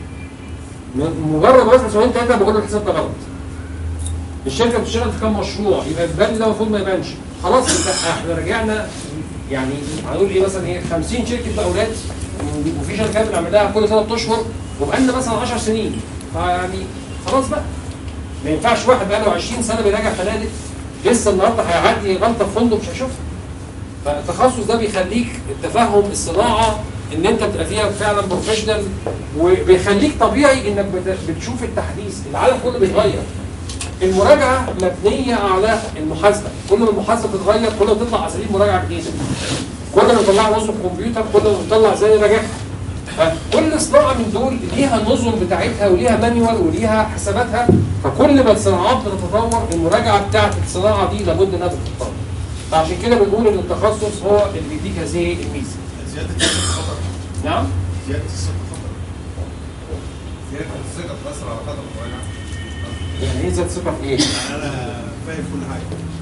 م- مجرد ما اسمع سؤالين ثلاثه بقول له الحساب ده غلط. الشركه بتشتغل في كام مشروع يبقى البند ده المفروض ما يبانش. خلاص انت احنا رجعنا يعني هنقول ايه مثلا ايه 50 شركه مقاولات وفي شركات بنعمل لها كل ثلاث اشهر وبقالنا مثلا 10 سنين فيعني خلاص بقى ما ينفعش واحد بقاله 20 سنه بيراجع فنادق لسه النهارده هيعدي غلطه في فندق مش هيشوفها فالتخصص ده بيخليك تفهم الصناعه ان انت بتبقى فيها فعلا بروفيشنال وبيخليك طبيعي انك بت- بتشوف التحديث العالم كله بيتغير المراجعه مبنيه على المحاسبه كل ما المحاسبه تتغير كل ما تطلع اساليب مراجعه جديده كل ما تطلع نظم كمبيوتر كل ما تطلع زي راجعها فكل صناعه من دول ليها النظم بتاعتها وليها مانيوال وليها حساباتها فكل ما الصناعات بتتطور المراجعه بتاعت الصناعه دي لابد انها تتطور فعشان كده بنقول ان التخصص هو اللي بيديك هذه الميزه زياده الخطر نعم زياده الثقه خطر زياده الثقه بتاثر على خطر المراجعه يعني ايه زاد ثقه في ايه؟ يعني انا فاهم كل حاجه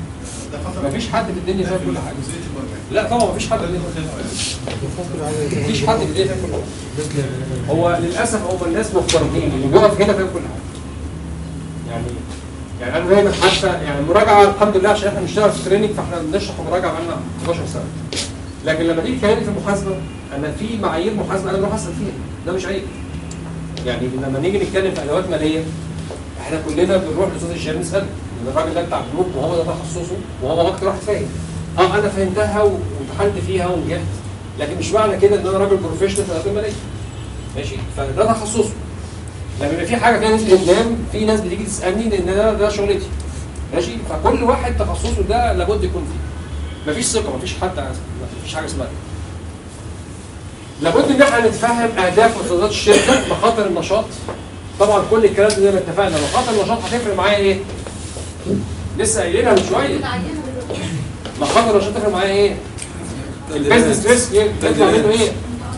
ده خطر مفيش حد في الدنيا فاهم كل حاجه جزئيه البرمجه لا طبعا مفيش حد في الدنيا فاهم كل حاجه مفيش حد في الدنيا فاهم كل حاجه هو للاسف هم الناس مختلفين اللي بيقف هنا فاهم كل حاجه يعني يعني انا دايما حتى يعني المراجعه الحمد لله عشان احنا بنشتغل في تريننج فاحنا بنشرح مراجعه بقالنا 12 سنه لكن لما تيجي تكلمني في المحاسبه انا في معايير محاسبه انا بروح اسال فيها ده مش عيب يعني لما نيجي نتكلم في ادوات ماليه احنا كلنا بنروح لاستاذ الشهاب نساله لان الراجل ده بتاع بنوك وهو ده تخصصه وهو اكتر واحد فاهم اه انا فهمتها و- وامتحنت فيها ونجحت لكن مش معنى كده ان انا راجل بروفيشنال في الادوات الماليه ماشي فده تخصصه لما يبقى في حاجه فيها نسبه قدام في ناس بتيجي تسالني لان ده ده شغلتي ماشي فكل واحد تخصصه ده لابد يكون فيه مفيش ثقه مفيش حد مفيش حاجه اسمها كده. لابد ان احنا نتفهم اهداف وخطط الشركه مخاطر النشاط طبعا كل الكلام ده زي ما اتفقنا مخاطر النشاط هتفرق معايا ايه؟ لسه قايلينها من شويه مخاطر النشاط هتفرق معايا ايه؟ البيزنس ريسك يطلع منه ايه؟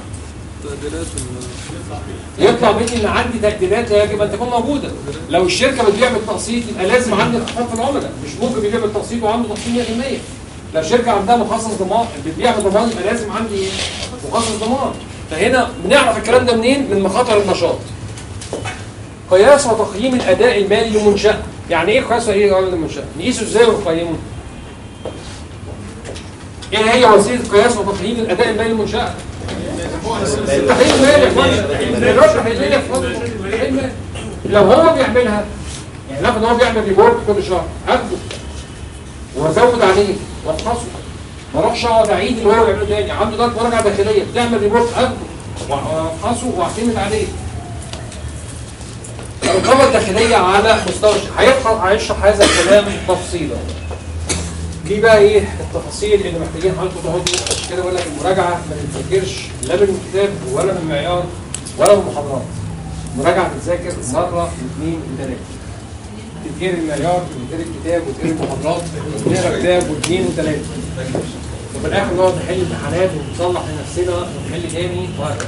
يطلع مني ان عندي تهديدات لا يجب ان تكون موجوده لو الشركه بتبيع بالتقسيط يبقى لازم عندي انخفاض في العملاء مش ممكن بيبيع بالتقسيط وعنده تخفيض 100% لو شركه عندها مخصص ضمان بتبيع بضمان يبقى لازم عندي ايه؟ مخصص ضمان فهنا بنعرف الكلام ده منين؟ من مخاطر النشاط قياس وتقييم الاداء المالي للمنشاه يعني ايه قياس وايه الاداء للمنشاه؟ نقيسه ازاي ونقيمه؟ ايه هي وسيله قياس وتقييم الاداء المالي للمنشاه؟ التحليل المالي يا فندم الربح هيلاقي يا فندم التحليل المالي. لو هو بيعملها يعني ناخد هو بيعمل ريبورت كل شهر اخده وازود عليه وافحصه ما اروحش اقعد اعيد اللي هو بيعمله تاني عنده ده مراجعه داخليه بتعمل ريبورت اخده وافحصه واعتمد عليه الرقابه الداخليه على مستوى الش- هيفحص هيشرح هذا الكلام تفصيلا دي بقى ايه التفاصيل اللي محتاجين حضرتك تقعدوا عشان كده بقول لك المراجعه ما تتذاكرش لا من الكتاب ولا من معيار ولا من محاضرات المراجعه تتذاكر مره اثنين ثلاثه تتقري المعيار وتتقري الكتاب وتقري المحاضرات وتقرا كتاب واثنين وثلاثه وفي الاخر نقعد نحل امتحانات ونصلح لنفسنا ونحل تاني وهكذا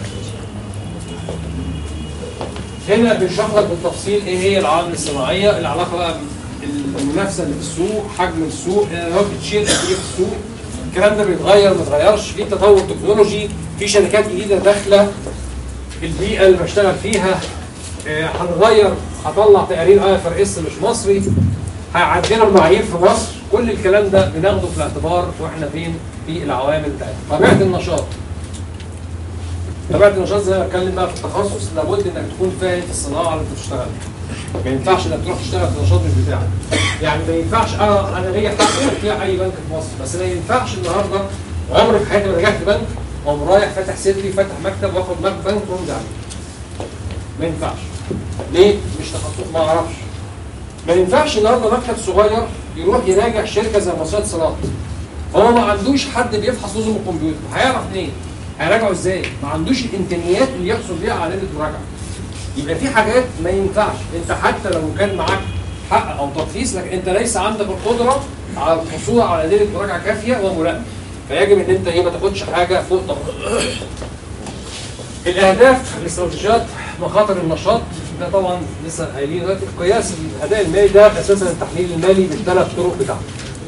هنا بنشرح لك بالتفصيل ايه هي العوامل الصناعيه العلاقه بقى بالمنافسه اللي في السوق حجم السوق ماركت شير قد ايه في السوق الكلام ده بيتغير ما اتغيرش في تطور تكنولوجي في شركات جديده داخله البيئه اللي بشتغل فيها آه، هنغير هطلع تقارير اي اف ار اس مش مصري هيعدلوا المعايير في مصر كل الكلام ده بناخده في الاعتبار واحنا فين في العوامل بتاعتنا طبيعه النشاط طبيعه النشاط زي ما بتكلم بقى في التخصص لابد انك تكون فاهم في الصناعه اللي انت بتشتغل فيها. ما ينفعش انك تروح تشتغل في نشاط مش بتاعك يعني ما ينفعش اه انا ليا حق فيها اي بنك في مصر بس ما ينفعش النهارده عمري في حياتي ما رجعت بنك واقوم رايح فاتح صدري فاتح مكتب واخد مك بنك وامضي عليه ما ينفعش ليه؟ مش تخصص ما اعرفش ما ينفعش النهارده مكتب صغير يروح يراجع شركه زي مصرية صناعه هو ما عندوش حد بيفحص نظم الكمبيوتر هيعرف منين؟ هيراجعه ازاي؟ ما عندوش الامكانيات اللي يحصل بيها علامه المراجعه يبقى في حاجات ما ينفعش انت حتى لو كان معاك حق او ترخيص لكن انت ليس عندك القدره على الحصول على ادله مراجعه كافيه وملائمه فيجب ان انت ايه ما تاخدش حاجه فوق طاقتك الاهداف الاستراتيجيات مخاطر النشاط ده طبعا لسه قايلين دلوقتي قياس الاداء المالي ده اساسا التحليل المالي بالثلاث طرق بتاعته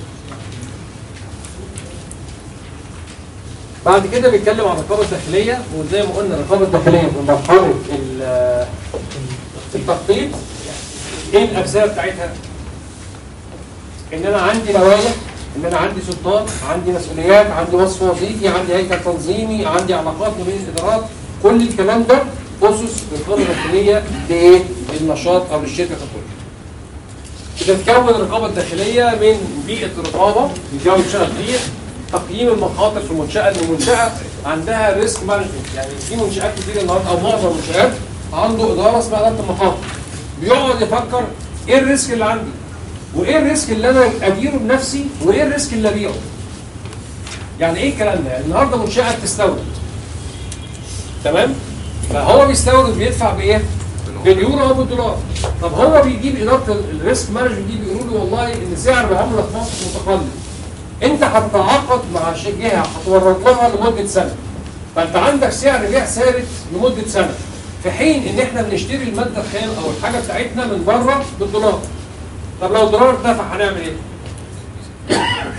بعد كده بيتكلم عن الرقابه الداخليه وزي ما قلنا الرقابه الداخليه من مرحله ال- التخطيط ايه الاجزاء بتاعتها؟ ان انا عندي لوائح ان انا عندي سلطات عندي مسؤوليات عندي وصف وظيفي عندي هيكل تنظيمي عندي علاقات ما بين الادارات كل الكلام ده اسس للرقابه الداخليه لايه؟ للنشاط او للشركه ككل. بتتكون الرقابه الداخليه من بيئه الرقابه الجو اللي بيشتغل فيه تقييم المخاطر في المنشاه ان المنشاه عندها ريسك مانجمنت يعني في منشات كتير النهارده او معظم المنشات عنده اداره اسمها اداره المخاطر بيقعد يفكر ايه الريسك اللي عندي وايه الريسك اللي انا اديره بنفسي وايه الريسك اللي ابيعه يعني ايه الكلام ده يعني النهارده منشاه بتستورد تمام فهو بيستورد بيدفع بايه باليورو او بالدولار طب هو بيجيب اداره الريسك مانجمنت دي بيقولوا له والله ان سعر العمله في مصر متقلب انت هتتعاقد مع شي- جهه هتورد لها لمده سنه فانت عندك سعر بيع ثابت لمده سنه في حين ان احنا بنشتري الماده الخام او الحاجه بتاعتنا من بره بالدولار طب لو الدولار ارتفع هنعمل ايه؟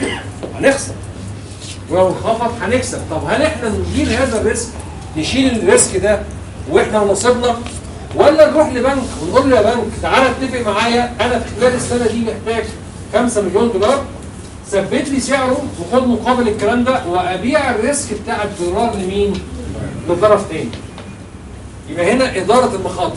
هنخسر ولو انخفض هنكسب طب هل احنا ندير هذا الريسك نشيل الريسك ده واحنا ونصيبنا ولا نروح لبنك ونقول له يا بنك تعالى اتفق معايا انا في خلال السنه دي محتاج 5 مليون دولار ثبت لي سعره وخد مقابل الكلام ده وابيع الريسك بتاع الدولار لمين؟ لطرف تاني. يبقى هنا اداره المخاطر.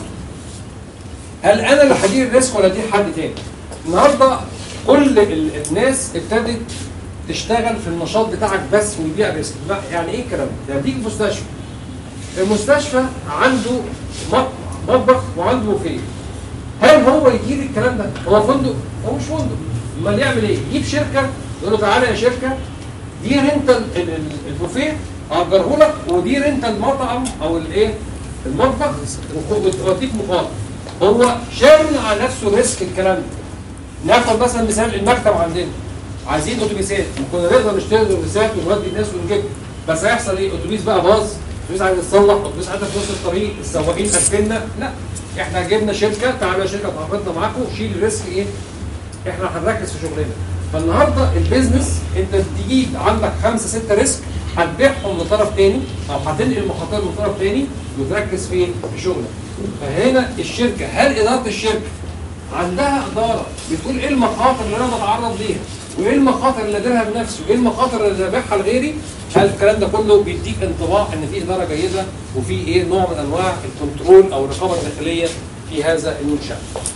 هل انا اللي هدير الريسك ولا دي حد تاني؟ النهارده كل ال- الناس ابتدت تشتغل في النشاط بتاعك بس ويبيع ريسك لا، يعني ايه الكلام ده؟ يعني تيجي مستشفى المستشفى عنده مط- مطبخ وعنده بوفيه هل هو يدير الكلام ده؟ هو فندق؟ هو مش فندق امال يعمل ايه؟ يجيب شركه يقول له تعالى يا شركه دير انت ال- ال- ال- البوفيه اجره لك ودير انت المطعم او الايه؟ المطبخ وخ- واديك مقابل هو شامل على نفسه ريسك الكلام ده ناخد مثلا مثال المكتب عندنا عايزين اتوبيسات كنا نقدر نشتري اتوبيسات ونودي الناس ونجيب بس هيحصل ايه؟ اتوبيس بقى باظ اتوبيس عايز يتصلح اتوبيس عايز في نص الطريق السواقين قفلنا لا احنا جبنا شركه تعالوا يا شركه تعاقدنا معاكم شيل الريسك ايه؟ احنا هنركز في شغلنا فالنهارده البيزنس انت تجيب عندك خمسه سته ريسك هتبيعهم لطرف تاني او هتنقل مخاطر لطرف تاني وتركز فين؟ في شغلك. فهنا الشركه هل اداره الشركه عندها اداره بتقول ايه المخاطر اللي انا بتعرض ليها؟ وايه المخاطر اللي اديرها بنفسي؟ وايه المخاطر اللي ابيعها لغيري؟ هل الكلام ده كله بيديك انطباع ان في اداره جيده وفي ايه نوع من انواع الكنترول او الرقابه الداخليه في هذا المنشأ.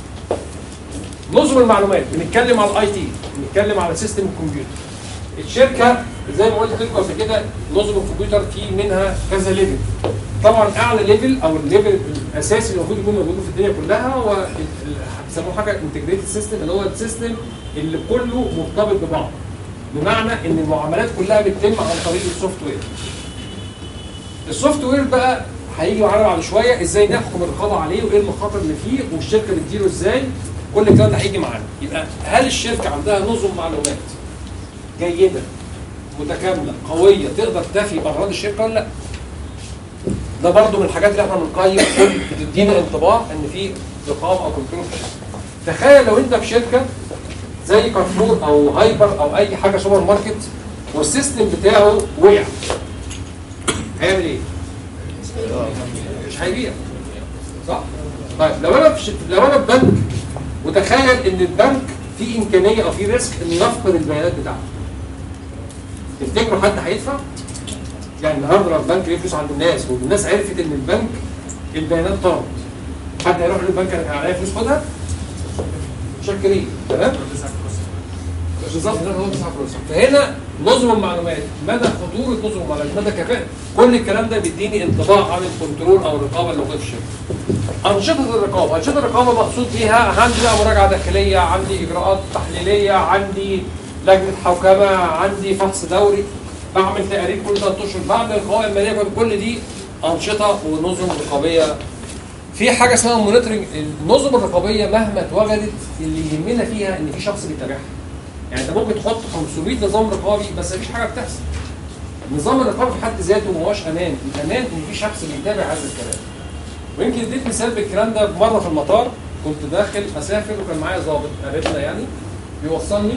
نظم المعلومات بنتكلم على الاي تي بنتكلم على سيستم الكمبيوتر الشركه زي ما قلت لكم قبل كده نظم الكمبيوتر في منها كذا ليفل طبعا اعلى ليفل او الليفل الاساسي اللي المفروض يكون موجود في الدنيا كلها هو ال- ال- بيسموه حاجه انتجريتد سيستم اللي هو السيستم اللي كله مرتبط ببعض بمعنى ان المعاملات كلها بتتم عن طريق السوفت وير السوفت وير بقى هيجي معانا بعد شويه ازاي نحكم الرقابه عليه وايه المخاطر اللي فيه والشركه بتديره ازاي كل الكلام ده هيجي معانا يبقى هل الشركه عندها نظم معلومات جيده متكامله قويه تقدر تفي باغراض الشركه ولا لا؟ ده برضو من الحاجات اللي احنا بنقيم كل بتدينا انطباع ان في رقابه او كنترول في الشركه. تخيل لو انت في شركه زي كارفور او هايبر او اي حاجه سوبر ماركت والسيستم بتاعه وقع هيعمل ايه؟ مش هيبيع صح؟ طيب لو انا في ش... لو انا في بنك وتخيل ان البنك في امكانيه او في ريسك انه يفقد البيانات بتاعته تفتكروا حد هيدفع؟ يعني النهارده لو البنك ليه فلوس عند الناس والناس عرفت ان البنك البيانات طارت حد هيروح للبنك انا كان عليا فلوس خدها؟ متشكرين تمام؟ بالظبط ده هو تسعة فلوس فهنا نظم المعلومات مدى خطوره نظم المعلومات مدى كفاءه كل الكلام ده بيديني انطباع عن الكنترول او الرقابه اللي موجوده في الشركه انشطه الرقابه انشطه الرقابه مقصود بيها عندي بقى مراجعه داخليه عندي اجراءات تحليليه عندي لجنه حوكمه عندي فحص دوري بعمل تقارير كل ثلاث اشهر بعمل قوائم ماليه كل دي انشطه ونظم رقابيه في حاجه اسمها مونيتورنج النظم الرقابيه مهما اتوجدت اللي يهمنا فيها ان في شخص بيتابعها يعني انت ممكن تحط 500 نظام رقابي بس مفيش حاجه بتحصل النظام الرقابي في حد ذاته ما هوش امان الامان ان في شخص بيتابع هذا الكلام ويمكن اديت مثال بالكلام ده مره في المطار كنت داخل اسافر وكان معايا ضابط قريبنا يعني بيوصلني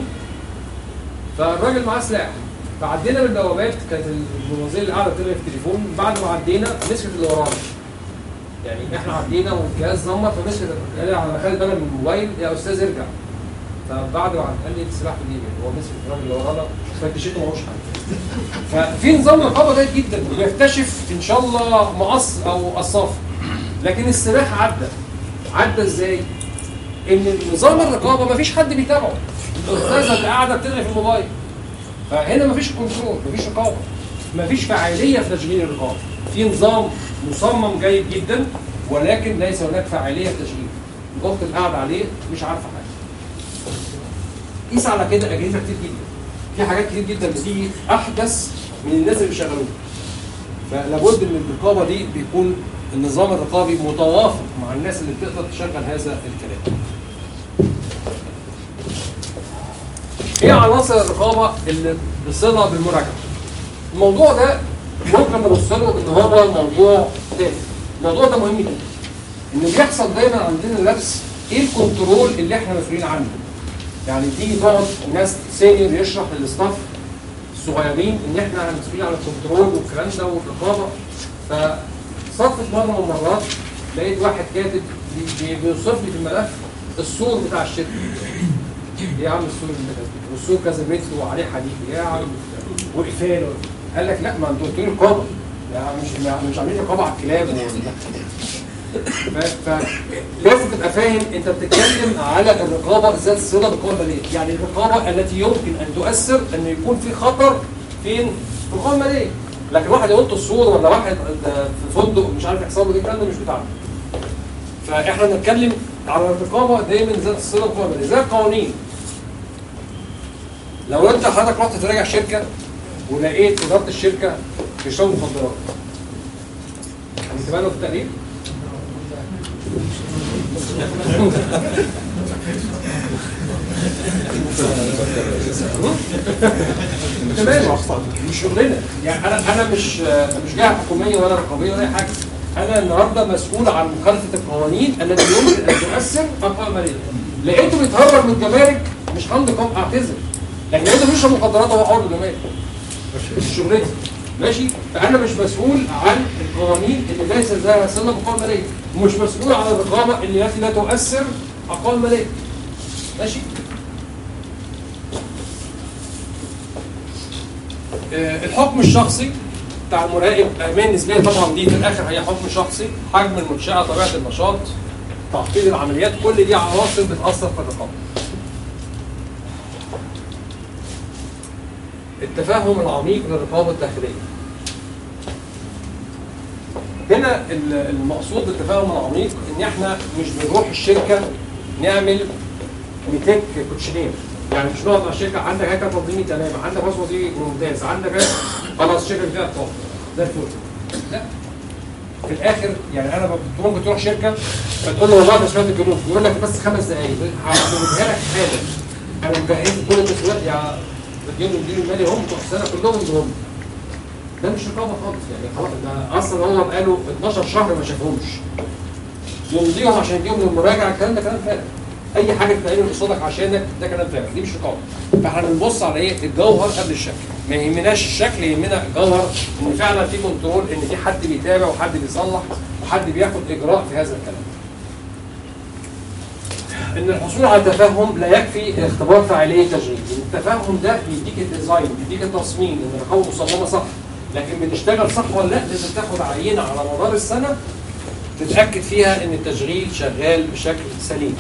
فالراجل معاه سلاح فعدينا من البوابات كانت المنظمه اللي قاعده بتلعب في التليفون بعد ما عدينا مسكت اللي ورانا يعني احنا عدينا والجهاز زمر فمسكت قال لي على خالد انا من الموبايل يا استاذ ارجع فبعد ما قال لي السلاح في جيبي هو مسك الراجل اللي ورانا فتشته معهوش حاجه ففي نظام رقابه جيد جدا وبيكتشف ان شاء الله مقص او قصاف لكن السلاح عدى عدى ازاي؟ ان نظام الرقابه مفيش حد بيتابعه الاستاذه اللي قاعده بتلغي في الموبايل فهنا مفيش كنترول مفيش رقابه مفيش فعاليه في تشغيل الرقابه في نظام مصمم جيد جدا ولكن ليس هناك فعاليه في تشغيله الاخت اللي قاعده عليه مش عارفه حاجه قيس على كده اجهزه كتير جدا في حاجات كتير جدا بتيجي احدث من الناس اللي بيشغلوها فلابد ان الرقابه دي بيكون النظام الرقابي متوافق مع الناس اللي بتقدر تشغل هذا الكلام. ايه عناصر الرقابه اللي بصله بالمراجعه؟ الموضوع ده ممكن نبص له ان هو موضوع تافه. الموضوع ده مهم جدا. ان بيحصل دايما عندنا لبس ايه الكنترول اللي احنا مسؤولين عنه؟ يعني تيجي تقعد ناس سينيور يشرح للاستاف صغيرين ان احنا مسؤولين عن الكنترول والكلام ده والرقابه فصدفه مره من المرات لقيت واحد كاتب بي- بي- بيوصف لي في الملف السور بتاع الشركه ايه يا عم السور اللي كذا والسور كذا متر وعليه حديد يا عم وقفال قال لك لا ما انتوا قلتوا لي رقابه لا مش مش عاملين رقابه على الكلاب ف- ف- لازم تبقى فاهم انت بتتكلم على الرقابه ذات صله بالقوى الماليه، يعني الرقابه التي يمكن ان تؤثر ان يكون في خطر فين؟ في القوى الماليه. لكن واحد يقول الصور ولا واحد في فندق مش عارف يحصل له ايه الكلام ده مش بتاعنا. فاحنا بنتكلم على الرقابه دايما ذات الصله بالقوى الماليه، زي القوانين. لو انت حضرتك رحت تراجع شركه ولقيت اداره الشركه بيشربوا مخدرات. هنكتبها له في التقرير؟ تمام مش شغلنا يعني انا انا مش مش جهه حكوميه ولا رقابيه ولا اي حاجه انا النهارده مسؤول عن مخالفه القوانين التي يمكن ان تؤثر على القوى الماليه لقيته بيتهرب من الجمارك مش همضي قوم اعتذر لكن لقيته بيشرب مخدرات وهو حر الجمارك مش شغلتي ماشي فانا مش مسؤول عن القوانين اللي ليس لها صله بالقوى الماليه ومش مسؤول عن الرقابه اللي التي لا تؤثر على القوى الماليه ماشي آه، الحكم الشخصي بتاع المراقب امان نسبيه طبعا دي في الاخر هي حكم شخصي حجم المنشاه طبيعه النشاط تعقيد العمليات كل دي عناصر بتاثر في الرقابه التفهم العميق للرقابه الداخليه هنا ال- المقصود بالتفاهم العميق ان احنا مش بنروح الشركه نعمل ميتك كوتشنير يعني مش نقعد مع الشركه عندك هيكل تنظيمي تمام عندك راس وظيفي ممتاز عندك هيك- خلاص الشركه فيها طاقه زي الفل لا في الاخر يعني انا ب- ممكن تروح شركه فتقول له والله انا سمعت الجنوب يقول لك بس خمس دقائق هعملها لك حالا انا مجهز كل التسويق يا مدير المدير المالي هم بتوع السنه كلهم هم ده مش رقابه خالص يعني خلاص ده اصلا هو بقاله 12 شهر ما شافهمش يمضيهم عشان يديهم للمراجعه الكلام ده كلام فارغ اي حاجه تتعمل قصادك عشانك ده كلام فارغ دي مش رقابه فاحنا بنبص على ايه الجوهر قبل الشكل ما يهمناش الشكل يهمنا الجوهر ان فعلا في كنترول ان في حد بيتابع وحد بيصلح وحد بياخد اجراء في هذا الكلام ان الحصول على تفهم لا يكفي اختبار فاعليه تشغيل التفهم ده بيديك الديزاين بيديك التصميم ان الرقابه مصممه صح لكن بتشتغل صح ولا لا لازم تاخد عينه على مدار السنه تتاكد فيها ان التشغيل شغال بشكل سليم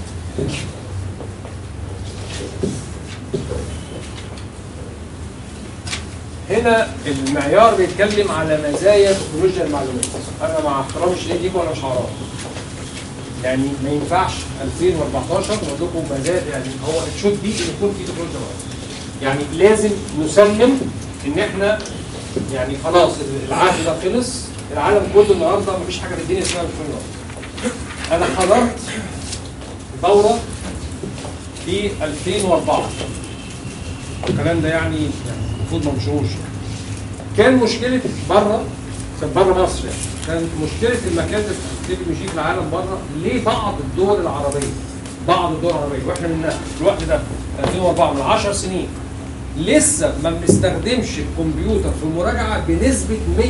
هنا المعيار بيتكلم على مزايا تكنولوجيا المعلومات انا مع احترامي الشديد ليكم انا مش هعرف يعني ما ينفعش 2014 نقول لكم مزايا يعني هو الشوت دي ان يكون في تكنولوجيا معلومات يعني لازم نسلم ان احنا يعني خلاص العهد ده خلص العالم كله النهارده مفيش حاجه في الدنيا اسمها الكترونيات انا حضرت دوره في 2004 الكلام ده يعني يعني المفروض ما نشروش كان مشكله بره كان بره مصر يعني كان مشكله المكاتب التكنولوجيه في العالم بره ليه بعض الدول العربيه بعض الدول العربيه واحنا من في الوقت ده 2004 من 10 سنين لسه ما بنستخدمش الكمبيوتر في المراجعه بنسبه 100%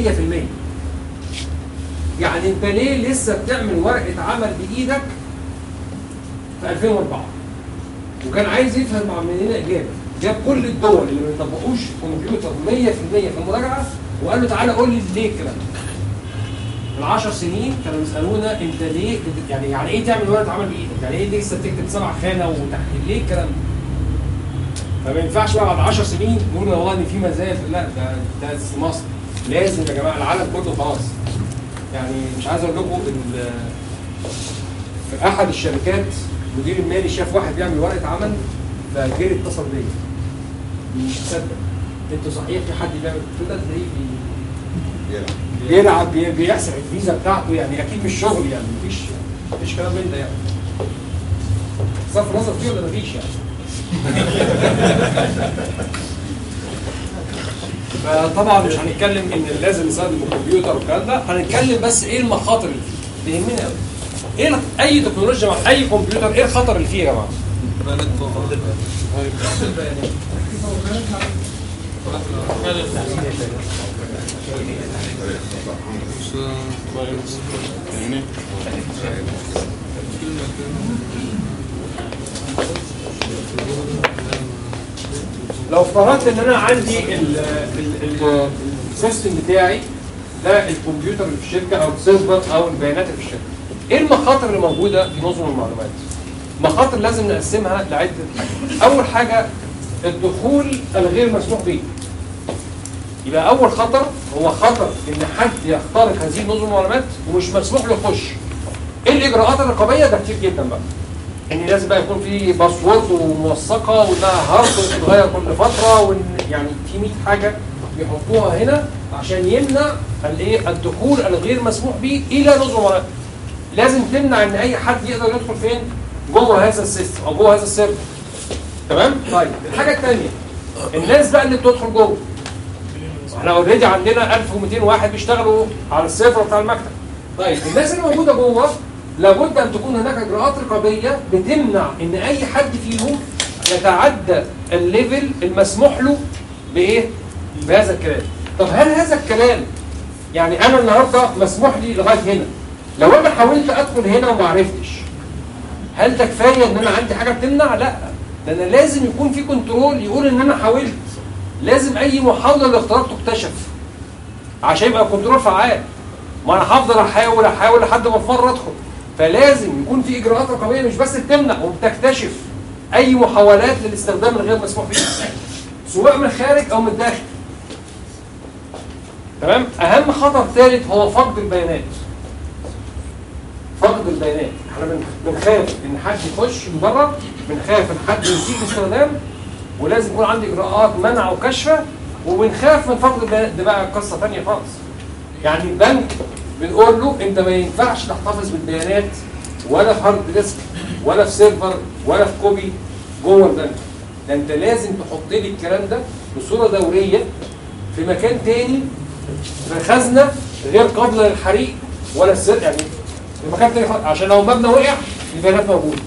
يعني انت ليه لسه بتعمل ورقه عمل بايدك في 2004 وكان عايز يفهم مع مننا اجابه جاب كل الدول اللي ما بيطبقوش كمبيوتر 100% في المراجعه وقال له تعالى قول لي ليه الكلام ده من 10 سنين كانوا بيسالونا انت ليه بت- يعني يعني ايه تعمل ورقه عمل بايدك؟ يعني ايه لسه بتكتب سبع خانه وتحليل ليه الكلام ده؟ فما ينفعش بقى بعد 10 سنين نقول والله ان في مزايا لا ده ده في مصر لازم يا جماعه العالم كله خلاص يعني مش عايز اقول لكم ال- في احد الشركات المدير المالي شاف واحد بيعمل ورقه عمل فجري اتصل بيا مش مصدق انتوا صحيح في حد بيعمل قلت له ده تلاقيه بي- بيلعب بي- بيحسب الفيزا بتاعته يعني اكيد مش شغل يعني مفيش مفيش كلام من ده يعني صرف نظر فيه ولا مفيش يعني فطبعا مش هنتكلم ان لازم نستخدم الكمبيوتر والكلام ده هنتكلم بس ايه المخاطر اللي فيه بيهمنا قوي ايه ال- اي تكنولوجيا مع اي كمبيوتر ايه الخطر اللي فيه يا جماعه؟ لو افترضت ان انا عندي ال- ال- ال- السيستم بتاعي ده الكمبيوتر اللي في الشركه او السيرفر او البيانات اللي في الشركه ايه المخاطر اللي موجوده في نظم المعلومات مخاطر لازم نقسمها لعده حاجات اول حاجه الدخول الغير مسموح به يبقى اول خطر هو خطر ان حد يخترق هذه نظم المعلومات ومش مسموح له يخش ايه الاجراءات الرقابيه ده كتير جدا بقى ان لازم بقى يكون في باسورد وموثقه وانها هارد بتتغير كل فتره وان يعني في 100 حاجه يحطوها هنا عشان يمنع الايه الدخول الغير مسموح به الى نظم المعلومات لازم تمنع ان اي حد يقدر يدخل فين جوه هذا السيستم او جوه هذا السيرفر تمام طيب الحاجه الثانيه الناس بقى اللي بتدخل جوه احنا اوريدي عندنا 1200 واحد بيشتغلوا على السيرفر بتاع المكتب طيب الناس اللي موجوده جوه لابد ان تكون هناك اجراءات رقابيه بتمنع ان اي حد فيهم يتعدى الليفل المسموح له بايه؟ بهذا الكلام. طب هل هذا الكلام يعني انا النهارده مسموح لي لغايه هنا لو انا حاولت ادخل هنا وما عرفتش هل ده كفايه ان انا عندي حاجه بتمنع؟ لا ده انا لازم يكون في كنترول يقول ان انا حاولت لازم اي محاوله للاختراق تكتشف عشان يبقى الكنترول فعال ما انا هفضل احاول احاول لحد ما اضطر ادخل فلازم يكون في اجراءات رقابيه مش بس بتمنع وبتكتشف اي محاولات للاستخدام الغير مسموح به سواء من الخارج او من الداخل تمام اهم خطر ثالث هو فقد البيانات فقد البيانات احنا بن- بنخاف ان حد يخش من بره بنخاف ان حد يسيء الاستخدام ولازم يكون عندي اجراءات منع وكشف وبنخاف من فقد البيانات ده بقى قصه ثانيه خالص يعني البنك بنقول له انت ما ينفعش تحتفظ بالبيانات ولا في هارد ديسك ولا في سيرفر ولا في كوبي جوه البنك ده انت لازم تحط لي الكلام ده بصوره دوريه في مكان تاني في خزنه غير قابله للحريق ولا السر يعني في مكان تاني خالص، عشان لو مبنى وقع البيانات موجوده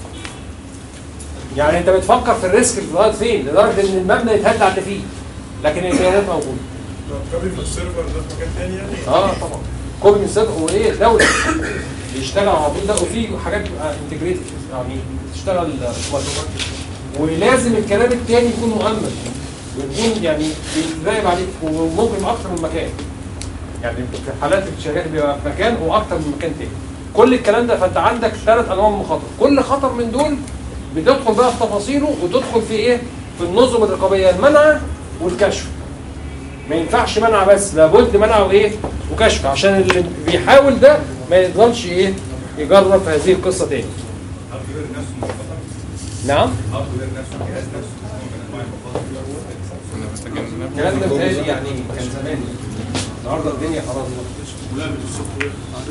يعني انت بتفكر في الريسك لغايه فين لدرجه ان المبنى يتهد على فيه لكن البيانات موجوده كوبي في السيرفر ده في مكان تاني يعني اه طبعا كوبي من صدق وايه دوله بيشتغل على طول ده وفي حاجات بتبقى انتجريتد يعني بتشتغل اوتوماتيك ولازم الكلام التاني يكون مؤمن ويكون يعني بيتراقب عليك وممكن يبقى اكتر من مكان يعني في حالات الشركات بيبقى في مكان واكتر من مكان تاني كل الكلام ده فانت عندك ثلاث انواع من المخاطر كل خطر من دول بتدخل بقى في تفاصيله وتدخل في ايه في النظم الرقابيه المنع والكشف ما ينفعش منع بس لابد منع وايه وكشف عشان اللي بيحاول ده ما يفضلش ايه يجرب في هذه القصه تاني هاردوير نفسه مش خطر نعم هاردوير نفسه الجهاز نفسه نوع من انواع المخاطر الكلام ده بتهيألي يعني كان زمان النهارده الدنيا خلاص ولعبه السوفت وير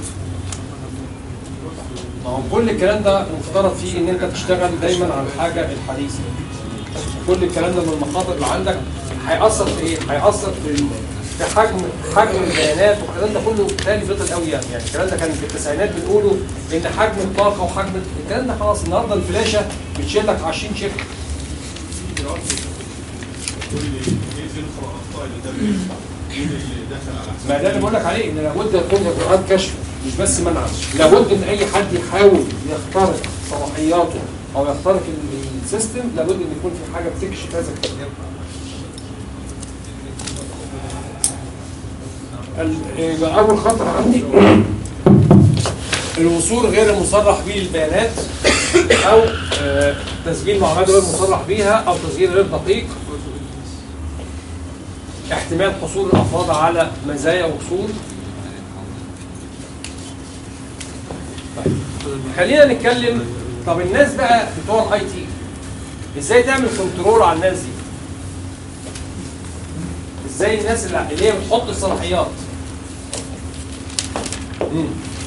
ما هو كل الكلام ده مفترض فيه ان انت تشتغل دايما على الحاجه الحديثه كل الكلام ده من المخاطر اللي عندك هيأثر في ايه؟ هيأثر في في حجم حجم البيانات والكلام ده كله تاني بطل قوي يعني يعني الكلام ده كان في التسعينات بنقوله ان حجم الطاقه وحجم الكلام ده خلاص النهارده الفلاشه بتشيل لك 20 شيفت كل ايه فين الاخطاء اللي ده مين اللي دخل على حساب ما ده اللي بقول لك عليه ان لابد يكون اجراءات كشف مش بس منع لابد ان اي حد يحاول يخترق صلاحياته او يخترق ال- السيستم لابد ان يكون في حاجه بتكشف هذا الكلام ال- يبقى اول خطر عندي الوصول غير المصرح به للبيانات او آه، تسجيل معلومات غير مصرح بيها او تسجيل غير دقيق احتمال حصول الافراد على مزايا وصول طيب خلينا نتكلم طب الناس بقى بتوع الاي تي ازاي تعمل كنترول على الناس دي ازاي الناس اللي اللي هي بتحط الصلاحيات مم.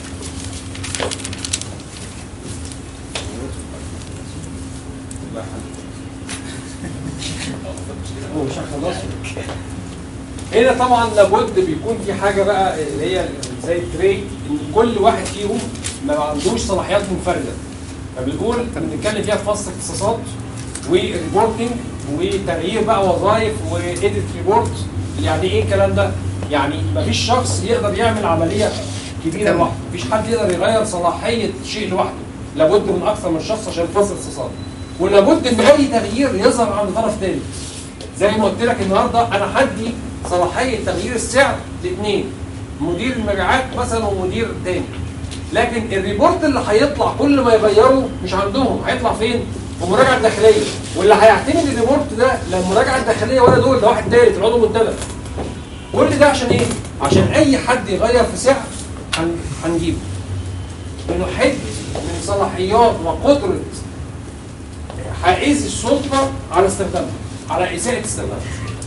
هو مش هخلصه هنا طبعا لابد بيكون في حاجه بقى اللي هي زي التري ان كل واحد فيهم ما عندوش صلاحيات منفرده فبنقول بنتكلم فيها في فصل اختصاصات وريبورتنج وتغيير بقى وظائف وايديت ريبورت يعني ايه الكلام ده؟ يعني مفيش شخص يقدر يعمل عمليه كبيره لوحده، مفيش حد يقدر يغير صلاحيه شيء لوحده، لابد من اكثر من شخص عشان فصل اتصال. ولابد ان اي تغيير يظهر عند طرف ثالث. زي ما قلت لك النهارده انا هدي صلاحيه تغيير السعر لاثنين مدير المبيعات مثلا ومدير تاني لكن الريبورت اللي هيطلع كل ما يغيره مش عندهم هيطلع فين؟ في المراجعه الداخليه واللي هيعتمد الريبورت ده لا المراجعه الداخليه ولا دول ده واحد تالت العضو منتدب كل ده عشان ايه؟ عشان اي حد يغير في سعر هن- هنجيبه انه حد من صلاحيات وقدره حائز السلطه على استخدامها على اساءه استخدامها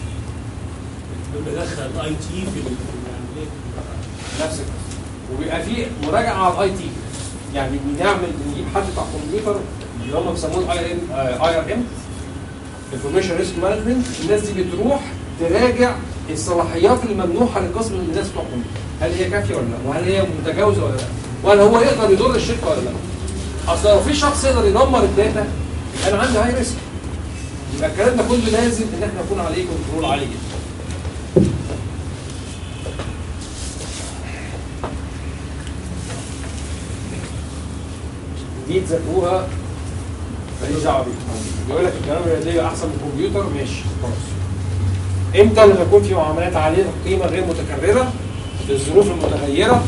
بندخل اي تي في ال- في العمليه نفس القصه وبيبقى في مراجعه على الاي تي يعني بنعمل بنجيب حد بتاع كمبيوتر اللي هم بيسموه اي ام اي ار ام انفورميشن ريسك مانجمنت الناس دي بتروح تراجع الصلاحيات الممنوحه لقسم من الناس بتوع الكمبيوتر هل هي كافيه ولا لا؟ وهل هي متجاوزه ولا لا؟ وهل هو يقدر يضر الشركه ولا لا؟ اصل لو في شخص يقدر يدمر الداتا يبقى انا عندي هاي ريسك يبقى الكلام ده كله لازم ان احنا يكون عليه كنترول عالي جدا دي تذاكروها ماليش دعوه بيها بيقول لك الكلام الرياضيه احسن من الكمبيوتر ماشي خلاص امتى لما يكون في معاملات عاليه القيمه غير متكرره في الظروف المتغيره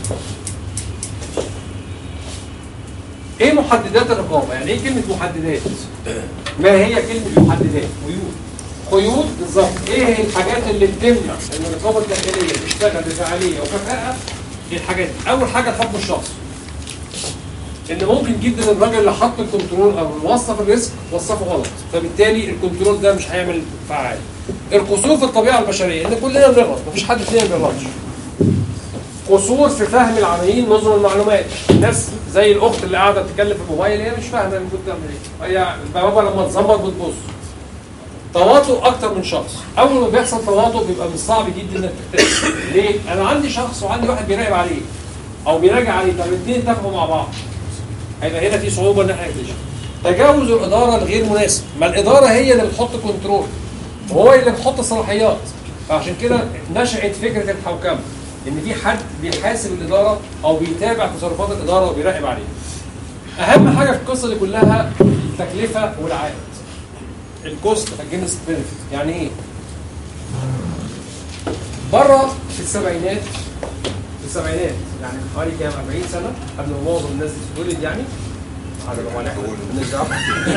ايه محددات الرقابه؟ يعني ايه كلمه محددات؟ ما هي كلمه محددات؟ قيود قيود بالظبط ايه هي الحاجات اللي بتمنع ان الرقابه الداخليه تشتغل بفعاليه وكفاءه؟ دي الحاجات دي. اول حاجه الحكم الشخصي ان ممكن جدا الراجل اللي حط الكنترول او اللي وصف الريسك وصفه غلط فبالتالي الكنترول ده مش هيعمل فعال القصور في الطبيعه البشريه ان كلنا بنغلط مفيش حد فينا ما بيغلطش قصور في فهم العمليين نظم المعلومات ناس زي الاخت اللي قاعده بتتكلم في الموبايل هي مش فاهمه المفروض تعمل ايه هي البوابه لما تظبط بتبص تواطؤ اكتر من شخص اول ما بيحصل تواطؤ بيبقى من الصعب جدا انك تكتشف ليه انا عندي شخص وعندي واحد بيراقب عليه او بيراجع عليه طب الاثنين اتفقوا مع بعض هيبقى هنا في صعوبه ان احنا نكتشف تجاوز الاداره الغير مناسب ما الاداره هي اللي بتحط كنترول وهو اللي بيحط الصلاحيات فعشان كده نشأت فكره الحوكمه ان في حد بيحاسب الاداره او بيتابع تصرفات الاداره وبيراقب عليها اهم حاجه في القصه دي كلها التكلفه والعائد الكوست اجينست بنفيت يعني ايه بره في السبعينات في السبعينات يعني من حوالي كام 40 سنه قبل ما معظم الناس دي تتولد يعني هذا طبعا احنا مالناش دعوة.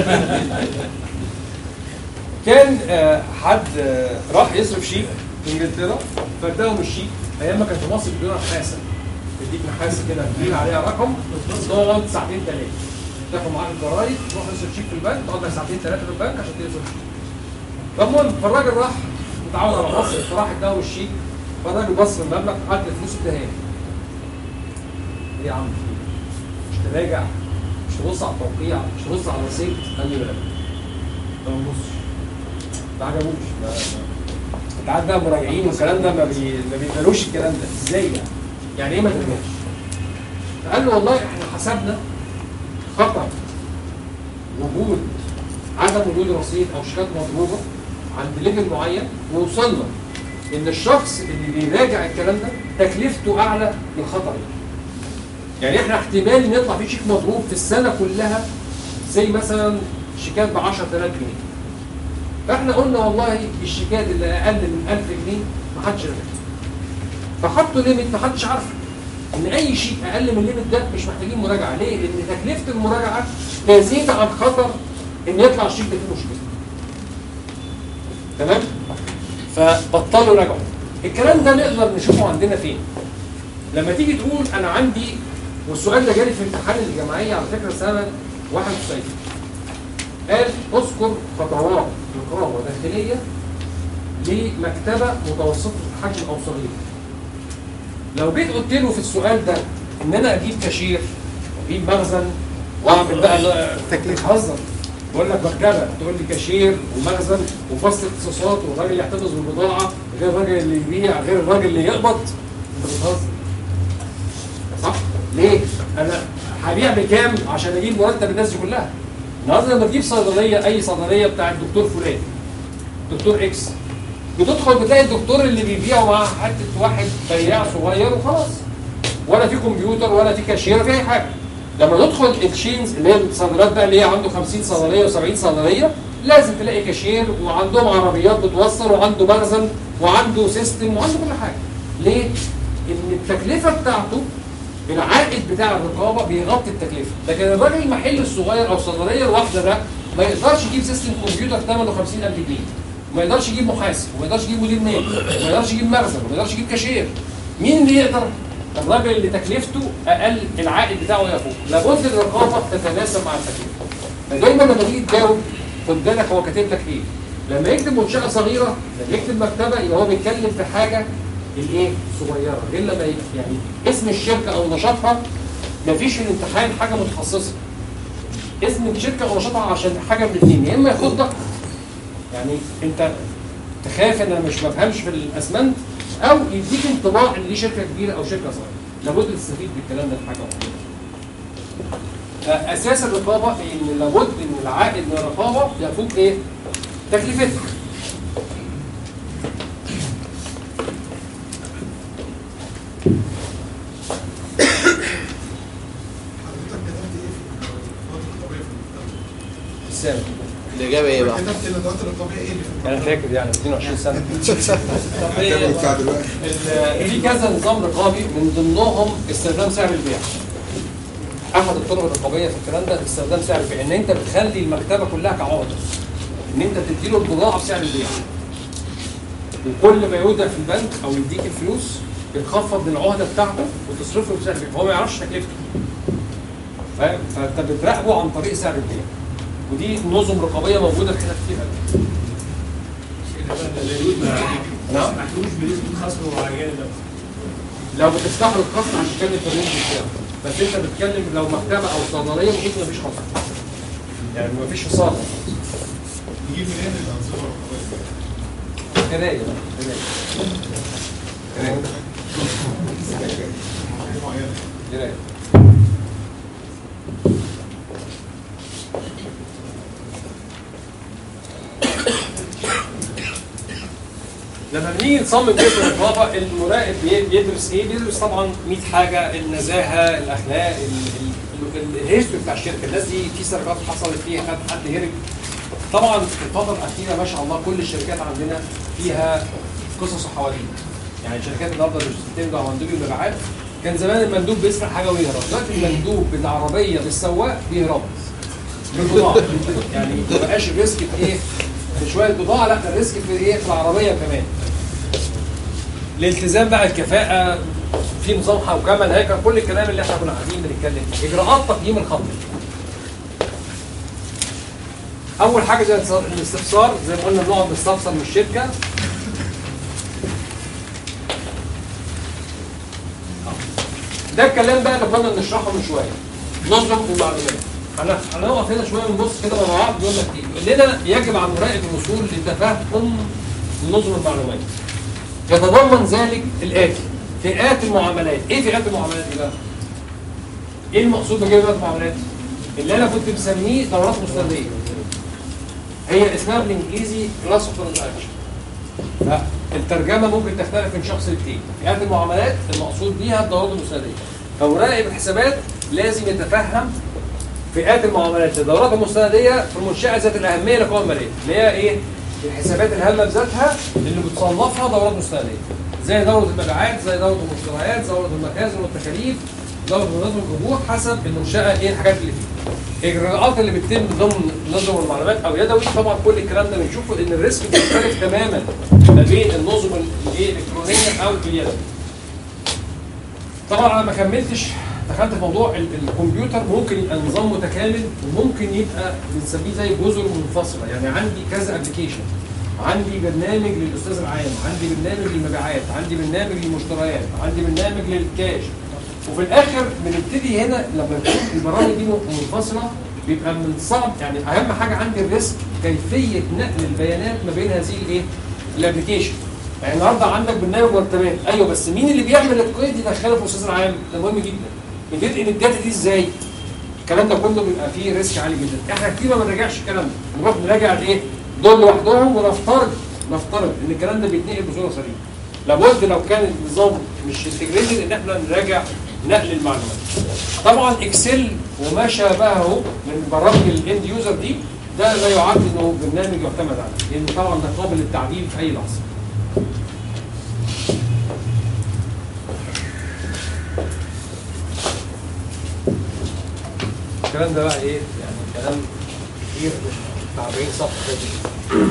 كان آه، حد آه، راح يصرف شيك في انجلترا فاداهم الشيك ايام ما كان في مصر بيدونا نحاسه تديك نحاسه كده تدير عليها رقم تقعد ساعتين ثلاثه تاخد معاك الجرايد تروح تصرف شيك في البنك تقعد لك ساعتين ثلاثه في البنك عشان تصرف شيك فالمهم فالراجل راح متعود على مصر فراح اداهم الشيك فالراجل بص في المبلغ قعد الفلوس اداها له. ايه يا عم في إيه؟ مش تراجع مش تبص على التوقيع مش تبص على الرصيد قال لي لا ما ببصش ما عجبوش ما- ما- انت عارف بقى مراجعين والكلام ده ما, بي... ما بيقبلوش الكلام ده ازاي يعني؟ يعني ايه ما تقبلش؟ فقال له والله احنا حسبنا خطر وجود عدم وجود رصيد او شيكات مضروبه عند ليفل معين ووصلنا ان الشخص اللي بيراجع الكلام ده تكلفته اعلى من الخطر ده. يعني احنا احتمال ان يطلع في شيك مضروب في السنه كلها زي مثلا شيكات ب 10000 جنيه فاحنا قلنا والله الشيكات اللي اقل من 1000 جنيه ما حدش راجعها فحطوا ليميت ما حدش عارفه ان اي شيء اقل من الليميت ده مش محتاجين مراجعه ليه؟ لان تكلفه المراجعه تزيد عن خطر ان يطلع الشيك ده فيه مشكله تمام؟ فبطلوا يراجعوا الكلام ده نقدر نشوفه عندنا فين؟ لما تيجي تقول انا عندي والسؤال ده جالي في امتحان الجمعيه على فكره سنه 91 قال اذكر خطوات رقابه داخليه لمكتبه متوسطه الحجم او صغيره. لو جيت قلت له في السؤال ده ان انا اجيب كاشير واجيب مخزن واعمل بقى تكليف هزر يقول لك مكتبه تقول لي كاشير ومخزن وفصل اختصاصات والراجل يحتفظ بالبضاعه غير الراجل اللي يبيع غير الراجل اللي يقبض انت بتهزر صح؟ ليه؟ انا هبيع بكام عشان اجيب مرتب الناس دي كلها؟ النهارده لما تجيب صيدليه اي صيدليه بتاع الدكتور فلان دكتور اكس بتدخل بتلاقي الدكتور اللي بيبيعه معاه حته واحد بياع صغير وخلاص ولا في كمبيوتر ولا في كاشير ولا في اي حاجه لما تدخل التشينز اللي هي الصيدليات بقى اللي هي عنده 50 صيدليه و70 صيدليه لازم تلاقي كاشير وعندهم عربيات بتوصل وعنده مخزن وعنده سيستم وعنده كل حاجه ليه؟ ان التكلفه بتاعته العائد بتاع الرقابه بيغطي التكلفه لكن الراجل المحل الصغير او الصيدليه الواحده ده ما يقدرش يجيب سيستم كمبيوتر ثمنه 50000 جنيه ما يقدرش يجيب محاسب وما يقدرش يجيب مدير مالي وما يقدرش يجيب مخزن وما يقدرش يجيب كاشير مين اللي يقدر الراجل اللي تكلفته اقل العائد بتاعه يفوق لابد الرقابه تتناسب مع التكلفه فدايما لما تيجي تجاوب خد بالك هو كاتب لك ايه لما يكتب منشاه صغيره لما يكتب مكتبه يبقى هو بيتكلم في حاجه الايه صغيره غير لما ي- يعني اسم الشركه او نشاطها مفيش في الامتحان حاجه متخصصه اسم الشركه او نشاطها عشان حاجه من الاثنين يا اما يخضك يعني انت تخاف ان انا مش بفهمش في الاسمنت او يديك انطباع ان دي شركه كبيره او شركه صغيره لابد تستفيد بالكلام ده في حاجه واحده اساس الرقابه ان لابد ان العائد من الرقابه يفوق ايه؟ تكلفتها حضرتك كتبت ايه في الادوات الرقابيه في المكتب؟ السابق الإجابة إيه بقى؟ كتبت الادوات الرقابيه ايه اللي في انا المكتب؟ فاكر يعني 22 سنه هتعمل بتاع دلوقتي ال- في كذا نظام رقابي من ضمنهم استخدام سعر البيع احد الطرق الرقابيه في الكلام ده استخدام سعر البيع ان انت بتخلي المكتبه كلها كعقده ان انت تديله البضاعه بسعر البيع وكل ما يودع في البنك او يديك الفلوس بتخفض من العهده بتاعته وتصرفه بسعر البيع هو ما يعرفش تكلفته فاهم فانت بتراقبه عن طريق سعر البيع ودي نظم رقابيه موجوده في حتت كتير قوي. نعم ما محلوش بنسبه خصم معينه ده لو بتفتح له الخصم عشان تتكلم في الرينج بتاعه بس انت بتتكلم لو مكتبه او صيدليه مفيش مفيش خصم يعني مفيش فصال نجيب منين الانظمه الرقابيه؟ قرايه بقى، قرايه قرايه حاجه معينه قرايه لما بنيجي نصمم بيت الرقابه المراقب بي- بيدرس ايه؟ بيدرس طبعا 100 حاجه النزاهه الاخلاق ال- ال- ال- الهيستوري بتاع الشركه الناس دي في سرقات حصلت فيها حد حد هرب طبعا في الفتره الاخيره ما شاء الله كل الشركات عندنا فيها قصص وحواديت يعني الشركات النهارده اللي بتنجح مندوبي المبيعات كان زمان المندوب بيسرق حاجه ويهرب دلوقتي المندوب بالعربيه بالسواق بيهرب بالبضاعه يعني ما بقاش الريسك في ايه؟ في شويه بضاعه لا ده الريسك في ايه؟ في العربيه كمان الالتزام بقى الكفاءه في نظام حوكمه الهيكل كل الكلام اللي احنا كنا قاعدين بنتكلم فيه اجراءات تقييم الخطر اول حاجه زي الاستفسار زي ما قلنا بنقعد نستفسر من الشركه ده الكلام بقى اللي كنا بنشرحه من شويه نظم المعلومات انا هنقف هنا شويه ونبص كده مع بعض يقول لك ايه يقول لنا يجب على المراقب الوصول لتفهم نظم المعلومات يتضمن ذلك الاتي فئات المعاملات ايه فئات المعاملات دي بقى ايه المقصود بكلمه المعاملات اللي انا كنت مسميه دورات مستنديه هي اسمها بالانجليزي كلاس اوف ترانزاكشن فالترجمه ممكن تختلف من شخص للتاني فئات المعاملات المقصود بيها الدورات المستنديه فمراقب الحسابات لازم يتفهم فئات المعاملات الدورات المستنديه في المنشاه ذات الاهميه للقوائم الماليه اللي هي ايه؟ الحسابات الهامه بذاتها اللي بتصنفها دورات مستنديه زي دوره المبيعات زي دوره المشتريات دوره المخازن والتكاليف دوره منظم الجمهور حسب المنشاه ايه الحاجات اللي فيها الاجراءات اللي بتتم ضمن نظم المعلومات او يدوي طبعا كل الكلام ده بنشوفه ان الريسك بيختلف تماما ما بين النظم الايه الالكترونيه او اليدوي طبعا انا ما كملتش دخلت في موضوع ال- الكمبيوتر ممكن يبقى نظام متكامل وممكن يبقى بنسميه زي جزر منفصله يعني عندي كذا ابلكيشن عندي برنامج للاستاذ العام عندي برنامج للمبيعات عندي برنامج للمشتريات عندي برنامج للكاش وفي الاخر بنبتدي هنا لما تكون البرامج دي منفصله بيبقى من الصعب يعني اهم حاجه عندي الريسك كيفيه نقل البيانات ما بين هذه الايه الابلكيشن يعني النهارده عندك برنامج مرتبات ايوه بس مين اللي بيعمل القيد يدخله في الاستاذ العام ده مهم جدا بتنقل الداتا دي ازاي الكلام ده كله بيبقى فيه ريسك عالي جدا احنا كتير ما بنراجعش الكلام ده نروح نراجع الايه دول لوحدهم ونفترض نفترض ان الكلام ده بيتنقل بصوره سليمه لابد لو كان النظام مش انتجريتد ان احنا نراجع نقل المعلومات طبعا اكسل وما شابهه من برامج الاند يوزر دي ده لا يعد انه برنامج يعتمد عليه لان طبعا ده قابل للتعديل في اي لحظه الكلام ده بقى ايه يعني كلام كتير بتاع 40 صفحه كده.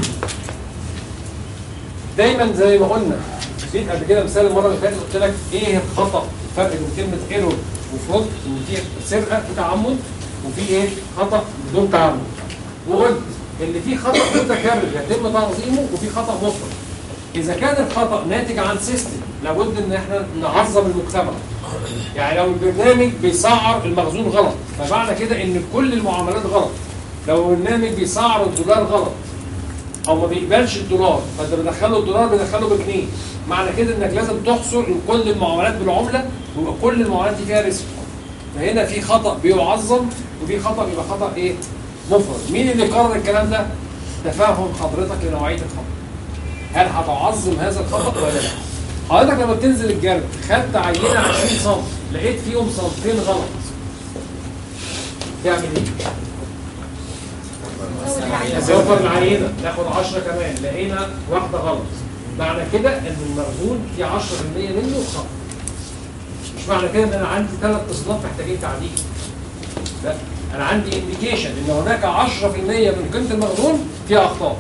دايما زي ما قلنا اديت قبل كده مثال المره اللي فاتت قلت لك ايه الخطا الفرق بين كلمه ايرور وفرود ان في سرقه وتعمد وفي ايه خطا بدون تعمد وقلت ان في خطا متكرر يتم تنظيمه وفي خطا مفرد اذا كان الخطا ناتج عن سيستم لابد ان احنا نعظم المجتمع يعني لو البرنامج بيسعر المخزون غلط فمعنى كده ان كل المعاملات غلط لو البرنامج بيسعر الدولار غلط او ما بيقبلش الدولار فانت بدخله الدولار بدخله بجنيه معنى كده انك لازم تحصر كل المعاملات بالعمله ويبقى كل المعاملات دي فيها ريسك فهنا في خطا بيعظم وفي خطا بيبقى خطا ايه مفرد مين اللي قرر الكلام ده تفهم حضرتك لنوعيه الخطا هل هتعظم هذا الخطا ولا لا حضرتك لما بتنزل الجرد خدت عينه 20 سم لقيت فيهم سنتين غلط تعمل ايه نوفر العينه ناخد 10 كمان لقينا واحده غلط معنى كده ان المخزون في 10% منه خطا مش معنى كده ان انا عندي ثلاث اصناف محتاجين تعديل لا انا عندي انديكيشن ان هناك 10% من قيمه المخزون فيها اخطاء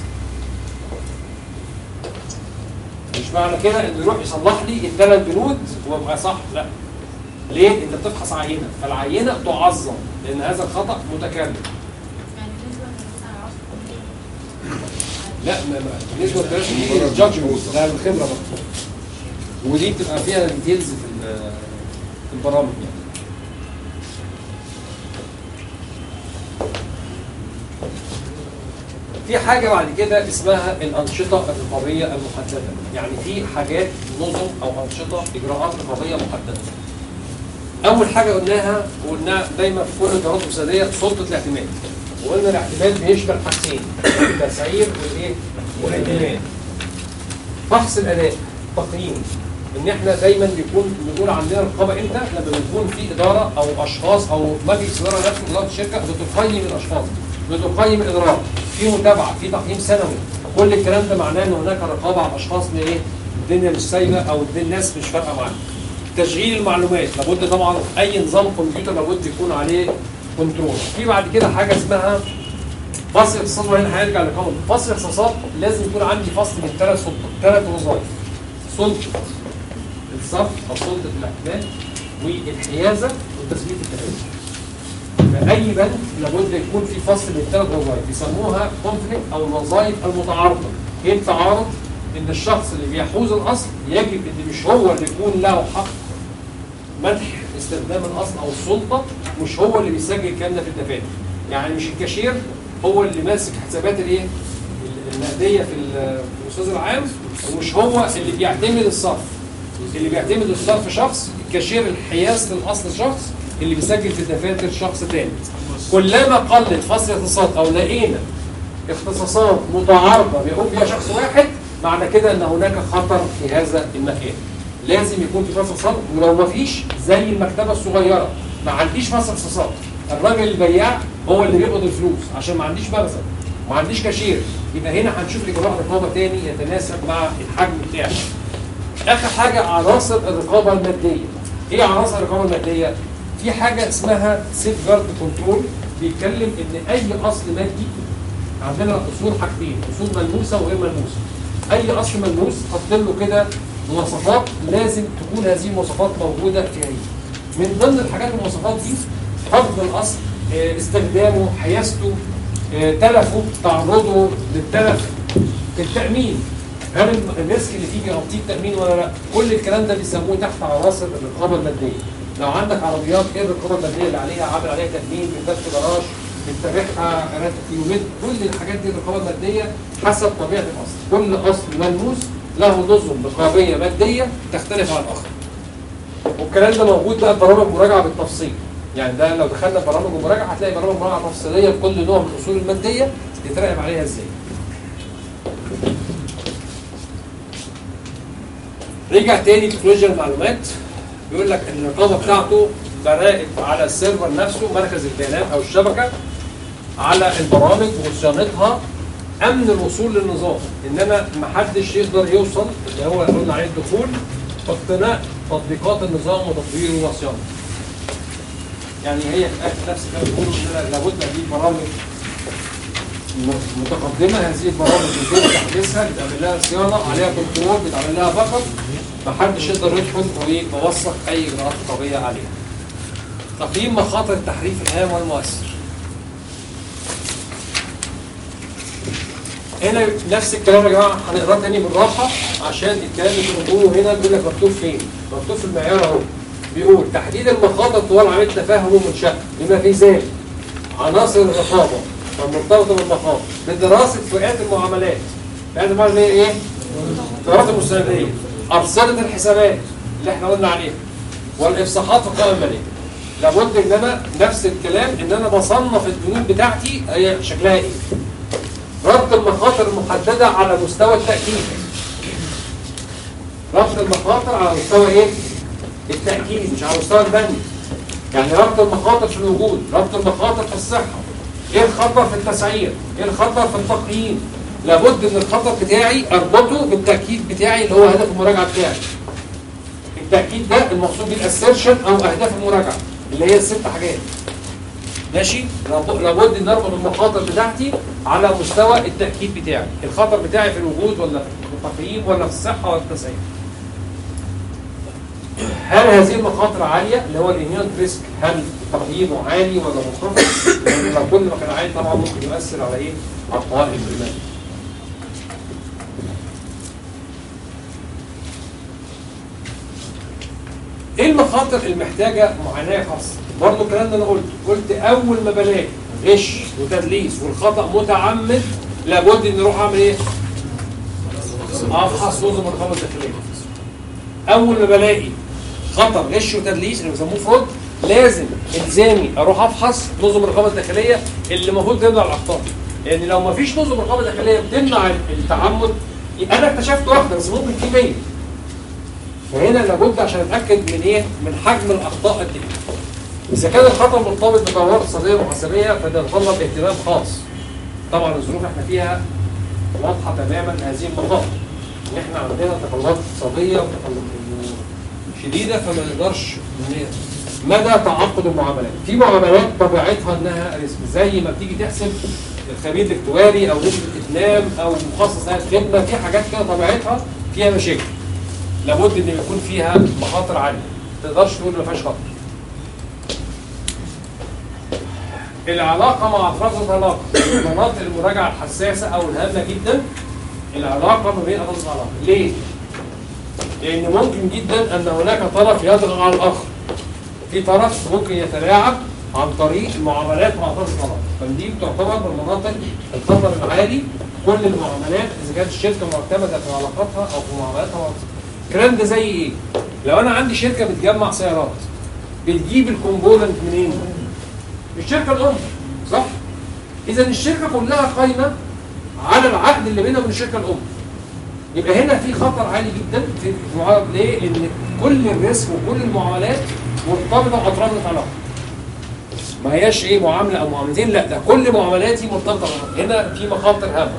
مش معنى كده انه يروح يصلح لي الثلاث بنود وابقى صح لا ليه؟ انت بتفحص عينه فالعينه تعظم لان هذا الخطا متكرر لا ما ما بالنسبه للدراسه دي الجادجمنت لا الخبره بقى ودي بتبقى فيها ديتيلز في ال- في البرامج يعني في حاجه بعد كده اسمها الانشطه الرقابيه المحدده يعني في حاجات نظم او انشطه اجراءات رقابيه محدده اول حاجه قلناها وقلناها دايما في كل الادارات الفساديه سلطه الاعتماد وقلنا الاعتماد بيشمل حاجتين التسعير والايه والائتمان فحص الاداء تقييم ان احنا دايما بيكون بنقول عندنا رقابه امتى لما بيكون في اداره او اشخاص او مجلس اداره نفسه اداره الشركه بتقيم الاشخاص بتقيم الادارات في متابعه في تقييم سنوي كل الكلام ده معناه ان هناك رقابه على الاشخاص اللي ايه الدنيا مش سايبه او الدنيا الناس مش فارقه معاها تشغيل المعلومات لابد طبعا اي نظام كمبيوتر لابد يكون عليه كنترول في بعد كده حاجه اسمها فصل الاقتصاد وهنا هيرجع لقانون فصل الاختصاصات لازم يكون عندي فصل من ثلاث سلطات ثلاث وظائف سلطه الصرف او سلطه الاعتماد والحيازه وتثبيت التفاوت فاي بند لابد يكون في فصل من ثلاث وظائف يسموها كونفليكت او الوظائف المتعارضه ايه التعارض؟ ان الشخص اللي بيحوز الاصل يجب ان مش هو اللي يكون له حق مدح استخدام الاصل او السلطه مش هو اللي بيسجل الكلام ده في الدفاتر يعني مش الكاشير هو اللي ماسك حسابات الايه النقديه في ال- في الاستاذ العام ومش هو اللي بيعتمد الصرف اللي بيعتمد الصرف شخص الكاشير الحياز للاصل شخص اللي بيسجل في الدفاتر شخص تاني كلما قلت فصل الاختصاصات او لقينا اختصاصات متعارضه بيقوم بيها شخص واحد معنى كده ان هناك خطر في هذا المكان لازم يكون في فصل اختصاصات ولو ما فيش زي المكتبه الصغيره ما عنديش فصل اختصاصات الراجل البياع هو اللي بيقبض الفلوس عشان ما عنديش مخزن ما عنديش كاشير يبقى هنا هنشوف اجراء رقابه تاني يتناسب مع الحجم بتاعي اخر حاجه عناصر الرقابه الماديه ايه عناصر الرقابه الماديه في حاجه اسمها سيف جارد كنترول بيتكلم ان اي اصل مادي عندنا اصول حاجتين اصول ملموسه وغير ملموسه اي اصل ملموس حط له كده مواصفات لازم تكون هذه المواصفات موجوده في هي من ضمن الحاجات المواصفات دي حفظ الاصل آه، استخدامه حيازته آه، تلفه تعرضه للتلف التامين هل الم- الريسك اللي فيه بيغطيه التامين ولا لا كل الكلام ده بيسموه تحت عناصر الرقابه الماديه لو عندك عربيات ايه الرقابه الماديه اللي عليها عامل عليها تامين بتدخل جراج بتتابعها راتب كيلومتر كل الحاجات دي الرقابه الماديه حسب طبيعه الاصل كل اصل ملموس له نظم رقابيه ماديه تختلف عن الاخر والكلام ده موجود بقى في برامج مراجعه بالتفصيل يعني ده لو دخلنا في برامج المراجعه هتلاقي برامج مراجعه تفصيليه بكل نوع من الاصول الماديه يتراقب عليها ازاي. رجع تاني تكنولوجيا المعلومات بيقول لك ان الرقابه بتاعته براقب على السيرفر نفسه مركز البيانات او الشبكه على البرامج وصيانتها امن الوصول للنظام ان انا ما حدش يقدر يوصل اللي هو قلنا عليه الدخول واقتناء تطبيقات النظام وتطويره وصيانته. يعني هي في الآخر نفس الكلام بيقولوا ان أنا لابد اجيب برامج م- متقدمه هذه البرامج يتم تحديثها بيتعمل لها صيانه عليها كنترول بيتعمل لها باك اب ما حدش يقدر يدخل ويوثق اي اجراءات رقابيه عليها. تقييم مخاطر التحريف الهام والمؤثر. هنا نفس الكلام يا جماعه هنقراه تاني بالراحه عشان الكلام اللي كنت بقوله هنا بيقول لك مكتوب فين؟ مكتوب في المعيار اهو. بيقول تحديد المخاطر طوال عمليه تفاهم ومنشاه بما في ذلك عناصر الرقابه والمرتبطه بالمخاطر بدراسه فئات المعاملات. فئات المعاملات اللي هي ايه؟ القرارات المستنديه ارصده الحسابات اللي احنا قلنا عليها والافصاحات في القوائم الماليه. لابد ان انا نفس الكلام ان انا بصنف البنود بتاعتي هي شكلها ايه؟ ربط المخاطر المحددة على مستوى التأكيد ربط المخاطر على مستوى ايه؟ التأكيد مش على مستوى البني يعني ربط المخاطر في الوجود ربط المخاطر في الصحة ايه الخطر في التسعير ايه الخطر في التقييم لابد ان الخطر بتاعي اربطه بالتأكيد بتاعي اللي هو هدف المراجعة بتاعي التأكيد ده المقصود بالاسيرشن او اهداف المراجعة اللي هي الست حاجات ماشي لاب- لابد ان اربط المخاطر بتاعتي على مستوى التاكيد بتاعي الخطر بتاعي في الوجود ولا في التقييم ولا في الصحه ولا في التسعير هل هذه المخاطر عاليه اللي هو الانيون ريسك هل تقييمه عالي ولا منخفض لأن لو كل ما كان عالي طبعا ممكن يؤثر على ايه على القوائم الماليه ايه المخاطر المحتاجه معاناه خاصه؟ برضه الكلام ده انا قلت قلت اول ما بلاقي غش وتدليس والخطا متعمد لابد اني اروح اعمل ايه؟ افحص نظم الرقابه الداخليه. اول ما بلاقي خطر غش وتدليس اللي بيسموه فرود لازم الزامي اروح افحص نظم الرقابه الداخليه اللي المفروض تمنع الاخطاء. لان لو ما فيش نظم رقابه داخليه بتمنع التعمد يبقى انا اكتشفت واحده بس ممكن في 100 فهنا لابد عشان اتاكد من ايه؟ من حجم الاخطاء قد ايه. اذا كان الخطا مرتبط بقرارات اقتصاديه ومحاسبيه فده يتطلب اهتمام خاص. طبعا الظروف احنا فيها واضحه تماما هذه المخاطر. ان احنا عندنا تقلبات اقتصاديه وتقلبات شديده فما نقدرش ن- مدى تعقد المعاملات. في معاملات طبيعتها انها ريسك زي ما بتيجي تحسب الخبير الاكتواري او نسبه اتمام او مخصص هيئه خدمه في حاجات كده طبيعتها فيها مشاكل. لابد ان يكون فيها مخاطر عاليه ما تقدرش تقول ما فيهاش خطر العلاقه مع اطراف ذات علاقه مناطق المراجعه الحساسه او الهامه جدا العلاقه ما بين اطراف ذات علاقه ليه؟ لان ممكن جدا ان هناك طرف يضغط على الاخر في طرف ممكن يتلاعب عن طريق المعاملات مع اطراف ذات علاقه فدي بتعتبر من مناطق الخطر العالي كل المعاملات اذا كانت الشركه معتمده في علاقاتها او في معاملاتها مع الكلام ده زي ايه؟ لو انا عندي شركه بتجمع سيارات بتجيب الكومبوننت منين؟ من الشركه الام صح؟ اذا الشركه كلها قايمه على العقد اللي بينها وبين الشركه الام. يبقى هنا في خطر عالي جدا في المعامله ليه؟ لان كل الريسك وكل المعاملات مرتبطه باطراف العلاقه. ما هياش ايه معامله او معاملتين لا ده كل معاملاتي مرتبطه ببعض. هنا في مخاطر هامه.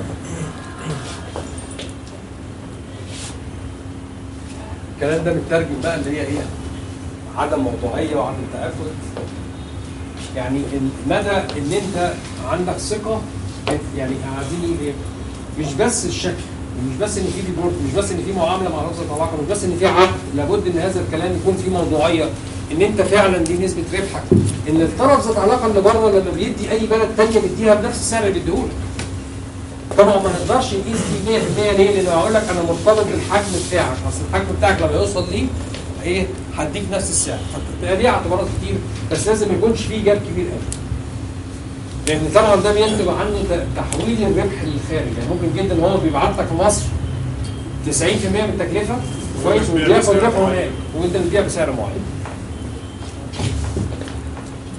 الكلام ده مترجم بقى اللي هي ايه؟ عدم موضوعيه وعدم تاكد يعني مدى ان انت عندك ثقه يعني عايزين نقول ايه؟ مش بس الشكل مش بس ان في ريبورت مش بس ان في معامله مع رأس العلاقه مش بس ان في عقد لابد ان هذا الكلام يكون فيه موضوعيه ان انت فعلا دي نسبه ربحك ان الطرف ذات علاقه اللي بره لما بيدي اي بلد ثانيه بيديها بنفس السعر اللي بيديهولك طبعا ما نقدرش نقيس دي 100% ليه؟ لان هقول لك انا مرتبط بالحجم بتاعك، اصل الحجم بتاعك لما يوصل ليه ايه؟ هديك نفس السعر، فبتبقى ليه اعتبارات كتير بس لازم ما يكونش فيه جاب كبير قوي. لان طبعا ده بينتج عنه ت- تحويل الربح للخارج، يعني ممكن جدا هو بيبعت لك مصر 90% من التكلفه كويس وبياخد ربح هناك وانت بتبيع بسعر معين.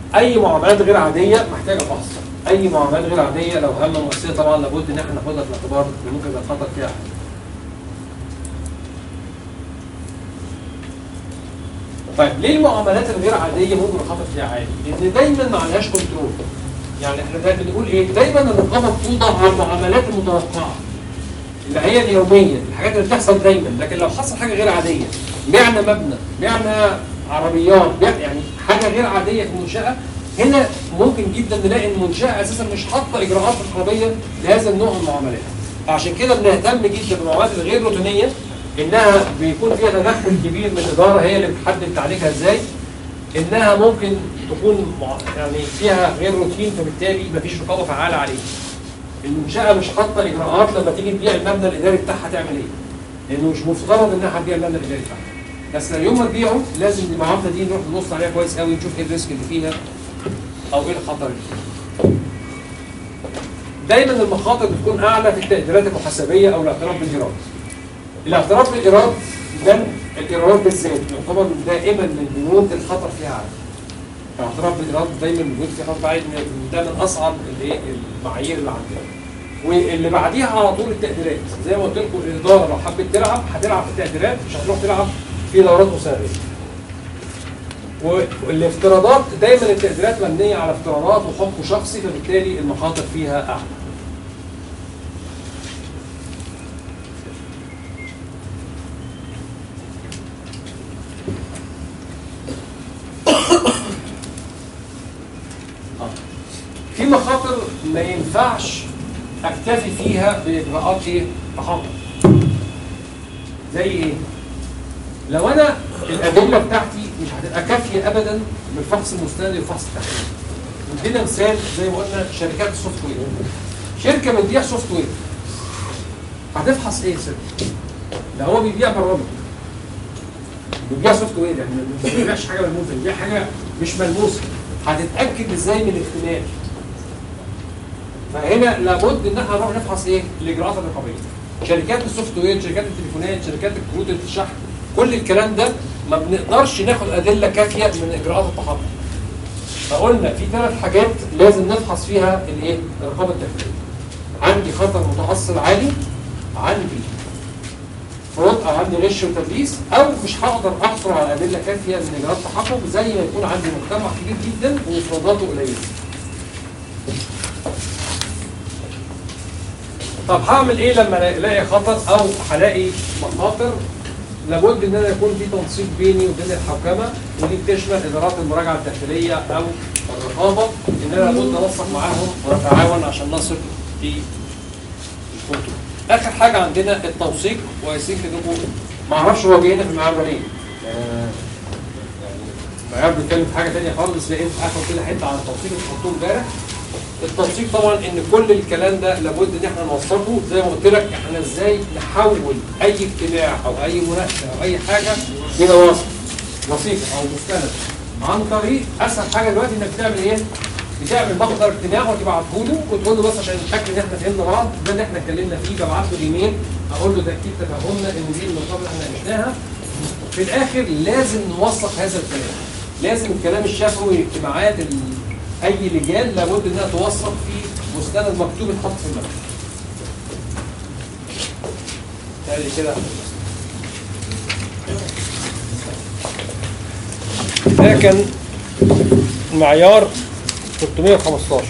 اي معاملات غير عاديه محتاجه فحص اي معاملات غير عاديه لو هامه مؤثره طبعا لابد ان احنا ناخدها في الاعتبار اللي ممكن يبقى الخطر فيها عالي. طيب ليه المعاملات الغير عاديه ممكن الخطر فيها عالي؟ لان دايما ما عليهاش كنترول يعني احنا دايما بنقول ايه؟ دايما الرقابه بتوضع على المعاملات المتوقعه اللي هي اليوميه الحاجات اللي بتحصل دايما لكن لو حصل حاجه غير عاديه بعنا مبنى بعنا عربيات بيع يعني حاجه غير عاديه في المنشاه هنا ممكن جدا نلاقي ان المنشاه اساسا مش حاطه اجراءات رقابيه لهذا النوع من المعاملات عشان كده بنهتم جدا بالمعاملات الغير روتينيه انها بيكون فيها تدخل كبير من الاداره هي اللي بتحدد تعليقها ازاي انها ممكن تكون مع- يعني فيها غير روتين فبالتالي مفيش رقابه فعاله عليها المنشاه مش حاطه اجراءات لما تيجي تبيع المبنى الاداري بتاعها تعمل ايه لانه مش مفترض انها هتبيع المبنى الاداري بتاعها بس يوم ما تبيعه لازم المعامله دي نروح نبص عليها كويس قوي نشوف ايه الريسك اللي فيها او ايه الخطر اللي فيها دايما المخاطر بتكون اعلى في التقديرات المحاسبيه او الاعتراف بالايراد الاعتراف بالايراد ده الايراد بالذات يعتبر دائما من بنود الخطر فيها عالي الاعتراف بالايراد دايما بنود فيها خطر عالي إن ده من اصعب الايه المعايير اللي عندنا واللي بعديها على طول التقديرات زي ما قلت لكم الاداره لو حبت تلعب هتلعب في التقديرات مش هتروح تلعب في دورات مسابقه والافتراضات دايما التقديرات مبنيه على افتراضات وحكم شخصي فبالتالي المخاطر فيها اعلى في مخاطر ما ينفعش اكتفي فيها باجراءات ايه؟ تحقق. زي ايه؟ لو انا الادله بتاعتي مش هتبقى كافيه ابدا بالفحص المستندي والفحص التحليلي. ادينا مثال زي ما قلنا شركات السوفت وير. شركه بتبيع سوفت وير. هتفحص ايه يا ست؟ ده هو بيبيع برامج. بيبيع سوفت وير يعني ما بيبيعش حاجه ملموسه بيبيع حاجه مش ملموسه. هتتاكد ازاي من الاختلاف؟ فهنا لابد ان احنا نروح نفحص ايه؟ الاجراءات الرقابيه. شركات السوفت وير، شركات التليفونات، شركات الكروت الشحن، كل الكلام ده ما بنقدرش ناخد ادله كافيه من اجراءات التحقق. فقلنا في ثلاث حاجات لازم نفحص فيها الايه؟ الرقابه التكفيريه. عندي خطر متأصل عالي، عندي فرود او عندي غش وتدليس او مش هقدر احصل على ادله كافيه من اجراءات التحقق زي ما يكون عندي مجتمع كبير جدا ومفرداته قليله. طب هعمل ايه لما الاقي خطر او هلاقي مخاطر لابد ان انا يكون في تنسيق بيني وبين الحوكمه ودي بتشمل ادارات المراجعه الداخليه او الرقابه ان انا لابد انسق معاهم ونتعاون عشان نصل في الكنترول. اخر حاجه عندنا التوثيق ويسيك انكم ما اعرفش هو جاي هنا في المعامله ليه. آه، يعني معيار بيتكلم في حاجه ثانيه خالص لقيت اخر كده حته عن التوثيق اللي حطوه امبارح التنسيق طبعا ان كل الكلام ده لابد ان احنا نوثقه زي ما قلت لك احنا ازاي نحول اي اجتماع او اي مناقشه او اي حاجه الى وثيقه وثيقه او مستند عن طريق اسهل حاجه دلوقتي انك بتعمل ايه؟ بتعمل محضر اجتماع وتبعته له وتقول له بس عشان نتاكد ان احنا فهمنا بعض ده اللي احنا اتكلمنا فيه ببعت له ايميل اقول له ده اكيد تفهمنا ان دي النقاط اللي احنا ناقشناها في الاخر لازم نوثق هذا الكلام لازم الكلام الشفوي الاجتماعات ال- اي لجان لابد انها توثق في مستند مكتوب يتحط في المكتب تاني كده ده كان معيار 315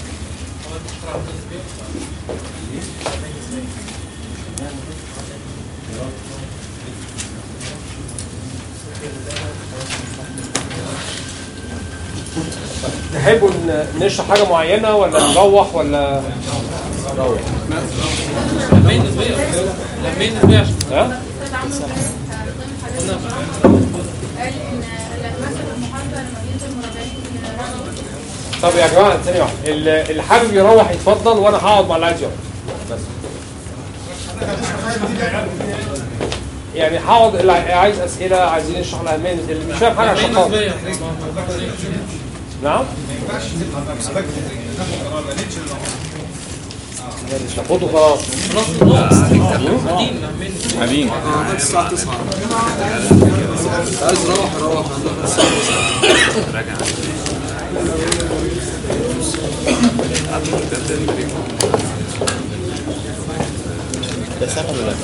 تحبوا ن- نشرح حاجه معينه ولا نروح ولا نروح لمين نبيع لمين نبيع ها استاذ عمرو كانت ضمن حاجات المحاضرة قال ان مثل المحاضره لما بينزل مراجعين رغبوا طب يا جماعه ثانيه واحده اللي اللي حابب يروح يتفضل وانا هقعد مع اللي عايز يقعد بس يعني هقعد اللي عايز اسئله عايزين نشرح الالمان اللي مش فاهم حاجه عشان خاطر نعم مش هاخده خلاص قاعدين الساعة 9 عايز روح روح ده صح ولا لا؟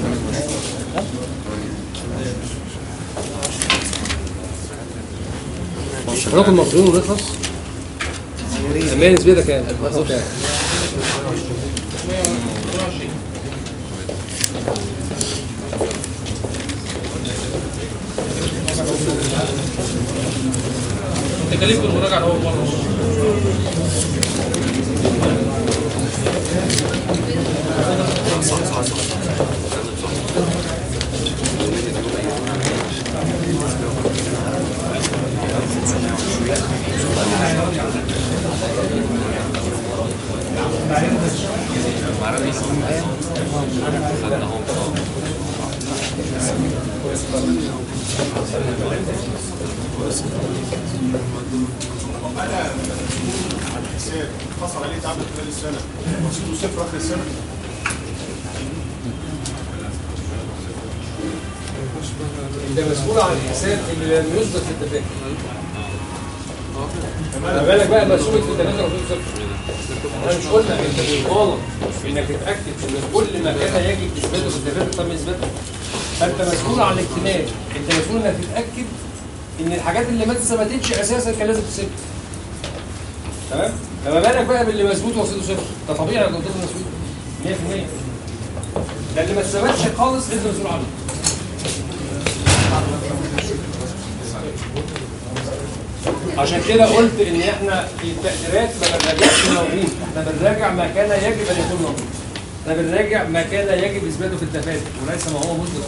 حضرتك المخزون ونخلص الأهمية النسبية ده كام؟ المخزون كام؟ تكاليف المراجعه اول مره انا على الحساب حصل عليه تعب خلال السنه وصلته صفر اخر السنه انت مسؤول عن الحساب اللي لم يصدر في الدفاتر ما بالك بقى مسؤول في الدفاتر وفي الصفر احنا مش قلنا انت مطالب انك تتاكد ان كل ما كان يجب اثباته في الدفاتر تم اثباته فانت مسؤول عن الاكتمال انت مسؤول انك تتاكد ان الحاجات اللي ما اتثبتتش اساسا كان لازم تثبت تمام فما بالك بقى باللي مثبوت وصيته صفر ده طبيعي يا دكتور مسؤول 100% ده اللي ما اتثبتش خالص انت مسؤول عنه عشان كده قلت ان احنا في التقديرات ما بنراجعش موجود احنا بنراجع ما كان يجب ان يكون موجود احنا بنراجع ما كان يجب اثباته في الدفاتر وليس ما هو مثبت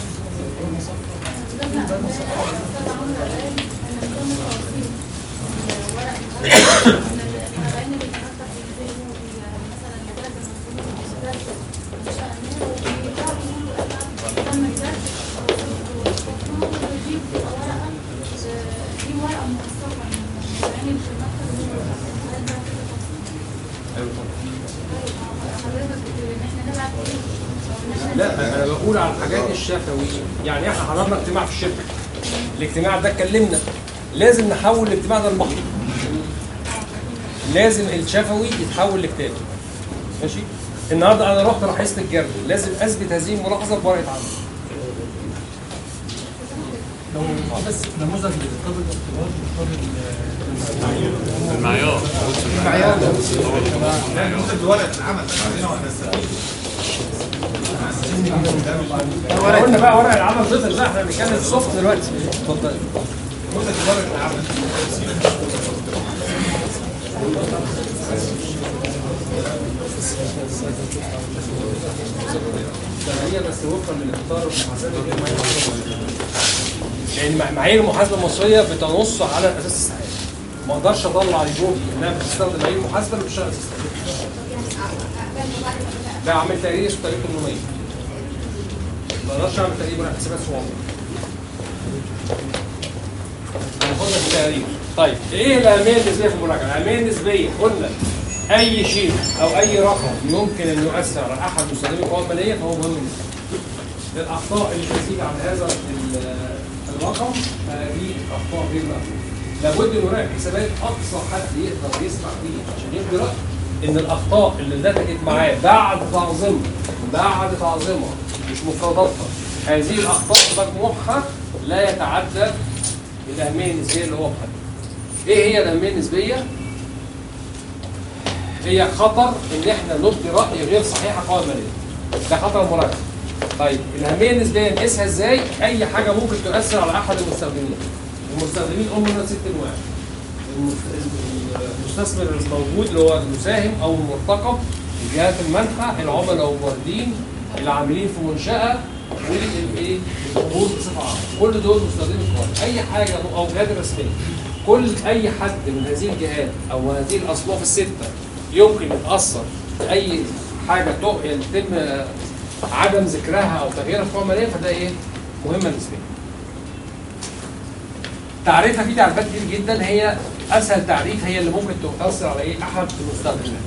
لا انا بقول على الحاجات الشفويه يعني احنا حضرنا اجتماع في الشركه الاجتماع ده اتكلمنا لازم نحول الاجتماع ده لمحضر لازم الشفوي يتحول لكتاب ماشي النهارده انا رحت لاحظت الجرد لازم اثبت هذه الملاحظه بورقه عمل لو بس نموذج للطب الاختبار المعيار المعيار ده نموذج ورقه العمل عندنا واحنا احنا قلنا بقى ورق العمل طفل بقى احنا بنتكلم في السوفت دلوقتي اتفضل نموذج ورقه العمل هي بس وفقا للاختار المحاسبه لان مع- معايير المحاسبه المصريه بتنص على الاساس الصحيح ما اقدرش اطلع ريبورت انها بتستخدم معايير المحاسبه اللي بتشتغل اساس ده عامل تقرير اسمه تقرير 800 ما اقدرش اعمل تقرير ولا حسابات صغيره هناخدها في التقرير طيب ايه الاهميه النسبيه في المراجعه؟ الاهميه النسبيه قلنا اي شيء او اي رقم يمكن ان يؤثر على احد مستخدمي القوى الماليه فهو مهم جدا. الاخطاء اللي تزيد عن هذا ال- الرقم هذه اخطاء غير مقبوله. لابد ان نراقب حسابات اقصى حد يقدر يسمع فيه عشان يدي راي ان الاخطاء اللي نتجت معاه بعد تعظيمها بعد تعظيمها مش مفرداتها هذه الاخطاء مجموعها لا يتعدى الاهميه النسبيه اللي هو محدد. ايه هي الاهميه النسبيه؟ هي خطر ان احنا نبدي راي غير صحيح قوى ماليه. ده خطر مراجعه. طيب الاهميه النسبيه نقيسها ازاي؟ اي حاجه ممكن تؤثر على احد المستخدمين. المستخدمين هم من ست انواع. المستثمر الموجود اللي هو المساهم او المرتقب جهات المنحه العملاء والموردين العاملين في منشاه والايه القروض بصفه عامه كل دول مستخدمين القوائم اي حاجه او جهات رسميه كل اي حد من هذه الجهات او هذه الاصناف السته يمكن يتاثر باي حاجه تو- يتم عدم ذكرها او تغييرها في القوائم الماليه فده ايه مهمه نسبيا تعريفها في تعريفات كتير جدا هي اسهل تعريف هي اللي ممكن تؤثر على ايه احد المستخدمين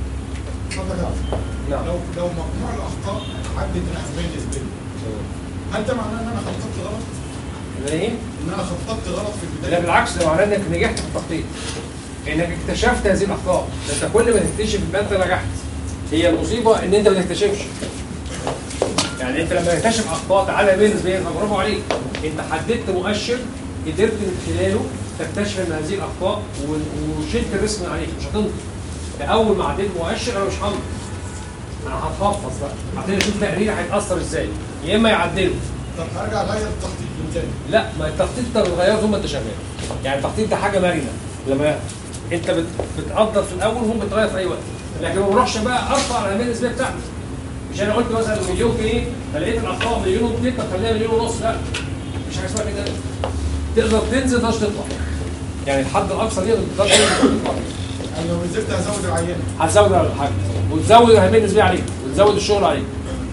اتفضل يا عفو. نعم لو لو مجموع الاخطاء عدت الاهميه النسبيه هل ده معناه ان انا خططت غلط؟ ايه؟ ان انا خططت غلط في لا البدايه؟ بالعكس ده معناه انك نجحت في التخطيط انك اكتشفت هذه الاخطاء ده انت كل ما تكتشف يبقى انت نجحت هي المصيبه ان انت ما تكتشفش يعني انت لما تكتشف اخطاء تعالى بين نسبيا برافو عليك انت حددت مؤشر قدرت من خلاله تكتشف ان هذه الاخطاء و- وشلت الريسك من عليك مش هتنطق ده اول ما عديت مؤشر انا مش هنطق انا هتحفظ بقى هبتدي اشوف تقريري هيتاثر ازاي يا اما يعدله طب هرجع اغير التخطيط من تاني لا ما التخطيط انت بتغيره طول ما انت شغال يعني التخطيط ده حاجه مرنه لما انت بت- بتقدر في الاول وهم بتغير في اي وقت لكن ما بروحش بقى ارفع الامانه النسبيه بتاعتي مش انا قلت مثلا مليون جنيه فلقيت الاخطاء مليون و2 طب خليها مليون ونص لا مش حاجه اسمها كده تقدر تنزل تقدرش تطلع يعني الحد الاقصى دي تقدر تنزل تطلع يعني لو نزلت هزود العينه هتزود على الحاجه وتزود الاهميه النسبيه عليك وتزود الشغل عليك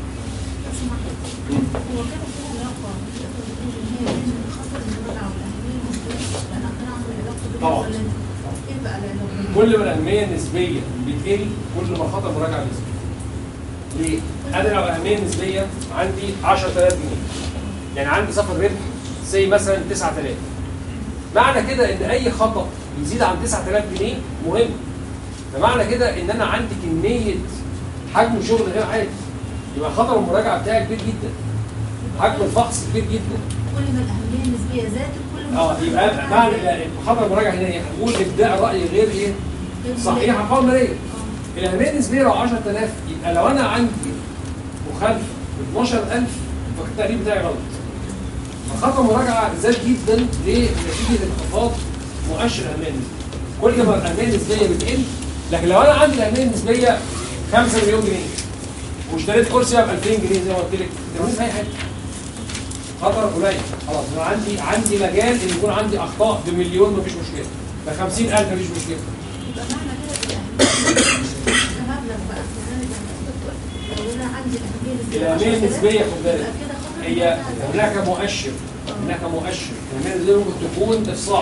هو كده في علاقة تقدر تقول إن هي بين خطر المراجعة والأهمية المسؤولية لأن أقدر أعمل علاقة بين طبعا. ولا إيه بقى العلاقة؟ كل ما الاهميه النسبيه بتقل كل ما خطر المراجعه بيزيد. ليه؟ انا لو الاهميه النسبيه عندي 10000 جنيه يعني عندي صافي الربح زي مثلا 9000 معنى كده ان اي خطا يزيد عن 9000 جنيه مهم فمعنى كده ان انا عندي كميه حجم شغل غير عادي يبقى خطر المراجعه بتاعي كبير جدا حجم الفحص كبير جدا كل ما الأهمية النسبية زادت كل ما اه خطر يبقى المراجعة معنى زاد. خطر المراجعه هنا ايه؟ هنقول ابداء راي غير ايه؟ صحيحه قولا ماليه الاهميه النسبيه لو 10000 يبقى لو انا عندي مخالفه ب 12000 فالتقرير بتاعي غلط فخطر المراجعه زاد جدا ليه؟ نتيجه انخفاض مؤشر الاهميه النسبيه كل ما الاهميه النسبيه بتقل لكن لو انا عندي الاهميه النسبيه 5 مليون جنيه واشتريت كرسي ب 2000 جنيه زي ما قلت لك تمام في اي حاجه خطر قليل خلاص انا عندي عندي مجال ان يكون عندي اخطاء بمليون مفيش مشكله ب 50000 مفيش مشكله يبقى معنى كده الأهمية ده مبلغ بقى يعني أنا زي ما حضرتك قلت لو أنا عندي الأهمية الأهمية النسبية 10,000 النسبية خد بالك يبقى كده خطر هي المراجعة هناك مؤشر هناك مؤشر الأهمية النسبية ممكن تكون إفصاح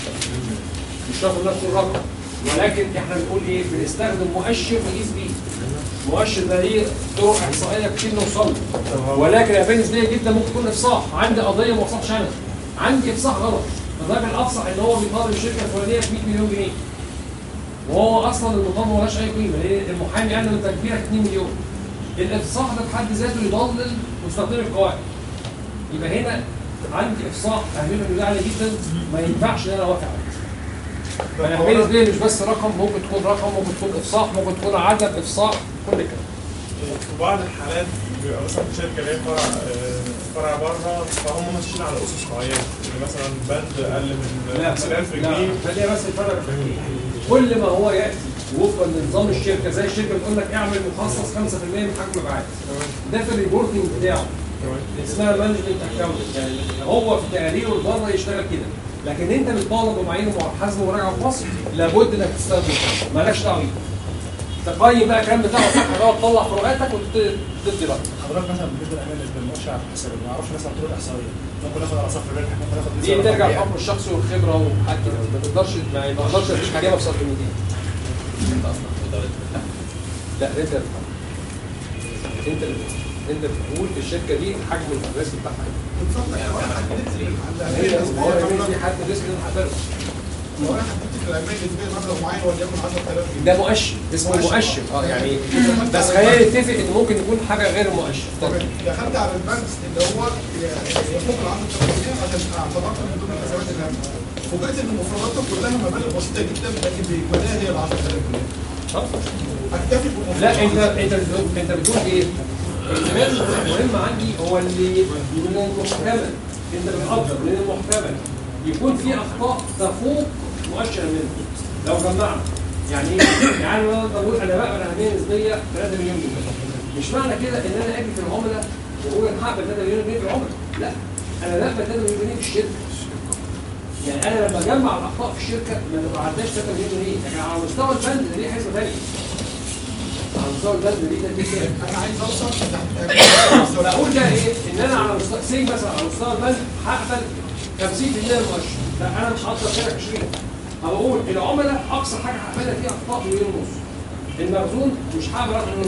مش شرط نفس الرقم ولكن احنا بنقول ايه بنستخدم مؤشر نقيس بيه مؤشر ده ليه طرق احصائيه كتير نوصل له ولكن الأهمية النسبيه جدا ممكن تكون افصاح عندي قضيه ما وصلش عنها عندي افصاح غلط الراجل افصح ان هو بيطالب الشركه الفلانيه ب 100 مليون جنيه وهو اصلا المطالبه مالهاش اي قيمه لان المحامي قال له انت كبيرك 2 مليون الافصاح ده في حد ذاته يضلل مستخدمي القواعد يبقى هنا عندي افصاح اهميه النسبيه عاليه جدا ما ينفعش ان انا اوافق عليه فالاهميه النسبيه مش بس رقم ممكن تكون رقم ممكن تكون افصاح ممكن تكون عدد افصاح كل الكلام في بعض الحالات بيبقى مثلا شركه ليها فرع آه، فرع بره فهم ماشيين على اسس معينه يعني مثلا بند اقل من لا 50000 لا جنيه خليها بس الفرق في الحقيقة. كل ما هو ياتي وفقا لنظام الشركه زي الشركه بتقول لك اعمل مخصص 5% من حجم المبيعات ده في الريبورتنج بتاعه اسمها مانجمنت اكونت يعني هو في تقاريره بره يشتغل كده لكن انت بتطالب بمعايير محاسبه ومراجعه في مصر لابد انك تستخدم مالكش دعوه بيه تقيم بقى الكلام بتاعه صح غلط تطلع فروقاتك وتدي رايك حضرتك مثلا بالنسبه للامان النسبه المؤشر على الحساب ما اعرفش مثلا طرق احصائيه ممكن اخد على صفر الربح ممكن اخد دي ترجع للحكم الشخصي والخبره وحاجات كده ما تقدرش ما ما اقدرش اديك حاجه بصفر كلمتين لا انت اللي بتحكم. انت اللي بتحكم. انت بتقول في الشركه دي حجم الريسك بتاعها ايه هي هو في حد ريسك ده هحترمه لو انا حددت في الأهمية النسبية مبلغ معين وليكن 10000 جنيه ده مؤشر اسمه مؤشر اه يعني بس خلينا نتفق ان ممكن يكون حاجه غير المؤشر تمام دخلت على البنك اللي هو يفوق ال 10000 جنيه عشان اعتبرت من ضمن الحسابات الهامه فوجئت ان مفرداته كلها مبالغ بسيطه جدا لكن بيكملها هي ال 10000 جنيه اكتفي بالمفردات لا انت انت بتقول انت بتقول ايه؟ الكلام المهم عندي هو اللي من المحتمل انت بتقدر من المحتمل يكون في اخطاء تفوق مؤشر منه لو جمعنا يعني ايه؟ يعني انا بقول انا بقبل اهميه نسبيه 3 مليون جنيه مش معنى كده ان انا اجي في العملاء واقول انا هقبل 3 مليون جنيه في العملاء لا انا بقبل 3 مليون جنيه في الشركه يعني انا لما اجمع الاخطاء في الشركه ما تتعداش 3 مليون جنيه لكن على مستوى البند ده ليه حسبه ثانيه على مستوى البند ليه ترتيب ثاني انا عايز اوصل بقول ده ايه ان انا على مستوى سي مثلا على مستوى البند هقبل 50% المؤشر لا انا مش هقدر كده 20 فبقول العملاء اقصى حاجه هقبلها فيها اخطاء مليون ونص المخزون مش هقبل اكتر من نص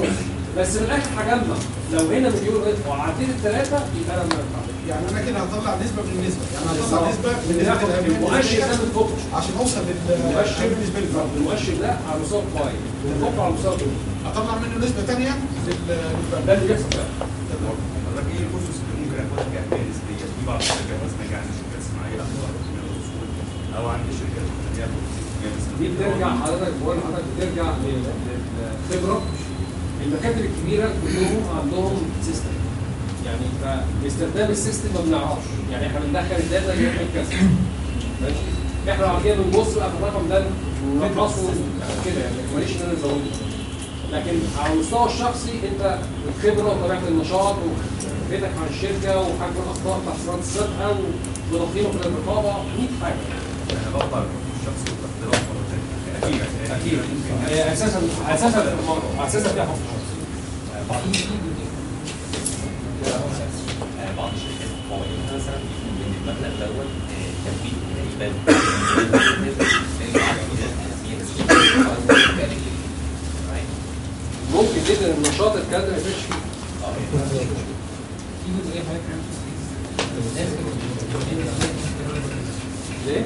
بس في الاخر هجمع لو هنا مليون وعديت الثلاثه يبقى انا ما ينفعش يعني انا كده هطلع نسبه من النسبه يعني هطلع بالظبط. نسبه من نسبه الامين المؤشر ده من فوق عشان اوصل المؤشر لل بالنسبه لي المؤشر ده على مستوى القوائم الفوق على مستوى الدول اطلع منه نسبه ثانيه ده اللي بيحصل بقى حضرتك ايه الاسس اللي ممكن اخدها كاهميه نسبيه؟ في بعض الشركات مثلا يعني شركات صناعيه اخدها من الاصول او عند شركات تقنيه دي بترجع حضرتك بقول لحضرتك بترجع لل- للخبره المكاتب الكبيره كلهم عندهم سيستم يعني فاستخدام السيستم ما بنعرفش يعني احنا بندخل الداتا يعمل كذا ماشي احنا بعد كده بنبص بقى في الرقم ده نقصه كده يعني ماليش ان انا ازوده لكن على المستوى الشخصي انت الخبره وطبيعه النشاط وخبرتك عن الشركه وحجم الاخطاء بتاعت السنوات السابقه وتقييمك للرقابه 100 حاجه انا بقطع الشخص والاختراع مره ثانيه اكيد اكيد هي اساسا اساسا اساسا فيها حكم بعض آه، بعض الشركات القوائم مثلا بيكون من المبلغ الاول آه، تمويل هيبان ممكن جدا النشاط الكلام ده ما يفرقش فيه في جزئيه حضرتك ليه؟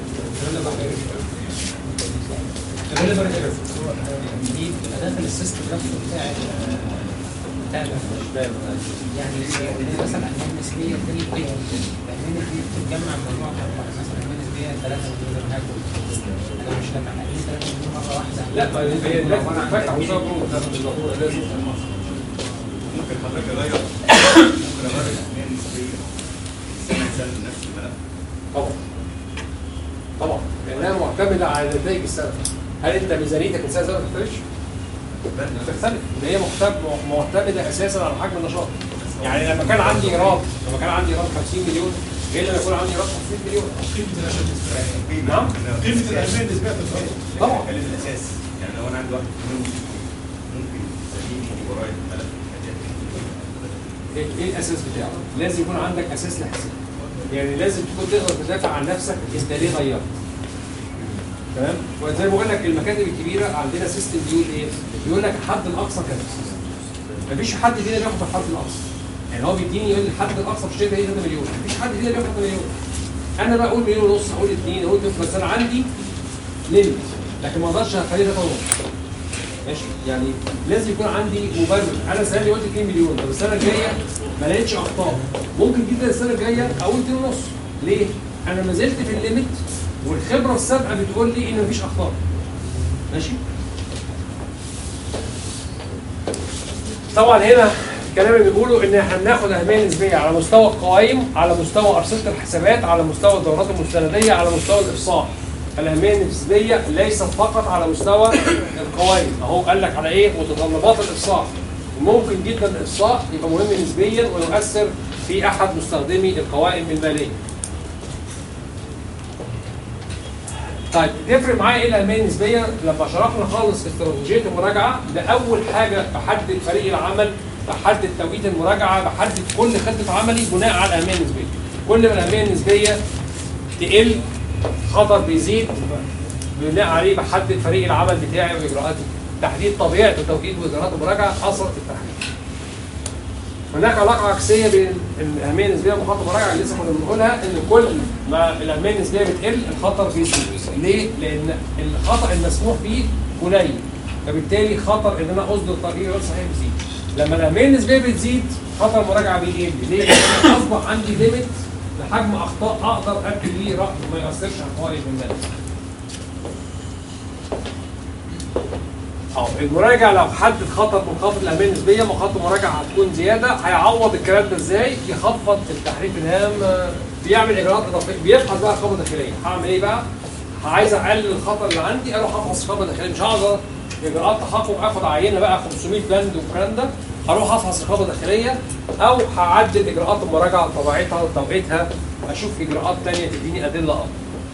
دي بتبقى داخل السيستم نفسه بتاع ال- بتاع ال- يعني مثلا اهميه نسبيه دي الاهميه دي بتتجمع من مجموعه اربعه مثلا اهميه نسبيه 3 مليون انا هاكل انا مش لما اقيس 3 مليون مره واحده لا ما هي لازم تفكر على مستوى الجروب ده بالظبط لازم ممكن حضرتك اغير ممكن اغير الاهميه النسبيه السنه سنه نفس الملف طبعا طبعا لانها معتمده على نتائج السنه هل انت ميزانيتك من سنه لسنه ما بتختلفش؟ بتختلف ده هي مختب- معتمده اساسا على حجم النشاط يعني لما كان عندي ايراد لما كان عندي ايراد 50 مليون غير لما يكون عندي ايراد 50 مليون قيمه الاشياء النسبيه نعم قيمه الاشياء النسبيه بتتغير طبعا بتكلم الاساس يعني لو انا عندي واحد مليون ممكن تسليني ورايا ثلاث حاجات ايه إيه الاساس بتاعه؟ لازم يكون عندك اساس لحساب يعني لازم تكون تقدر تدافع عن نفسك انت ليه غيرت تمام وزي ما بقول لك المكاتب الكبيره عندنا سيستم بيقول ايه؟ بيقول لك الحد الاقصى كذا مفيش حد فينا بياخد الحد الاقصى يعني هو بيديني يقول لي الحد الاقصى في الشركه دي 3 مليون مفيش حد فينا بياخد مليون انا بقول مليون ونص اقول اثنين اقول ثلاثة، بس انا عندي ليميت لكن ما اقدرش اخليه 3 ونص ماشي يعني لازم يكون عندي مبرر انا السنه دي قلت 2 مليون طب السنه الجايه ما لقيتش اخطاء ممكن جدا السنه الجايه اقول 2 ونص ليه؟ انا ما زلت في الليميت والخبره السابقه بتقول لي ان مفيش اخطاء ماشي؟ طبعا هنا الكلام اللي بيقوله ان احنا بناخد اهميه نسبيه على مستوى القوائم على مستوى ارصده الحسابات على مستوى الدورات المستنديه على مستوى الافصاح الاهميه النسبيه ليست فقط على مستوى القوائم اهو قال لك على ايه متطلبات الافصاح ممكن جدا الافصاح يبقى مهم نسبيا ويؤثر في احد مستخدمي القوائم الماليه طيب تفرق معايا ايه الاهميه النسبيه لما شرحنا خالص استراتيجيه المراجعه ده اول حاجه بحدد فريق العمل بحدد توقيت المراجعه بحدد كل خطه عملي بناء على الاهميه النسبيه كل ما الاهميه النسبيه تقل خطر بيزيد بناء عليه بحدد فريق العمل بتاعي واجراءاتي تحديد طبيعه وتوقيت واجراءات المراجعه اثر في التحديد هناك علاقه عكسيه بين الاهميه النسبيه ومخاطر المراجعه اللي لسه كنا بنقولها ان كل ما الاهميه النسبيه بتقل الخطر بيزيد ليه؟ لان الخطا المسموح به قليل فبالتالي خطر ان انا اصدر تقرير غير صحيح بيزيد لما الاهميه النسبيه بتزيد خطر المراجعه بيقل ليه؟ لان أنا اصبح عندي ليميت لحجم اخطاء اقدر ادي ليه راي ما ياثرش على فوائد المال اه المراجع لو حدد خطر منخفض الاهميه النسبيه مخاطر المراجعه هتكون زياده هيعوض الكلام ده ازاي؟ يخفض التحريف الهام آه، بيعمل اجراءات اضافيه بيفحص بقى رقابه داخليه هعمل ايه بقى؟ عايز اقلل الخطر اللي عندي اروح افحص رقابه داخليه مش هقدر اجراءات تحقق اخد عينه بقى 500 بند والكلام ده هروح افحص رقابه داخليه او هعدل اجراءات المراجعه طبيعتها وتوقيتها اشوف اجراءات ثانيه تديني ادله افضل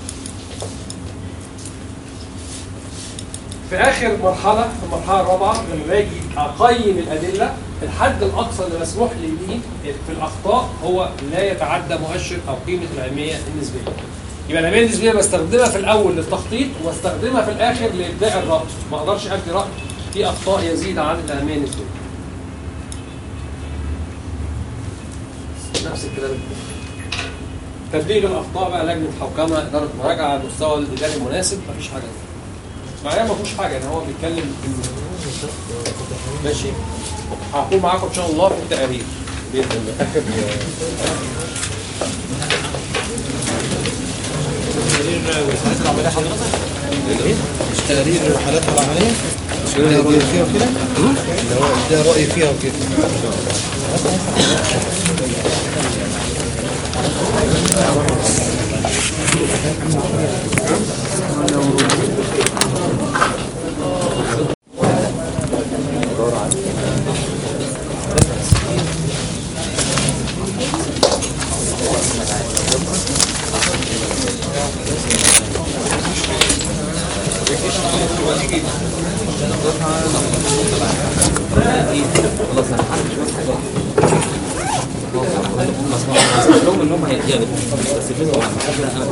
في اخر مرحله في المرحله الرابعه لما باجي اقيم الادله الحد الاقصى اللي مسموح لي به في الاخطاء هو لا يتعدى مؤشر او قيمه الاهميه النسبيه. يبقى الاهميه النسبيه بستخدمها في الاول للتخطيط واستخدمها في الاخر لابداء الراي، ما اقدرش ادي راي في اخطاء يزيد عن الاهميه النسبيه. نفس الكلام تبليغ الاخطاء بقى لجنه حوكمه اداره مراجعه على المستوى الاداري المناسب مفيش حاجه معايا ما فيهوش حاجه يعني هو بيتكلم ماشي هكون معاكم ان شاء الله في التقارير باذن الله مش تقرير حالاتها العملية؟ مش ده رأي فيها وكده؟ اللي هو ده رأي فيها وكده خلاص انا عارف شويه حاجات هم لهم ان هم هيتجابوا بس الفيزا على حاجه انا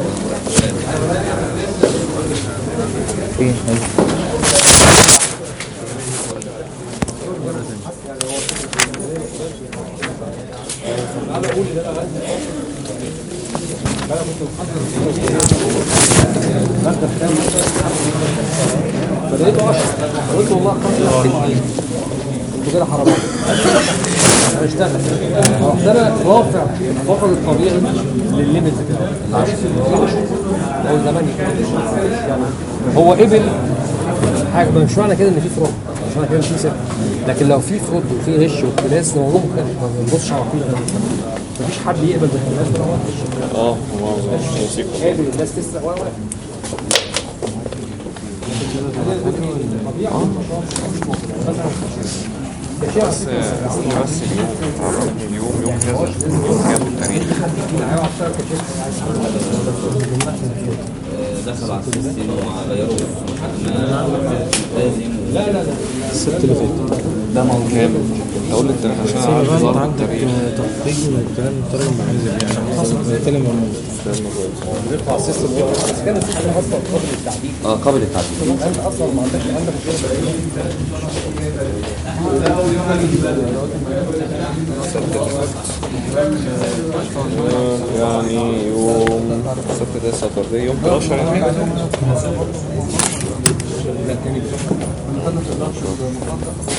فلقيته اشهر قلت والله خلاص انتوا كده حرام انا اشتغل رحت انا رافع الفقر الطبيعي للليميت بتاعه هو زمان يعني هو قبل حاجه مش معنى كده ان في فرود مش معنى كده ان في سر لكن لو في فرود وفي غش واختلاس هو ممكن ما بنبصش على طول مفيش حد يقبل بالاختلاس ده هو اه هو قابل الناس تسرق وانا واقف بس بس اليوم عرفني اليوم يوم كذا يوم كام التاريخ دخلوا على السيستم وغيروا لازم لا لا لا السبت اللي فات ده موضوع كام اقول لك التاريخ عشان بس اعرف بقى انت ظرف عندك التاريخ تخريج من الكلام الطالب المعزل يعني حصل بنتكلم عن بيطلع السيستم بس كان السيستم اصلا قابل للتعديل اه قابل للتعديل انت اصلا ما عندكش عندك يعني يوم السبت ده ساتردي يوم 11 يعني